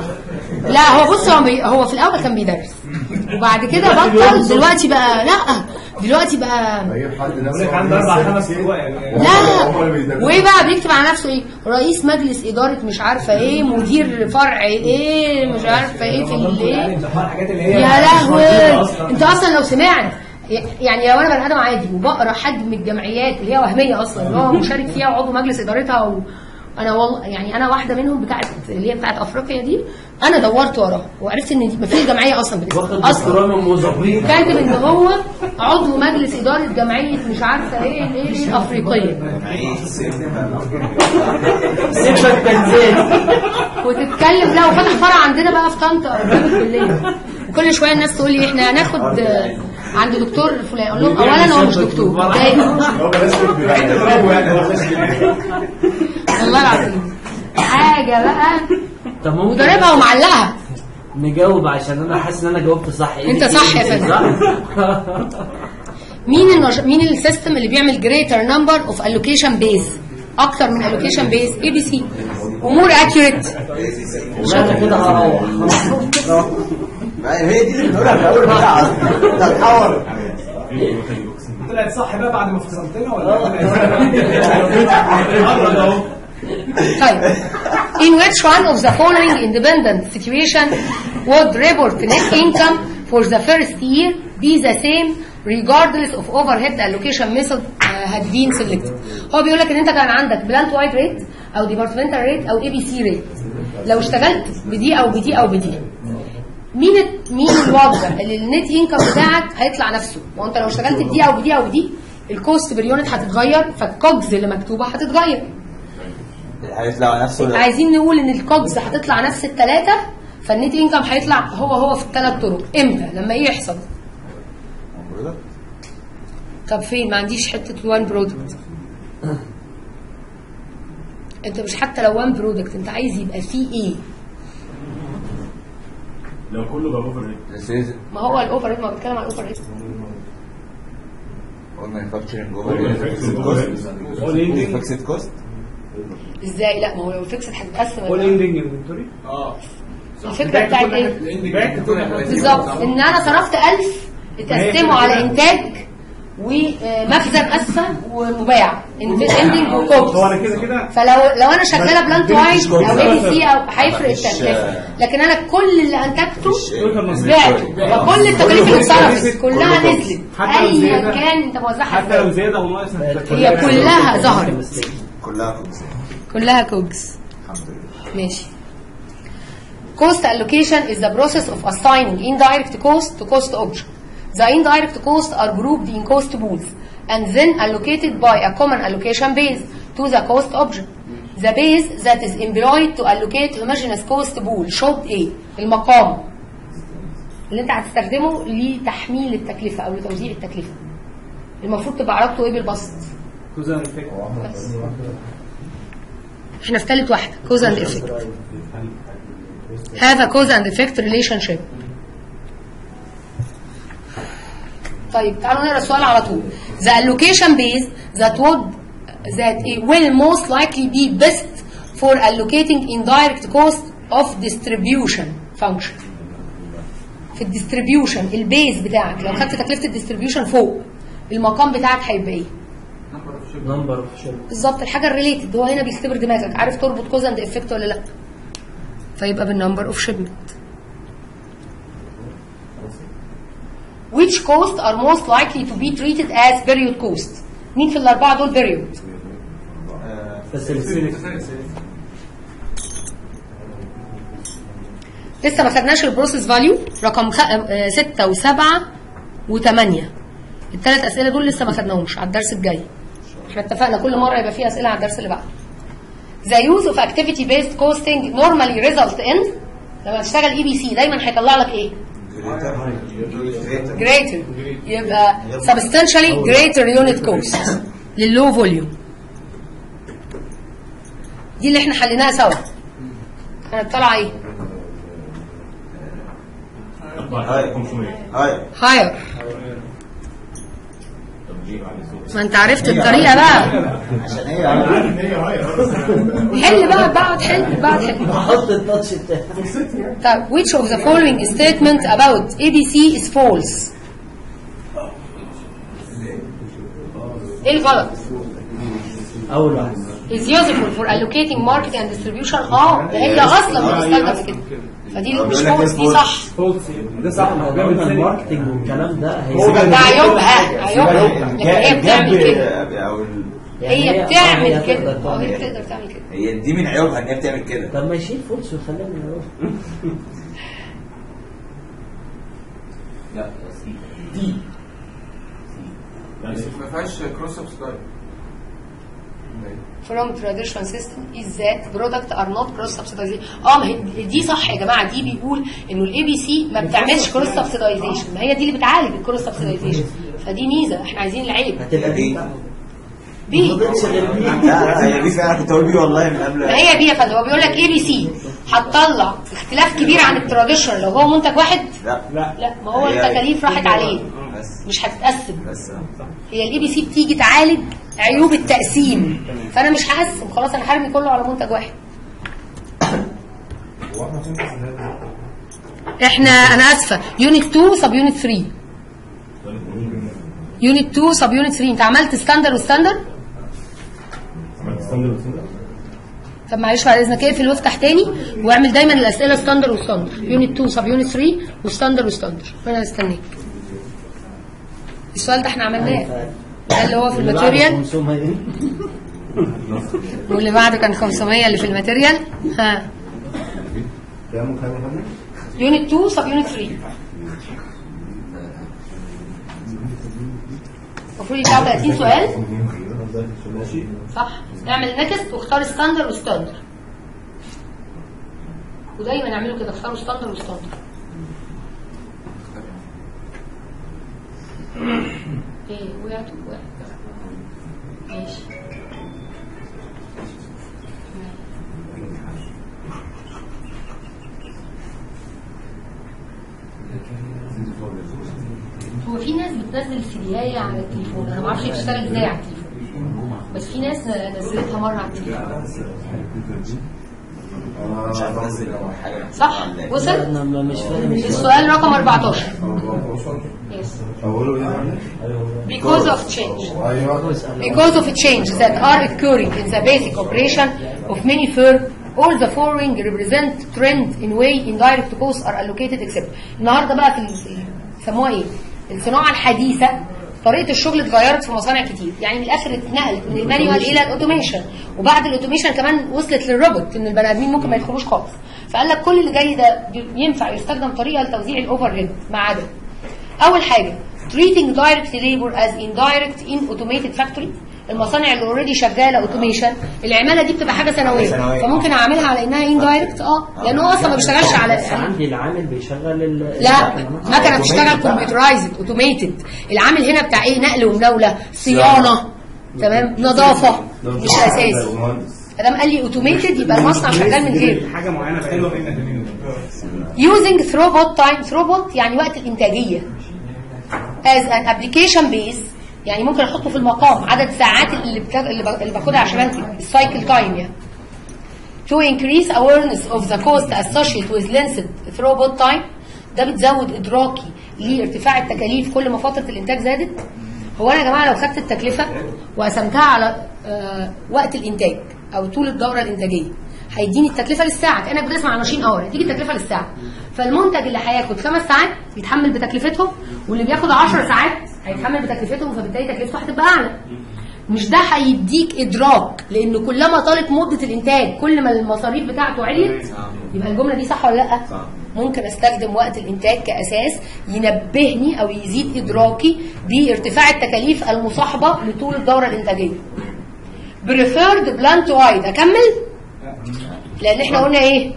[SPEAKER 1] لا هو بص هو, بي هو في الاول كان بيدرس وبعد كده بطل دلوقتي بقى لا دلوقتي بقى
[SPEAKER 7] بجيب حد
[SPEAKER 9] بقول لك عنده اربع خمس فروع يعني
[SPEAKER 1] لا وايه بقى بيكتب على نفسه ايه رئيس مجلس اداره مش عارفه ايه مدير فرع ايه مش عارفه ايه في الايه
[SPEAKER 9] الحاجات اللي هي
[SPEAKER 1] يا
[SPEAKER 9] مش موجودة
[SPEAKER 1] لهوي
[SPEAKER 9] أصلاً.
[SPEAKER 1] انت اصلا لو سمعت يعني لو انا بني ادم عادي وبقرا حد من الجمعيات اللي هي وهميه اصلا اللي هو مشارك فيها وعضو مجلس ادارتها و... انا والله يعني انا واحده منهم بتاعت اللي هي بتاعت افريقيا دي انا دورت وراها وعرفت ان دي مفيش جمعيه اصلا
[SPEAKER 2] واخد
[SPEAKER 1] بالاسم اصلا
[SPEAKER 2] دكتوراه من موظفين
[SPEAKER 1] كاتب ان هو عضو مجلس اداره جمعيه مش عارفه ايه الايه ايه الافريقيه
[SPEAKER 2] سيبك تنزل
[SPEAKER 1] وتتكلم لا وفتح فرع عندنا بقى في طنطا قدام الكليه وكل شويه الناس تقول لي احنا هناخد آه، عند دكتور فلان اقول لهم اولا هو مش دكتور تاني
[SPEAKER 7] هو بلاش
[SPEAKER 1] والله العظيم حاجه بقى
[SPEAKER 2] طب ممكن
[SPEAKER 1] وضاربها ومعلقها
[SPEAKER 2] نجاوب عشان انا حاسس ان انا جاوبت صح إيه
[SPEAKER 1] أنت
[SPEAKER 2] دي؟
[SPEAKER 1] صح يا فندم.
[SPEAKER 2] صح؟
[SPEAKER 1] مين النج... مين السيستم اللي بيعمل greater number of allocation base اكتر من allocation base اي بي سي ومور accurate
[SPEAKER 2] انا كده هروح
[SPEAKER 4] هي دي اللي بنقولها في اول بتاع ده اتحور
[SPEAKER 3] طلعت صح بقى بعد ما فصلتنا ولا
[SPEAKER 1] طيب in which one of the following independent situation would report net income for the first year be the same regardless of overhead allocation method uh, had been selected هو بيقول لك ان انت كان عندك بلانت وايد ريت او ديبارتمنتال ريت او اي بي سي ريت لو اشتغلت بدي او بدي او بدي مين مين الوضع اللي النت انكم بتاعك هيطلع نفسه ما هو انت لو اشتغلت بدي او بدي او بدي الكوست بير يونت هتتغير فالكوجز اللي مكتوبه هتتغير
[SPEAKER 4] هيطلع نفسه
[SPEAKER 1] عايزين نقول ان الكوجز هتطلع نفس الثلاثه فالنت انكم هيطلع هو هو في الثلاث طرق امتى لما ايه يحصل طب فين ما عنديش حته وان برودكت انت مش حتى لو وان برودكت انت عايز يبقى فيه ايه
[SPEAKER 6] لو كله بقى اوفر ريت
[SPEAKER 1] ما هو الاوفر ريت ما بتكلم عن الاوفر ريت
[SPEAKER 4] مانيفاكتشرنج
[SPEAKER 5] All ending.
[SPEAKER 4] فيكسد كوست
[SPEAKER 1] ازاي لا ما هو لو الفيكسد هتتقسم
[SPEAKER 5] اول اندنج انفنتوري
[SPEAKER 3] اه
[SPEAKER 1] الفكره بتاعت ايه
[SPEAKER 3] الاندنج
[SPEAKER 1] بالظبط ان انا صرفت 1000 اتقسموا على انتاج ومخزن اسفه ومباع اندنج
[SPEAKER 5] هو
[SPEAKER 1] وكوبس
[SPEAKER 5] انا كده كده
[SPEAKER 1] فلو لو انا شغاله بلانت وايد او اي بي سي او هيفرق
[SPEAKER 4] مش-
[SPEAKER 1] التكلفه لكن انا كل اللي انتجته
[SPEAKER 5] توتال مصروف.
[SPEAKER 1] بعته فكل التكاليف اللي اتصرفت كلها نزلت
[SPEAKER 5] حتى لو
[SPEAKER 1] ايا
[SPEAKER 5] زيادة.
[SPEAKER 1] كان انت موزعها
[SPEAKER 5] حتى لو
[SPEAKER 1] ازاي
[SPEAKER 5] زياده او ناقص
[SPEAKER 1] هي كلها ظهرت
[SPEAKER 4] كلها كوست
[SPEAKER 1] كلها كوجز
[SPEAKER 4] الحمد لله
[SPEAKER 1] ماشي cost allocation is the process of assigning indirect cost to cost object. The indirect costs are grouped in cost pools and then allocated by a common allocation base to the cost object. The base that is employed to allocate homogeneous cost pool should ايه؟ المقام اللي انت هتستخدمه لتحميل التكلفة او لتوزيع التكلفة. المفروض تبقى علاقته ايه بالبسط؟
[SPEAKER 5] كوزان افكت
[SPEAKER 1] بس. احنا في ثالث واحدة cause and effect. have a cause and effect relationship. طيب تعالوا نقرا السؤال على طول. The allocation base that would that it will most likely be best for allocating indirect cost of distribution function. في الديستريبيوشن البيز بتاعك لو خدت تكلفه الديستريبيوشن فوق المقام بتاعك هيبقى ايه؟
[SPEAKER 2] نمبر اوف شيب
[SPEAKER 1] بالظبط الحاجه الريليتد هو هنا بيختبر دماغك عارف تربط كوز اند افكت ولا لا فيبقى بالنمبر اوف شيبمنت which costs are most likely to be treated as period cost مين في الاربعه دول period لسه ما خدناش البروسيس فاليو رقم 6 و7 و8 الثلاث اسئله دول لسه ما خدناهمش على الدرس الجاي احنا اتفقنا كل مره يبقى فيه اسئله على الدرس اللي بعده The use of activity based costing normally result in لما تشتغل اي بي سي دايما هيطلع لك ايه؟ greater يبقى substantially greater unit cost لللو فوليوم دي اللي احنا حليناها سوا كانت طالعه ايه؟
[SPEAKER 4] هاي
[SPEAKER 6] 500
[SPEAKER 4] هاي
[SPEAKER 1] higher ما انت عرفت الطريقه بقى
[SPEAKER 4] عشان هي
[SPEAKER 6] عارف ان هي هاي
[SPEAKER 1] حل بقى بعد حل بعد حل
[SPEAKER 2] حط التاتش بتاعك
[SPEAKER 1] طيب which of the following statements about ABC is false ايه الغلط
[SPEAKER 2] اول واحد
[SPEAKER 1] is useful for allocating market and distribution اه ده هي اصلا بتستخدم في كده فدي مش
[SPEAKER 4] بيقول لك
[SPEAKER 1] false دي
[SPEAKER 4] false.
[SPEAKER 1] صح
[SPEAKER 5] فولس ده صح
[SPEAKER 2] لو
[SPEAKER 5] جاب
[SPEAKER 2] قلنا
[SPEAKER 5] الثاني
[SPEAKER 2] الماركتنج والكلام ده
[SPEAKER 5] هو
[SPEAKER 2] هيسيب
[SPEAKER 1] ده عيوبها عيوبها لكن هي بتعمل كده
[SPEAKER 4] او ال-
[SPEAKER 1] هي
[SPEAKER 2] آه،
[SPEAKER 1] بتعمل
[SPEAKER 2] هي
[SPEAKER 1] كده
[SPEAKER 2] تقدر
[SPEAKER 1] اه هي
[SPEAKER 2] تعمل كده.
[SPEAKER 1] بتقدر تعمل كده
[SPEAKER 4] هي دي من عيوبها ان هي بتعمل كده
[SPEAKER 2] طب ما يشيل فولس ويخليها من الاول
[SPEAKER 6] لا دي
[SPEAKER 3] ما فيهاش كروس سبسكرايب
[SPEAKER 1] from traditional system is that product are not cross subsidization اه ما هي دي صح يا جماعه دي بيقول انه الاي بي سي ما بتعملش كروس subsidization ما هي دي اللي بتعالج الكروس subsidization فدي ميزه احنا عايزين العيب
[SPEAKER 2] هتبقى
[SPEAKER 4] دي.
[SPEAKER 2] دي بقى
[SPEAKER 1] بي
[SPEAKER 2] ما فضلش غير دي
[SPEAKER 4] لا لا هي دي فعلا كنت اقول بيه والله من قبل
[SPEAKER 1] ما هي بي يا فندم هو بيقول لك اي بي سي هتطلع اختلاف كبير عن التراديشنال لو هو منتج واحد
[SPEAKER 4] لا
[SPEAKER 5] لا
[SPEAKER 1] لا ما هو
[SPEAKER 4] هي-
[SPEAKER 1] التكاليف راحت عليه
[SPEAKER 4] بس
[SPEAKER 1] مش هتتقسم
[SPEAKER 4] بس
[SPEAKER 1] هي الاي بي سي بتيجي تعالج عيوب التقسيم فانا مش هقسم خلاص انا هرمي كله على منتج واحد احنا انا اسفه يونت 2 سب يونت 3 يونت 2 سب يونت 3 انت عملت ستاندر وستاندر
[SPEAKER 6] عملت ستاندرد وستاندرد
[SPEAKER 1] طب معلش بعد اذنك اقفل وافتح تاني واعمل دايما الاسئله ستاندر وستاندر يونت 2 سب يونت 3 وستاندر وستاندر وانا هستناك السؤال ده احنا عملناه ده اللي هو في
[SPEAKER 2] اللي بعد
[SPEAKER 1] الماتيريال
[SPEAKER 2] 500
[SPEAKER 1] واللي بعده كان 500 اللي في الماتيريال ها
[SPEAKER 7] كام كام كام
[SPEAKER 1] يونت 2 سب يونت 3 المفروض يطلع 30 سؤال صح اعمل نكست واختار ستاندر وستاندر ودايما اعملوا كده اختاروا ستاندر وستاندر ايه وقعت وقعت ماشي هو في ناس بتنزل سيديهاية على التليفون انا ما اعرفش هي بتشتغل ازاي على التليفون بس في ناس نزلتها مره على التليفون
[SPEAKER 4] مش عارف انزل حاجه
[SPEAKER 1] صح وصل
[SPEAKER 2] انا م- مش فاهم
[SPEAKER 1] السؤال رقم 14 yes
[SPEAKER 7] اوله ايه؟
[SPEAKER 1] because of change
[SPEAKER 7] ايوه
[SPEAKER 1] because of change that are occurring in the basic operation of many firms all the following represent trend in way indirect costs are allocated except النهارده بقى في ال- في ال- بيسموها ايه الصناعه الحديثه طريقه الشغل اتغيرت في مصانع كتير يعني من الاخر اتنقلت من المانيوال الى الاوتوميشن وبعد الاوتوميشن كمان وصلت للروبوت ان البني ادمين ممكن ما يدخلوش خالص فقال لك كل اللي جاي ده ينفع يستخدم طريقه لتوزيع الاوفر هيد ما عدا اول حاجه treating direct labor as indirect in automated factory المصانع اللي اوريدي شغاله اوتوميشن العماله دي بتبقى حاجه سنويه
[SPEAKER 4] سنوية.
[SPEAKER 1] فممكن اعملها على انها اندايركت اه لانه هو اصلا ما بيشتغلش على
[SPEAKER 2] بس عندي العامل بيشغل ال
[SPEAKER 1] لا
[SPEAKER 2] المكنة.
[SPEAKER 1] مكنه بتشتغل كمبيوترايزد اوتوميتد العامل هنا بتاع ايه نقل ومناوله صيانه تمام نظافه مش اساسي ادام قال لي اوتوميتد يبقى المصنع شغال من غير
[SPEAKER 5] حاجه معينه حلوه
[SPEAKER 1] using throughput time throughput يعني وقت الانتاجيه as an application base يعني ممكن احطه في المقام عدد ساعات اللي بتا... اللي, ب... اللي باخدها عشان انتج السايكل تايم يعني to increase awareness of the cost associated with lengthened throughput time ده بتزود ادراكي لارتفاع التكاليف كل ما فتره الانتاج زادت هو انا يا جماعه لو خدت التكلفه وقسمتها على آه وقت الانتاج او طول الدوره الانتاجيه هيديني التكلفه للساعه كانك بتسمع على ماشين اور هتيجي التكلفه للساعه فالمنتج اللي هياخد خمس ساعات بيتحمل بتكلفتهم واللي بياخد 10 ساعات هيتحمل بتكلفتهم فبالتالي تكلفته هتبقى اعلى مش ده هيديك ادراك لان كلما طالت مده الانتاج كل ما المصاريف بتاعته عليت يبقى الجمله دي صح ولا لا ممكن استخدم وقت الانتاج كاساس ينبهني او يزيد ادراكي بارتفاع التكاليف المصاحبه لطول الدوره الانتاجيه preferred plant wide اكمل لان احنا قلنا ايه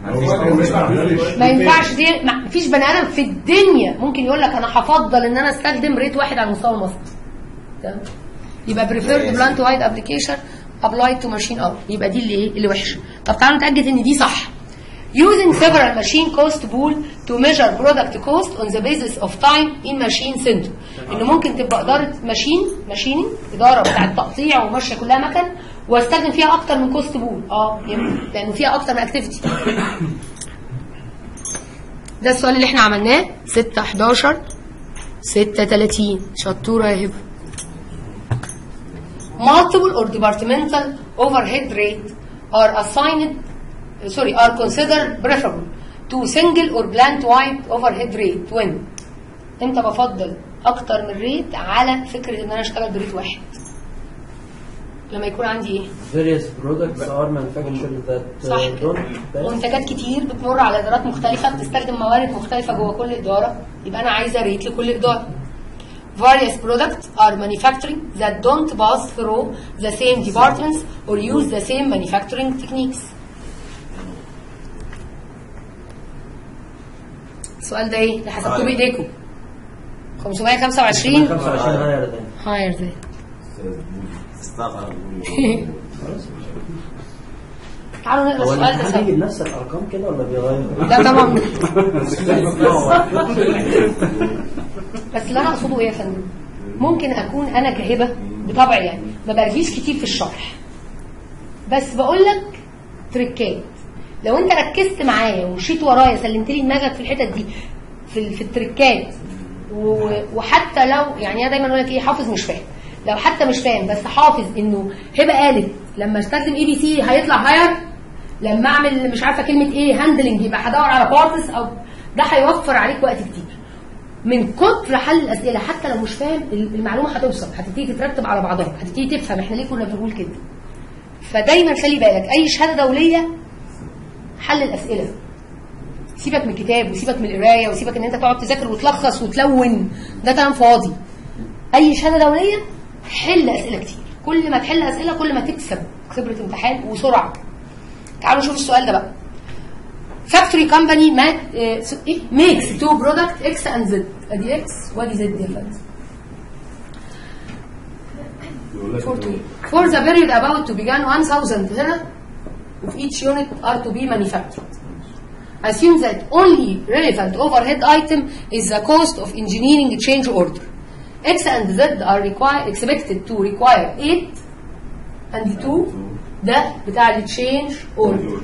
[SPEAKER 1] ما ينفعش دي ما فيش بني ادم في الدنيا ممكن يقول لك انا هفضل ان انا استخدم ريت واحد على مستوى مصر تمام يبقى preferred plant wide application applied to machine hour يبقى دي اللي ايه اللي وحشه طب تعالوا نتاكد ان دي صح using several machine cost pool to measure product cost on the basis of time in machine center ان ممكن تبقى اداره ماشين ماشيننج اداره بتاعه تقطيع وماشيه كلها مكن واستخدم فيها اكتر من كوست بول اه ينفع لانه فيها اكتر من اكتيفيتي ده السؤال اللي احنا عملناه 6 11 6 30 شطوره يا هبه multiple or departmental overhead rate are assigned sorry are considered preferable to single or plant wide overhead rate when امتى بفضل اكتر من ريت على فكره ان انا اشتغل بريت واحد لما يكون عندي ايه
[SPEAKER 2] various products are manufactured that
[SPEAKER 1] صح
[SPEAKER 2] uh, don't pass
[SPEAKER 1] منتجات كتير بتمر على ادارات مختلفه بتستخدم موارد مختلفه جوه كل اداره يبقى انا عايزه ريت لكل اداره Various products are manufacturing that don't pass through the same departments or use the same manufacturing techniques. السؤال ده ايه؟ اللي حسبتوه بايديكم 525
[SPEAKER 2] 25 غير تاني
[SPEAKER 1] هاير ده
[SPEAKER 4] استغرب
[SPEAKER 1] تعالوا نقرا
[SPEAKER 2] هو
[SPEAKER 1] السؤال ده
[SPEAKER 2] الامتحان بيجي
[SPEAKER 1] سوا
[SPEAKER 2] بنفس الارقام كده ولا بيغير؟
[SPEAKER 1] لا طبعا بس اللي انا اقصده ايه يا فندم؟ ممكن اكون انا كهبه بطبعي يعني ما برجيش كتير في الشرح بس بقول لك تريكات لو انت ركزت معايا ومشيت ورايا سلمت لي دماغك في الحتت دي في في التريكات و- وحتى لو يعني انا دايما اقول لك ايه حافظ مش فاهم لو حتى مش فاهم بس حافظ انه هبه قالت لما استخدم اي بي سي هيطلع هاير لما اعمل مش عارفه كلمه ايه هاندلنج يبقى هدور على بارتس او ده هيوفر عليك وقت كتير من كتر حل الاسئله حتى لو مش فاهم المعلومه هتوصل هتبتدي تترتب على بعضها هتبتدي تفهم احنا ليه كنا بنقول كده فدايما خلي بالك اي شهاده دوليه حل الاسئله سيبك من الكتاب وسيبك من القرايه وسيبك ان انت تقعد تذاكر وتلخص وتلون ده كلام فاضي اي شهاده دوليه حل اسئله كتير كل ما تحل اسئله كل ما تكسب خبره امتحان وسرعه تعالوا نشوف السؤال ده بقى فاكتوري كومباني ميكس تو برودكت اكس اند زد ادي اكس وادي زد يا فندم for two. For the period about to begin 1000 هنا of each unit are to be manufactured. Assume that only relevant overhead item is the cost of engineering change order. X and Z are require, expected to require 8 and 2 ده بتاع ال change order.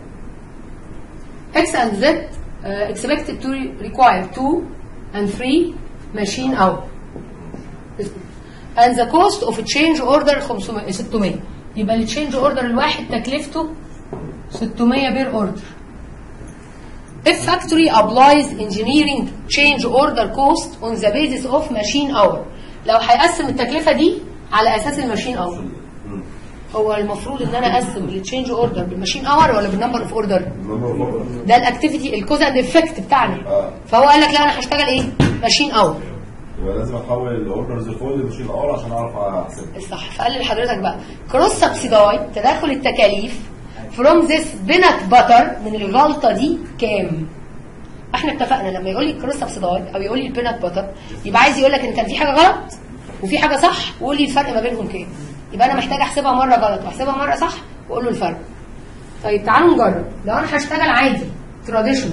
[SPEAKER 1] X and Z uh, expected to re- require 2 and 3 machine hour. and the cost of a change order 500 600 يبقى التشينج اوردر الواحد تكلفته 600 بير اوردر If factory applies engineering change order cost on the basis of machine hour لو هيقسم التكلفة دي على أساس الماشين اور هو المفروض ان انا اقسم التشينج اوردر بالماشين اور ولا بالنمبر اوف اوردر ده الاكتيفيتي الكوز اند افكت بتاعنا
[SPEAKER 7] اه
[SPEAKER 1] فهو قال لك لا انا هشتغل ايه ماشين اور
[SPEAKER 7] يبقى لازم احول الاوردرز فوق لماشين الاول عشان اعرف احسبها
[SPEAKER 1] صح فقال لحضرتك بقى كروس سبسيداي تداخل التكاليف فروم ذس بينات باتر من الغلطه دي كام؟ احنا اتفقنا لما يقول لي كروس سبسيداي او يقول لي البينات باتر يبقى عايز يقول لك ان كان في حاجه غلط وفي حاجه صح وقول لي الفرق ما بينهم كام يبقى انا محتاج احسبها مره غلط واحسبها مره صح واقول له الفرق طيب تعالوا نجرب لو انا هشتغل عادي تراديشنال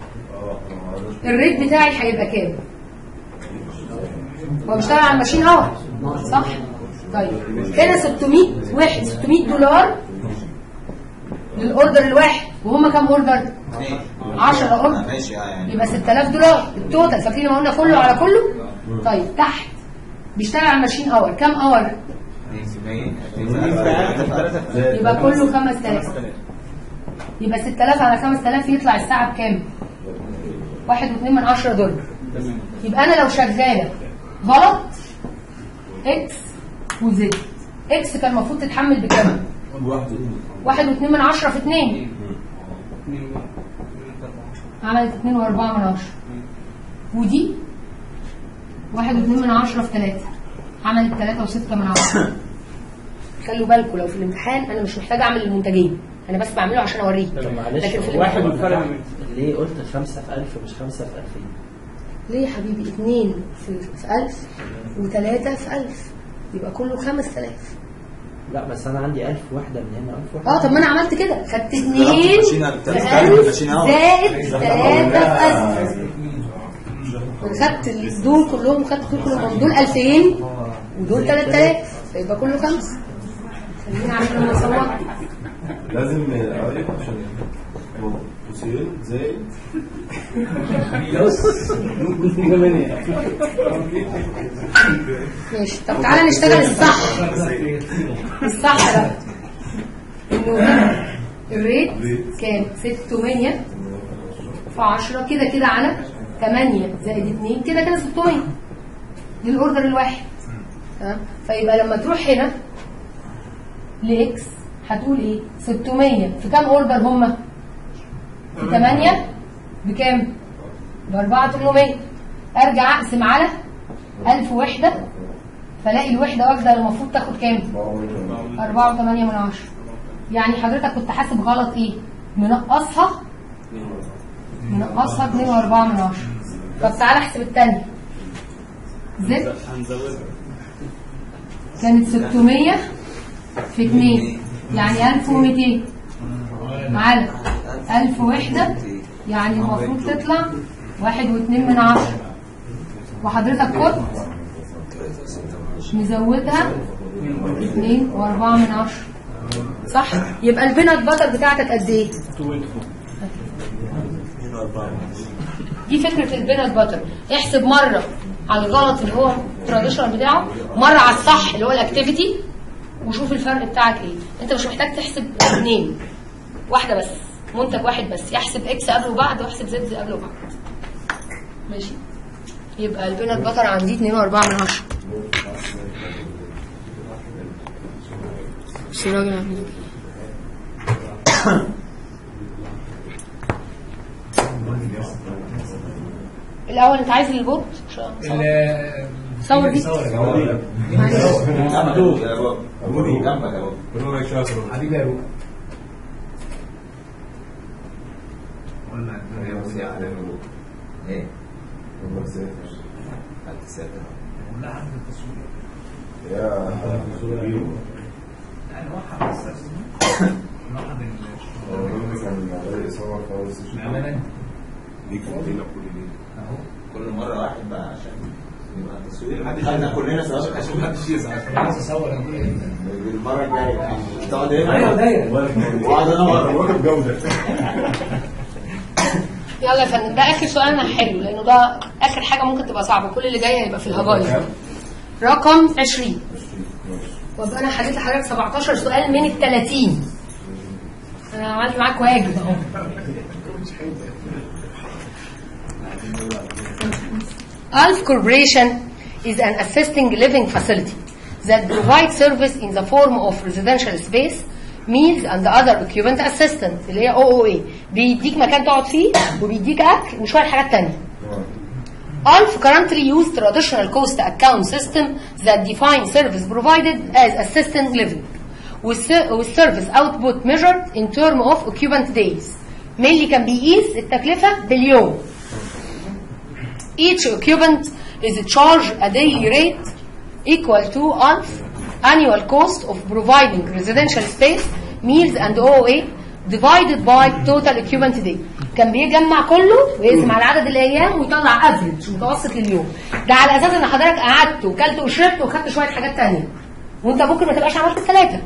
[SPEAKER 1] الريت بتاعي هيبقى كام؟ هو بيشتغل على الماشين اور صح؟ طيب هنا 600 واحد 600 دولار للاوردر الواحد وهم كام اوردر؟ 10 اوردر
[SPEAKER 4] ماشي اه يعني
[SPEAKER 1] يبقى 6000 دولار التوتال فاكرين ما قلنا كله على كله؟ طيب تحت بيشتغل على الماشين اور كام اور؟
[SPEAKER 4] 2%
[SPEAKER 1] يبقى كله 5000 يبقى 6000 على 5000 يطلع الساعه بكام؟ 1.2 من 10 دولار يبقى انا لو شغاله غلط اكس وزد اكس كان المفروض تتحمل بكام؟ واحد واتنين من عشرة في اتنين عملت اتنين واربعة من عشرة ودي واحد واتنين من عشرة في تلاتة عملت تلاتة وستة من عشرة خلوا بالكم لو في الامتحان انا مش محتاجة اعمل المنتجين انا بس بعمله عشان اوريك
[SPEAKER 2] طب معلش
[SPEAKER 1] لكن في
[SPEAKER 5] واحد
[SPEAKER 1] الامتحان
[SPEAKER 5] والفرق من
[SPEAKER 2] ليه قلت خمسة في ألف مش خمسة في ألفين؟
[SPEAKER 1] ليه يا حبيبي اتنين في, في ألف وتلاتة في ألف يبقى كله خمس تلاف
[SPEAKER 2] لا بس أنا عندي ألف واحدة من هنا ألف واحدة
[SPEAKER 1] اه طب ما انا عملت كده خدت اتنين
[SPEAKER 4] ماشيين
[SPEAKER 1] في
[SPEAKER 4] بتعمل
[SPEAKER 1] ألف
[SPEAKER 4] ماشيين أهو.
[SPEAKER 1] زائد تلاتة في ألف خدت ال- دول كلهم خدت دول كلهم دول 2000 ودول 3000 فيبقى كله خمسة خليني عشان لما اصور
[SPEAKER 7] لازم اوريك عشان قوسين زائد
[SPEAKER 1] ماشي طب تعالى نشتغل الصح الصح بقى انه هنا الريت كام 600 في 10 كده كده على 8 زائد 2 كده كده 600 للاوردر الواحد تمام فيبقى لما تروح هنا لاكس هتقول ايه 600 في كام اوردر هم في 8 بكام ب 4800 ارجع اقسم على 1000 وحده فلاقي الوحده واخده المفروض تاخد كام 4.8 من عشرة يعني حضرتك كنت حاسب غلط ايه منقصها منقصها 2.4 من عشرة طب تعالى احسب الثانيه زد كانت 600 في 2 يعني 1200 على 1000 وحدة يعني المفروض تطلع واحد واتنين من عشرة وحضرتك كنت مزودها اتنين واربعة من عشرة صح يبقى البينات باتر بتاعتك قد ايه دي فكرة البينات باتر احسب مرة على الغلط اللي هو التراديشنال بتاعه مرة على الصح اللي هو الاكتيفيتي وشوف الفرق بتاعك ايه انت مش محتاج تحسب اثنين واحدة بس منتج واحد بس يحسب اكس قبل وبعد واحسب زد قبل وبعد ماشي يبقى البينات باتر عندي 2 و4 من 10 بس الراجل عامل إيه؟ الاول انت عايز البوت عشان صور دي
[SPEAKER 4] جنبك يا بابا جنبك يا بابا
[SPEAKER 9] حبيبي يا روح قلنا هي وسيعة
[SPEAKER 4] ايه
[SPEAKER 7] والله سافر
[SPEAKER 4] هتسافر
[SPEAKER 9] لا عند التصوير
[SPEAKER 7] يا
[SPEAKER 9] يعني واحد بس واحد
[SPEAKER 7] هو الراجل كان بادئ يصور في اول سيشن
[SPEAKER 9] بأمانة
[SPEAKER 6] ليك فضيلة كل دي
[SPEAKER 9] اهو
[SPEAKER 4] كل مرة واحد بقى عشان يبقى تصوير خدنا كلنا سباق عشان
[SPEAKER 6] محدش يزعل
[SPEAKER 9] عايز اصور انا كل
[SPEAKER 4] المرة الجاية تقعد هنا
[SPEAKER 9] ايوه دايره
[SPEAKER 4] واقعد انا بره
[SPEAKER 6] واخد جودة
[SPEAKER 1] يلا يا فندم ده اخر سؤالنا حلو لانه ده اخر حاجه ممكن تبقى صعبه كل اللي جاي هيبقى في الهجايز رقم 20 وابقى انا حليت لحضرتك 17 سؤال من ال 30 انا عملت معاك واجب اهو Alf Corporation is an assisting living facility that provides service in the form of residential space, meals and other occupant assistance اللي هي OOA بيديك مكان تقعد فيه وبيديك اكل وشويه حاجات تانية. Alf currently use traditional cost account system that define service provided as assistant living with, ser- with service output measured in term of occupant days. mainly كان بيقيس التكلفة باليوم. Each occupant is charged a daily rate equal to Alf annual cost of providing residential space, meals and OOA divided by total occupant day. كان بيجمع كله ويقسم على عدد الايام ويطلع افريج متوسط لليوم. ده على اساس ان حضرتك قعدت وكلت وشربت وخدت شويه حاجات تانية. وانت ممكن ما تبقاش عملت الثلاثه.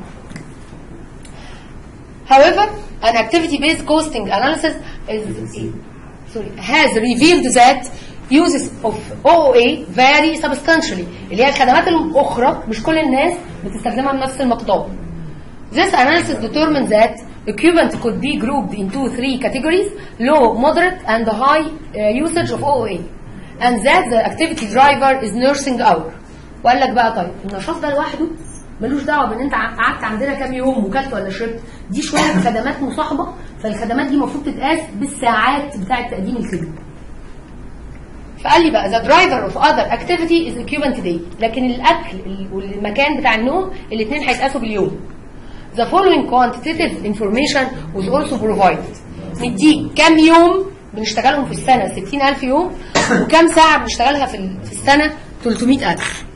[SPEAKER 1] However, an activity-based costing analysis is, sorry, has revealed that uses of OOA vary substantially اللي هي الخدمات الأخرى مش كل الناس بتستخدمها بنفس المقدار. This analysis determined that equipment could be grouped into three categories low, moderate, and high uh, usage of OOA and that the activity driver is nursing hour. وقال لك بقى طيب النشاط ده لوحده ملوش دعوه بان انت قعدت عندنا كام يوم وكلت ولا شربت دي شويه خدمات مصاحبه فالخدمات دي المفروض تتقاس بالساعات بتاعه تقديم الخدمه فقال لي بقى the driver of other activity is occupant day لكن الاكل ال- والمكان بتاع النوم الاثنين هيتقاسوا باليوم the following quantitative information was also provided نديك كام يوم بنشتغلهم في السنة 60000 يوم وكام ساعة بنشتغلها في ال- في السنة 300000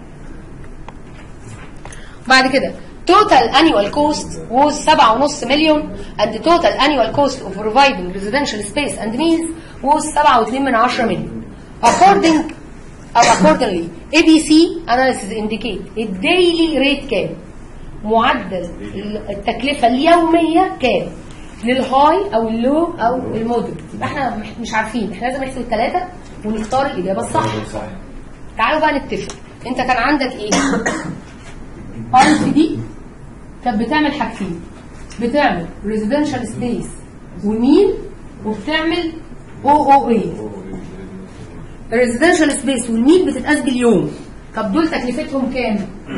[SPEAKER 1] بعد كده total annual cost was 7.5 مليون and the total annual cost of providing residential space and meals was 7.2 من 10 مليون according أو accordingly ABC analysis indicate الديلي ريت كام معدل التكلفة اليومية كام للهاي او اللو او المودريت يبقى احنا مح- مش عارفين احنا لازم نحسب الثلاثة ونختار الإجابة الصح تعالوا بقى نتفق انت كان عندك ايه ألف دي كانت بتعمل حاجتين بتعمل ريزيدنشال سبيس وميل وبتعمل او او اي الريزيدنشال سبيس والميل بتتقاس باليوم طب دول تكلفتهم كام؟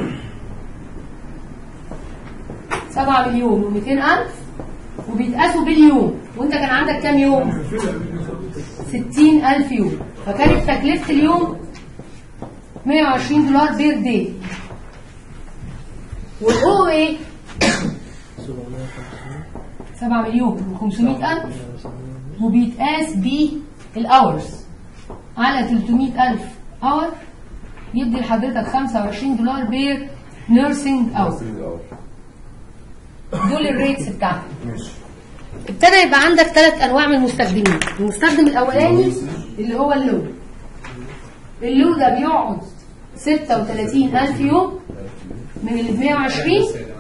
[SPEAKER 1] 7 مليون و200 ألف وبيتقاسوا باليوم وانت كان عندك كام يوم؟ 60 ألف يوم فكانت تكلفة اليوم 120 دولار بير داي والاو ايه 7 مليون و500 ألف وبيتقاس بالاورز على 300 ألف اور يدي لحضرتك 25 دولار بير نيرسينج اور دول الريتس بتاعتك ابتدى يبقى عندك ثلاث انواع من المستخدمين المستخدم الاولاني اللي هو اللو اللو ده بيقعد 36000 يوم من ال 120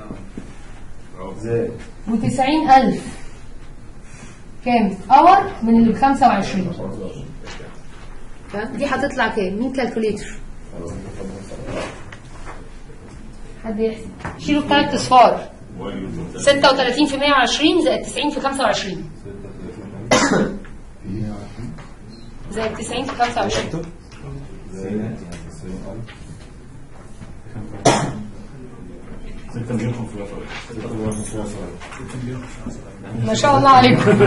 [SPEAKER 7] زي
[SPEAKER 1] و90000 كام اور من ال 25 فاهم؟ دي هتطلع كام مين كالكوليتر حد يحسب شيلوا الثلاث اصفار 36 في 120 زائد 90 في 25 زائد 90 في 25
[SPEAKER 6] 6 مليون 500
[SPEAKER 1] ما شاء الله عليكم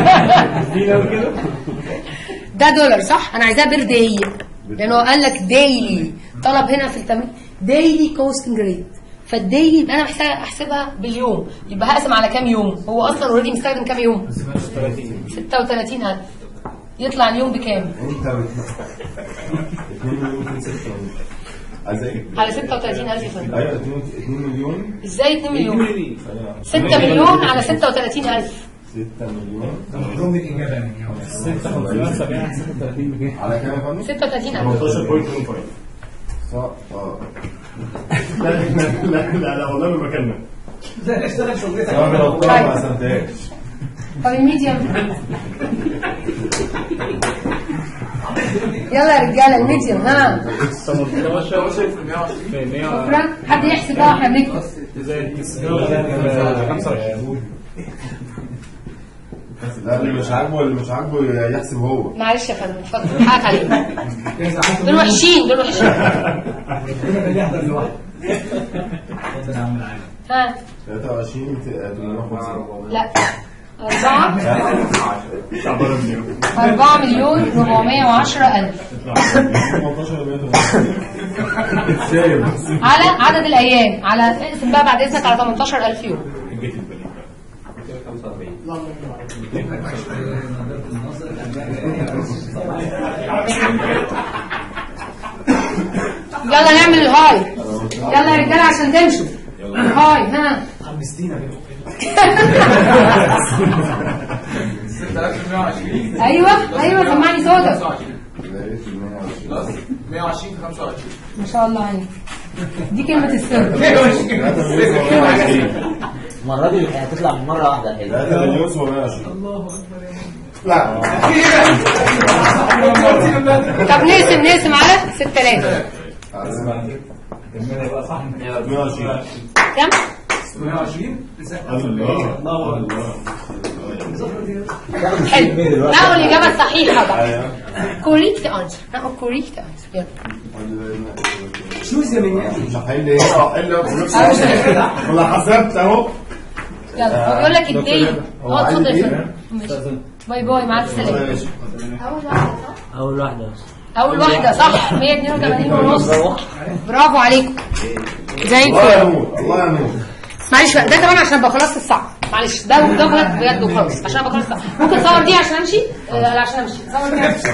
[SPEAKER 1] ده دولار صح انا عايزاه بير داي لانه قال لك دايلي طلب هنا في التمرين دايلي كوستنج ريت فالدي يبقى انا محتاجه احسبها باليوم يبقى هقسم على كام يوم هو اصلا اوريدي مستخدم كام يوم 36000 يطلع اليوم بكام
[SPEAKER 7] انت بت- 2 مليون 6 عايز ايه؟
[SPEAKER 1] على 36000 يا فندم
[SPEAKER 7] ايوه 2 مليون
[SPEAKER 1] ازاي 2 مليون
[SPEAKER 7] ايوه
[SPEAKER 1] 6 مليون على 36000
[SPEAKER 7] 6 مليون
[SPEAKER 9] ضمن الإجابة يعني
[SPEAKER 5] 6 36 بجنيه
[SPEAKER 7] على كام يا فندم؟
[SPEAKER 1] 36000
[SPEAKER 6] 18.15
[SPEAKER 7] صح اه
[SPEAKER 6] لا لا لا لا لا والله ما مكاننا
[SPEAKER 9] لا اشتغل شغلتك
[SPEAKER 7] انا لو طلع ما قسمتهاش
[SPEAKER 1] طب الميديم يلا يا رجاله الميديم ها
[SPEAKER 5] 18 في 100
[SPEAKER 1] شكرا حد يحسب بقى احنا بنكتب
[SPEAKER 5] زائد 25
[SPEAKER 7] لا اللي مش عاجبه اللي مش عاجبه يحسب هو
[SPEAKER 1] معلش يا فندم اتفضل حقك عليك دول وحشين دول وحشين
[SPEAKER 9] ربنا اللي يحضر لوحده ربنا يعمل العالم
[SPEAKER 1] ها
[SPEAKER 7] 23 850
[SPEAKER 1] لا أربعة
[SPEAKER 6] تعبر مني
[SPEAKER 1] 4 مليون 410 ألف
[SPEAKER 7] 18 ازاي بس
[SPEAKER 1] على عدد الأيام على اقسم بقى بعد إذنك على 18000 يوم
[SPEAKER 6] جيت البلد
[SPEAKER 1] يلا نعمل الهاي يلا يا رجالة عشان تمشوا الهاي ها
[SPEAKER 9] حمستينا كده
[SPEAKER 3] 6120
[SPEAKER 1] أيوه أيوه سمعني صوتك
[SPEAKER 3] 25 بلس 120 في 25
[SPEAKER 1] ما شاء الله عليك دي كلمة السر
[SPEAKER 2] المره دي هتطلع من مره واحده حلو
[SPEAKER 7] 3 مليون 720 الله اكبر لا
[SPEAKER 1] طب نقسم نقسم على 6000
[SPEAKER 9] كملها بقى صح
[SPEAKER 7] 120
[SPEAKER 1] كم؟
[SPEAKER 3] 120
[SPEAKER 6] الله الله
[SPEAKER 1] حلو نقول الإجابة الصحيحة بقى
[SPEAKER 7] ايوه
[SPEAKER 1] كوريكت أنسر نقول كوريكت أنسر يلا
[SPEAKER 9] شوز يا منياتي
[SPEAKER 7] مش هحل ايه اه حل بنفس ولا حسبت اهو
[SPEAKER 1] يلا هو بيقول لك الدي
[SPEAKER 7] هو
[SPEAKER 1] اه
[SPEAKER 7] عايز
[SPEAKER 1] اتفضل
[SPEAKER 7] إيه؟
[SPEAKER 1] اتفضل. ماشي. باي باي مع السلامة
[SPEAKER 7] ماشي
[SPEAKER 8] أول واحدة صح؟
[SPEAKER 2] اول واحده
[SPEAKER 1] أول واحدة صح 182 ونص برافو عليكم زي
[SPEAKER 7] الله يا
[SPEAKER 1] الفل
[SPEAKER 7] نور الله يا نور
[SPEAKER 1] معلش بقى ده كمان عشان ابقى خلصت الصعب معلش ده ده بجد بجد وخلاص عشان ابقى خلصت الصعب ممكن تصور دي عشان امشي آه، لا عشان امشي صور دي عشان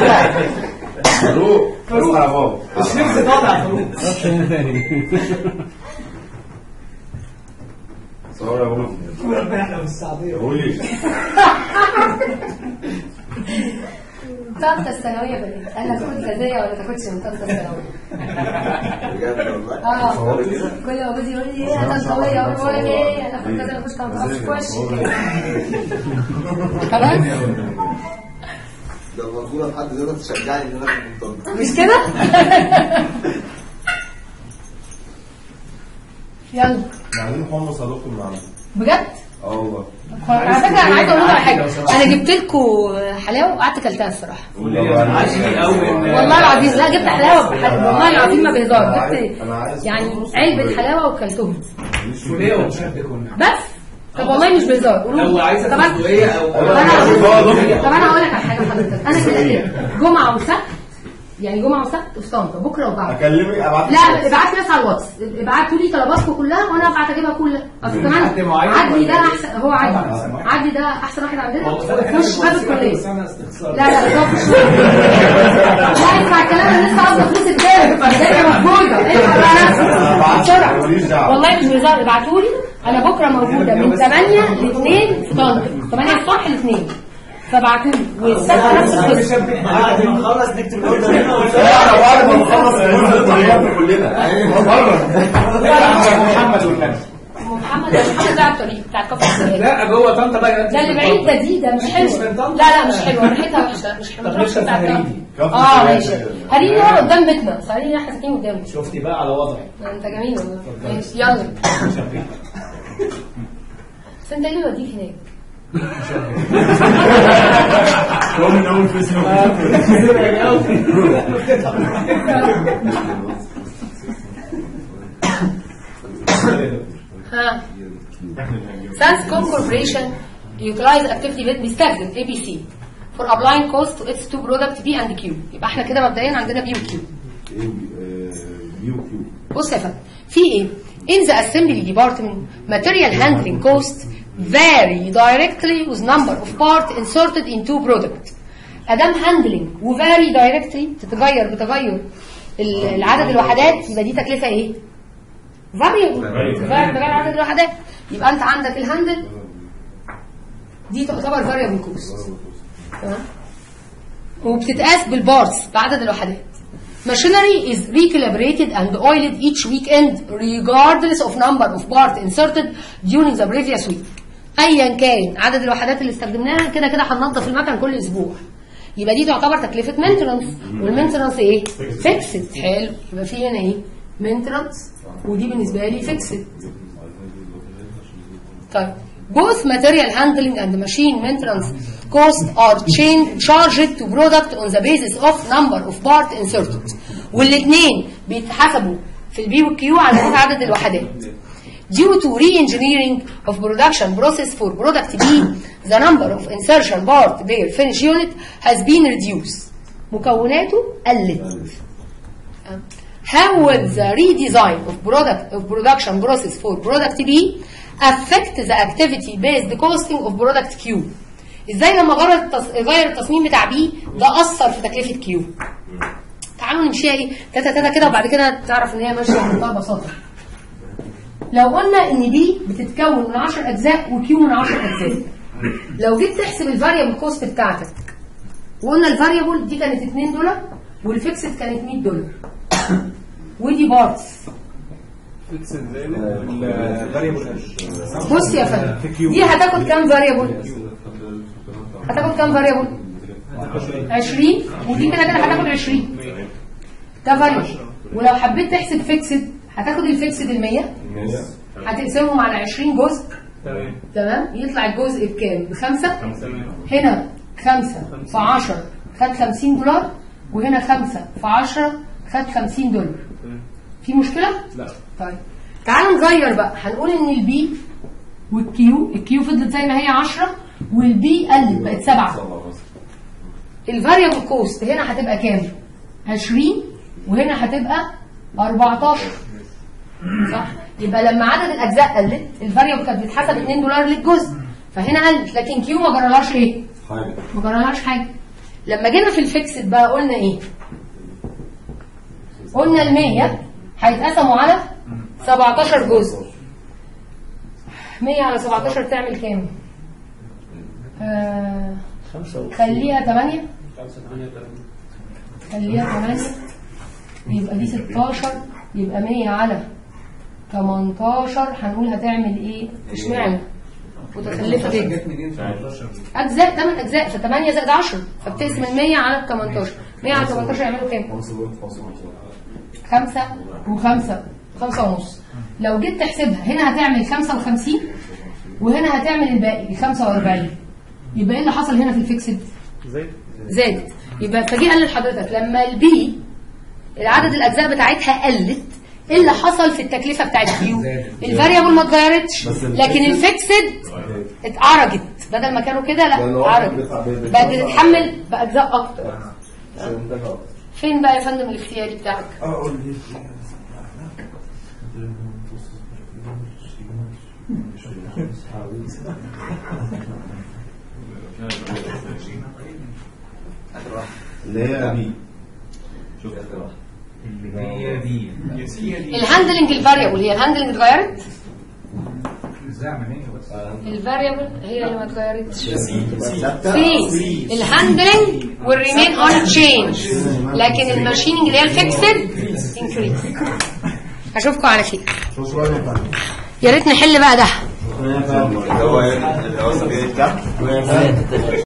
[SPEAKER 7] فاروق اصحى يا بابا
[SPEAKER 9] مش نفسي طالع يا فاروق
[SPEAKER 7] صور يا بابا
[SPEAKER 9] ربنا يحلى بالسعودية
[SPEAKER 7] قولي
[SPEAKER 1] طنطا الثانوية بنات انا تاخد جزية ولا تاخدش من طنطا الثانوية
[SPEAKER 4] بجد والله
[SPEAKER 1] اه كل ما جوزي يقول لي ايه يا طنطاوية اقول له لك ايه انا كنت انا اخش طنطا مش كويس خلاص
[SPEAKER 4] ده المفروض في حد ذاته تشجعني ان انا اكون منطقه
[SPEAKER 1] مش كده يلا
[SPEAKER 7] عايزين حمص يا دكتور معانا
[SPEAKER 1] بجد
[SPEAKER 7] اه والله
[SPEAKER 1] على فكره انا عايزه اقول لكم على حاجه انا جبت لكم حلاوه وقعدت كلتها الصراحه والله العظيم لا جبت حلاوه بحل... والله العظيم ما بهزار جبت يعني علبه حلاوه وكلتهم
[SPEAKER 9] وليه ومشبك كنا
[SPEAKER 1] بس طب والله مش بهزار قولوا
[SPEAKER 9] لو
[SPEAKER 1] لي.
[SPEAKER 9] عايزة
[SPEAKER 1] طب أنا-
[SPEAKER 9] تسوية أو
[SPEAKER 1] طب انا طب انا هقول لك على حاجه حضرتك انا كده ايه جمعه وسبت يعني جمعه وسبت في طنطا بكره وبعد
[SPEAKER 7] اكلمك ابعت
[SPEAKER 1] لا ابعت لي بس على الواتس ابعتوا لي طلباتكم كلها وانا ابعت اجيبها كلها اصل
[SPEAKER 9] حد
[SPEAKER 1] كمان
[SPEAKER 9] معين
[SPEAKER 1] عدلي ده
[SPEAKER 9] ولا إيه؟
[SPEAKER 1] احسن هو عدلي
[SPEAKER 9] طبعاً.
[SPEAKER 1] عدلي ده احسن واحد عندنا
[SPEAKER 9] هو
[SPEAKER 1] مش
[SPEAKER 9] بس
[SPEAKER 1] باب الكليه
[SPEAKER 9] بس انا استخسار
[SPEAKER 1] لا لا ده مش لا اسمع الكلام انا لسه عاوزه فلوس الدارج فالدنيا موجوده الحق بقى نفسك
[SPEAKER 7] ماليش
[SPEAKER 1] بسرعه
[SPEAKER 7] دعوه
[SPEAKER 1] والله مش بهزار ابعتوا لي انا بكره موجوده من 8 ل 2 في طنطا 8 الصبح ل 2 فابعتوا لي والسبت نفس القصه
[SPEAKER 4] بعد ما نخلص نكتب الاوردر هنا
[SPEAKER 7] انا بعد ما نخلص الطريق كلنا
[SPEAKER 9] محمد والنبي
[SPEAKER 1] محمد محمد ده على الطريق بتاع كفر السلام
[SPEAKER 9] لا جوه طنطا بقى
[SPEAKER 1] ده اللي بعيد ده دي ده مش حلو
[SPEAKER 9] مش من طنطا؟
[SPEAKER 1] لا لا مش حلو ريحتها وحشه مش حلو
[SPEAKER 9] طب
[SPEAKER 1] ما تروحش
[SPEAKER 9] نشرب
[SPEAKER 1] بتاع
[SPEAKER 9] في
[SPEAKER 1] طنطا.
[SPEAKER 9] هريدي.
[SPEAKER 1] اه ماشي هريني هو قدام بيتنا بس هريني احنا ساكنين قدامه
[SPEAKER 9] شفتي بقى على وضعي
[SPEAKER 1] انت جميل والله ماشي يلا بس انت ايه اللي يوديك هناك؟
[SPEAKER 6] هو من اول فيسبوك
[SPEAKER 1] ها Sanscom Corporation utilize activity bit بيستخدم ABC for applying cost to its two product B and Q يبقى احنا كده مبدئيا عندنا B و Q
[SPEAKER 7] بيو كيو
[SPEAKER 1] بص يا فندم في ايه In the assembly department, material handling cost vary directly with number of parts inserted into product. ادام handling و vary directly تتغير بتغير ال- العدد الوحدات يبقى دي تكلفه ايه؟ variable تغير بتغير عدد الوحدات يبقى انت عندك الهاندل دي تعتبر variable cost تمام وبتتقاس بالبارتس بعدد الوحدات Machinery is recalibrated and oiled each weekend regardless of number of parts inserted during the previous week. ايا كان عدد الوحدات اللي استخدمناها كده كده هننظف المكن كل اسبوع. يبقى دي تعتبر تكلفه مينتنس والمينتنس ايه؟ فيكسد حلو يبقى في هنا ايه؟ مينتنس ودي بالنسبه لي فيكسد. طيب both material handling and machine maintenance costs are chain- charged to product on the basis of number of parts inserted والاثنين بيتحسبوا في البي والكيو على اساس عدد الوحدات Due to re-engineering of production process for product B, the number of insertion part per finish unit has been reduced. مكوناته قلت. How will the redesign of product of production process for product B affect the activity based costing of product Q ازاي لما غير التص... غير التصميم بتاع B ده اثر في تكلفه Q تعالوا نمشيها ايه تاتا تاتا كده وبعد كده تعرف ان هي ماشيه بمنتهى البساطه لو قلنا ان دي بتتكون من 10 اجزاء وكيو من 10 اجزاء لو جيت تحسب الفاريبل كوست بتاعتك وقلنا الفاريبل دي كانت 2 دولار والفيكسد كانت 100 دولار ودي بارتس
[SPEAKER 5] فيكسد زي الفاريبل
[SPEAKER 1] بص يا فندم دي هتاخد كام فاريبل هتاخد كام فاريبل 20 ودي كده كده هتاخد 20 ده فاريبل ولو حبيت تحسب فيكسد هتاخد الفيكسد ال 100 هتقسمهم على 20 جزء
[SPEAKER 5] تمام
[SPEAKER 1] تمام يطلع الجزء بكام بخمسة
[SPEAKER 5] تمام
[SPEAKER 1] هنا خمسة في 10 خد 50 دولار وهنا خمسة في 10 خد 50 دولار في مشكلة؟
[SPEAKER 5] لا
[SPEAKER 1] طيب تعالوا نغير بقى هنقول ان البي والكيو الكيو فضلت زي ما هي 10 والبي قلت بقت 7 الفاريبل كوست هنا هتبقى كام 20 وهنا هتبقى 14 صح يبقى لما عدد الاجزاء قلت الفاريبل كانت بتتحسب 2 دولار للجزء فهنا قلت لكن كيو ما جرالهاش ايه
[SPEAKER 4] حاجه
[SPEAKER 1] ما جرالهاش حاجه لما جينا في الفيكسد بقى قلنا ايه قلنا ال 100 هيتقسموا على 17 جزء 100 على 17 تعمل كام؟ آه خليها 8 خليها 8 يبقى دي 16 يبقى 100 على 18 هنقول هتعمل ايه؟ اشمعنى؟ متكلفة جدا اجزاء 8 اجزاء ف 8 زائد 10 فبتقسم ال 100 على ال 18 100 على 18 يعملوا كام؟ خمسة وخمسة خمسة ونص لو جيت تحسبها هنا هتعمل خمسة وخمسين وهنا هتعمل الباقي خمسة وأربعين يبقى ايه اللي حصل هنا في الفيكسد؟
[SPEAKER 5] زي
[SPEAKER 1] زادت يبقى فجي قال لحضرتك لما البي العدد الاجزاء بتاعتها قلت ايه اللي حصل في التكلفه بتاعت كيو الفاريبل ما اتغيرتش لكن الفيكسد اتعرجت بدل ما كانوا كده
[SPEAKER 7] لأن
[SPEAKER 1] لا
[SPEAKER 7] هو
[SPEAKER 1] اتعرجت
[SPEAKER 7] بيتع- بي-
[SPEAKER 1] بقت
[SPEAKER 7] بيتوسع.
[SPEAKER 1] بتتحمل باجزاء اكتر
[SPEAKER 7] عشان إنتاج أكتر.
[SPEAKER 1] فين بقى يا فندم الاختياري بتاعك
[SPEAKER 7] أقول لي اللي هي بي
[SPEAKER 9] هي دي
[SPEAKER 1] الهاندلنج الفاريبل هي الهاندلنج اتغيرت
[SPEAKER 9] ازاي منين بس
[SPEAKER 1] الفاريبل هي اللي ما اتغيرتش
[SPEAKER 7] ثابتة
[SPEAKER 1] في الهاندلنج والريمين اون تشينج لكن الماشيننج اللي هي الفيكسد انكريز اشوفكم على خير
[SPEAKER 7] شكرا
[SPEAKER 1] يا ريت نحل بقى ده
[SPEAKER 4] اللي هو اللي هو السبيل بتاعه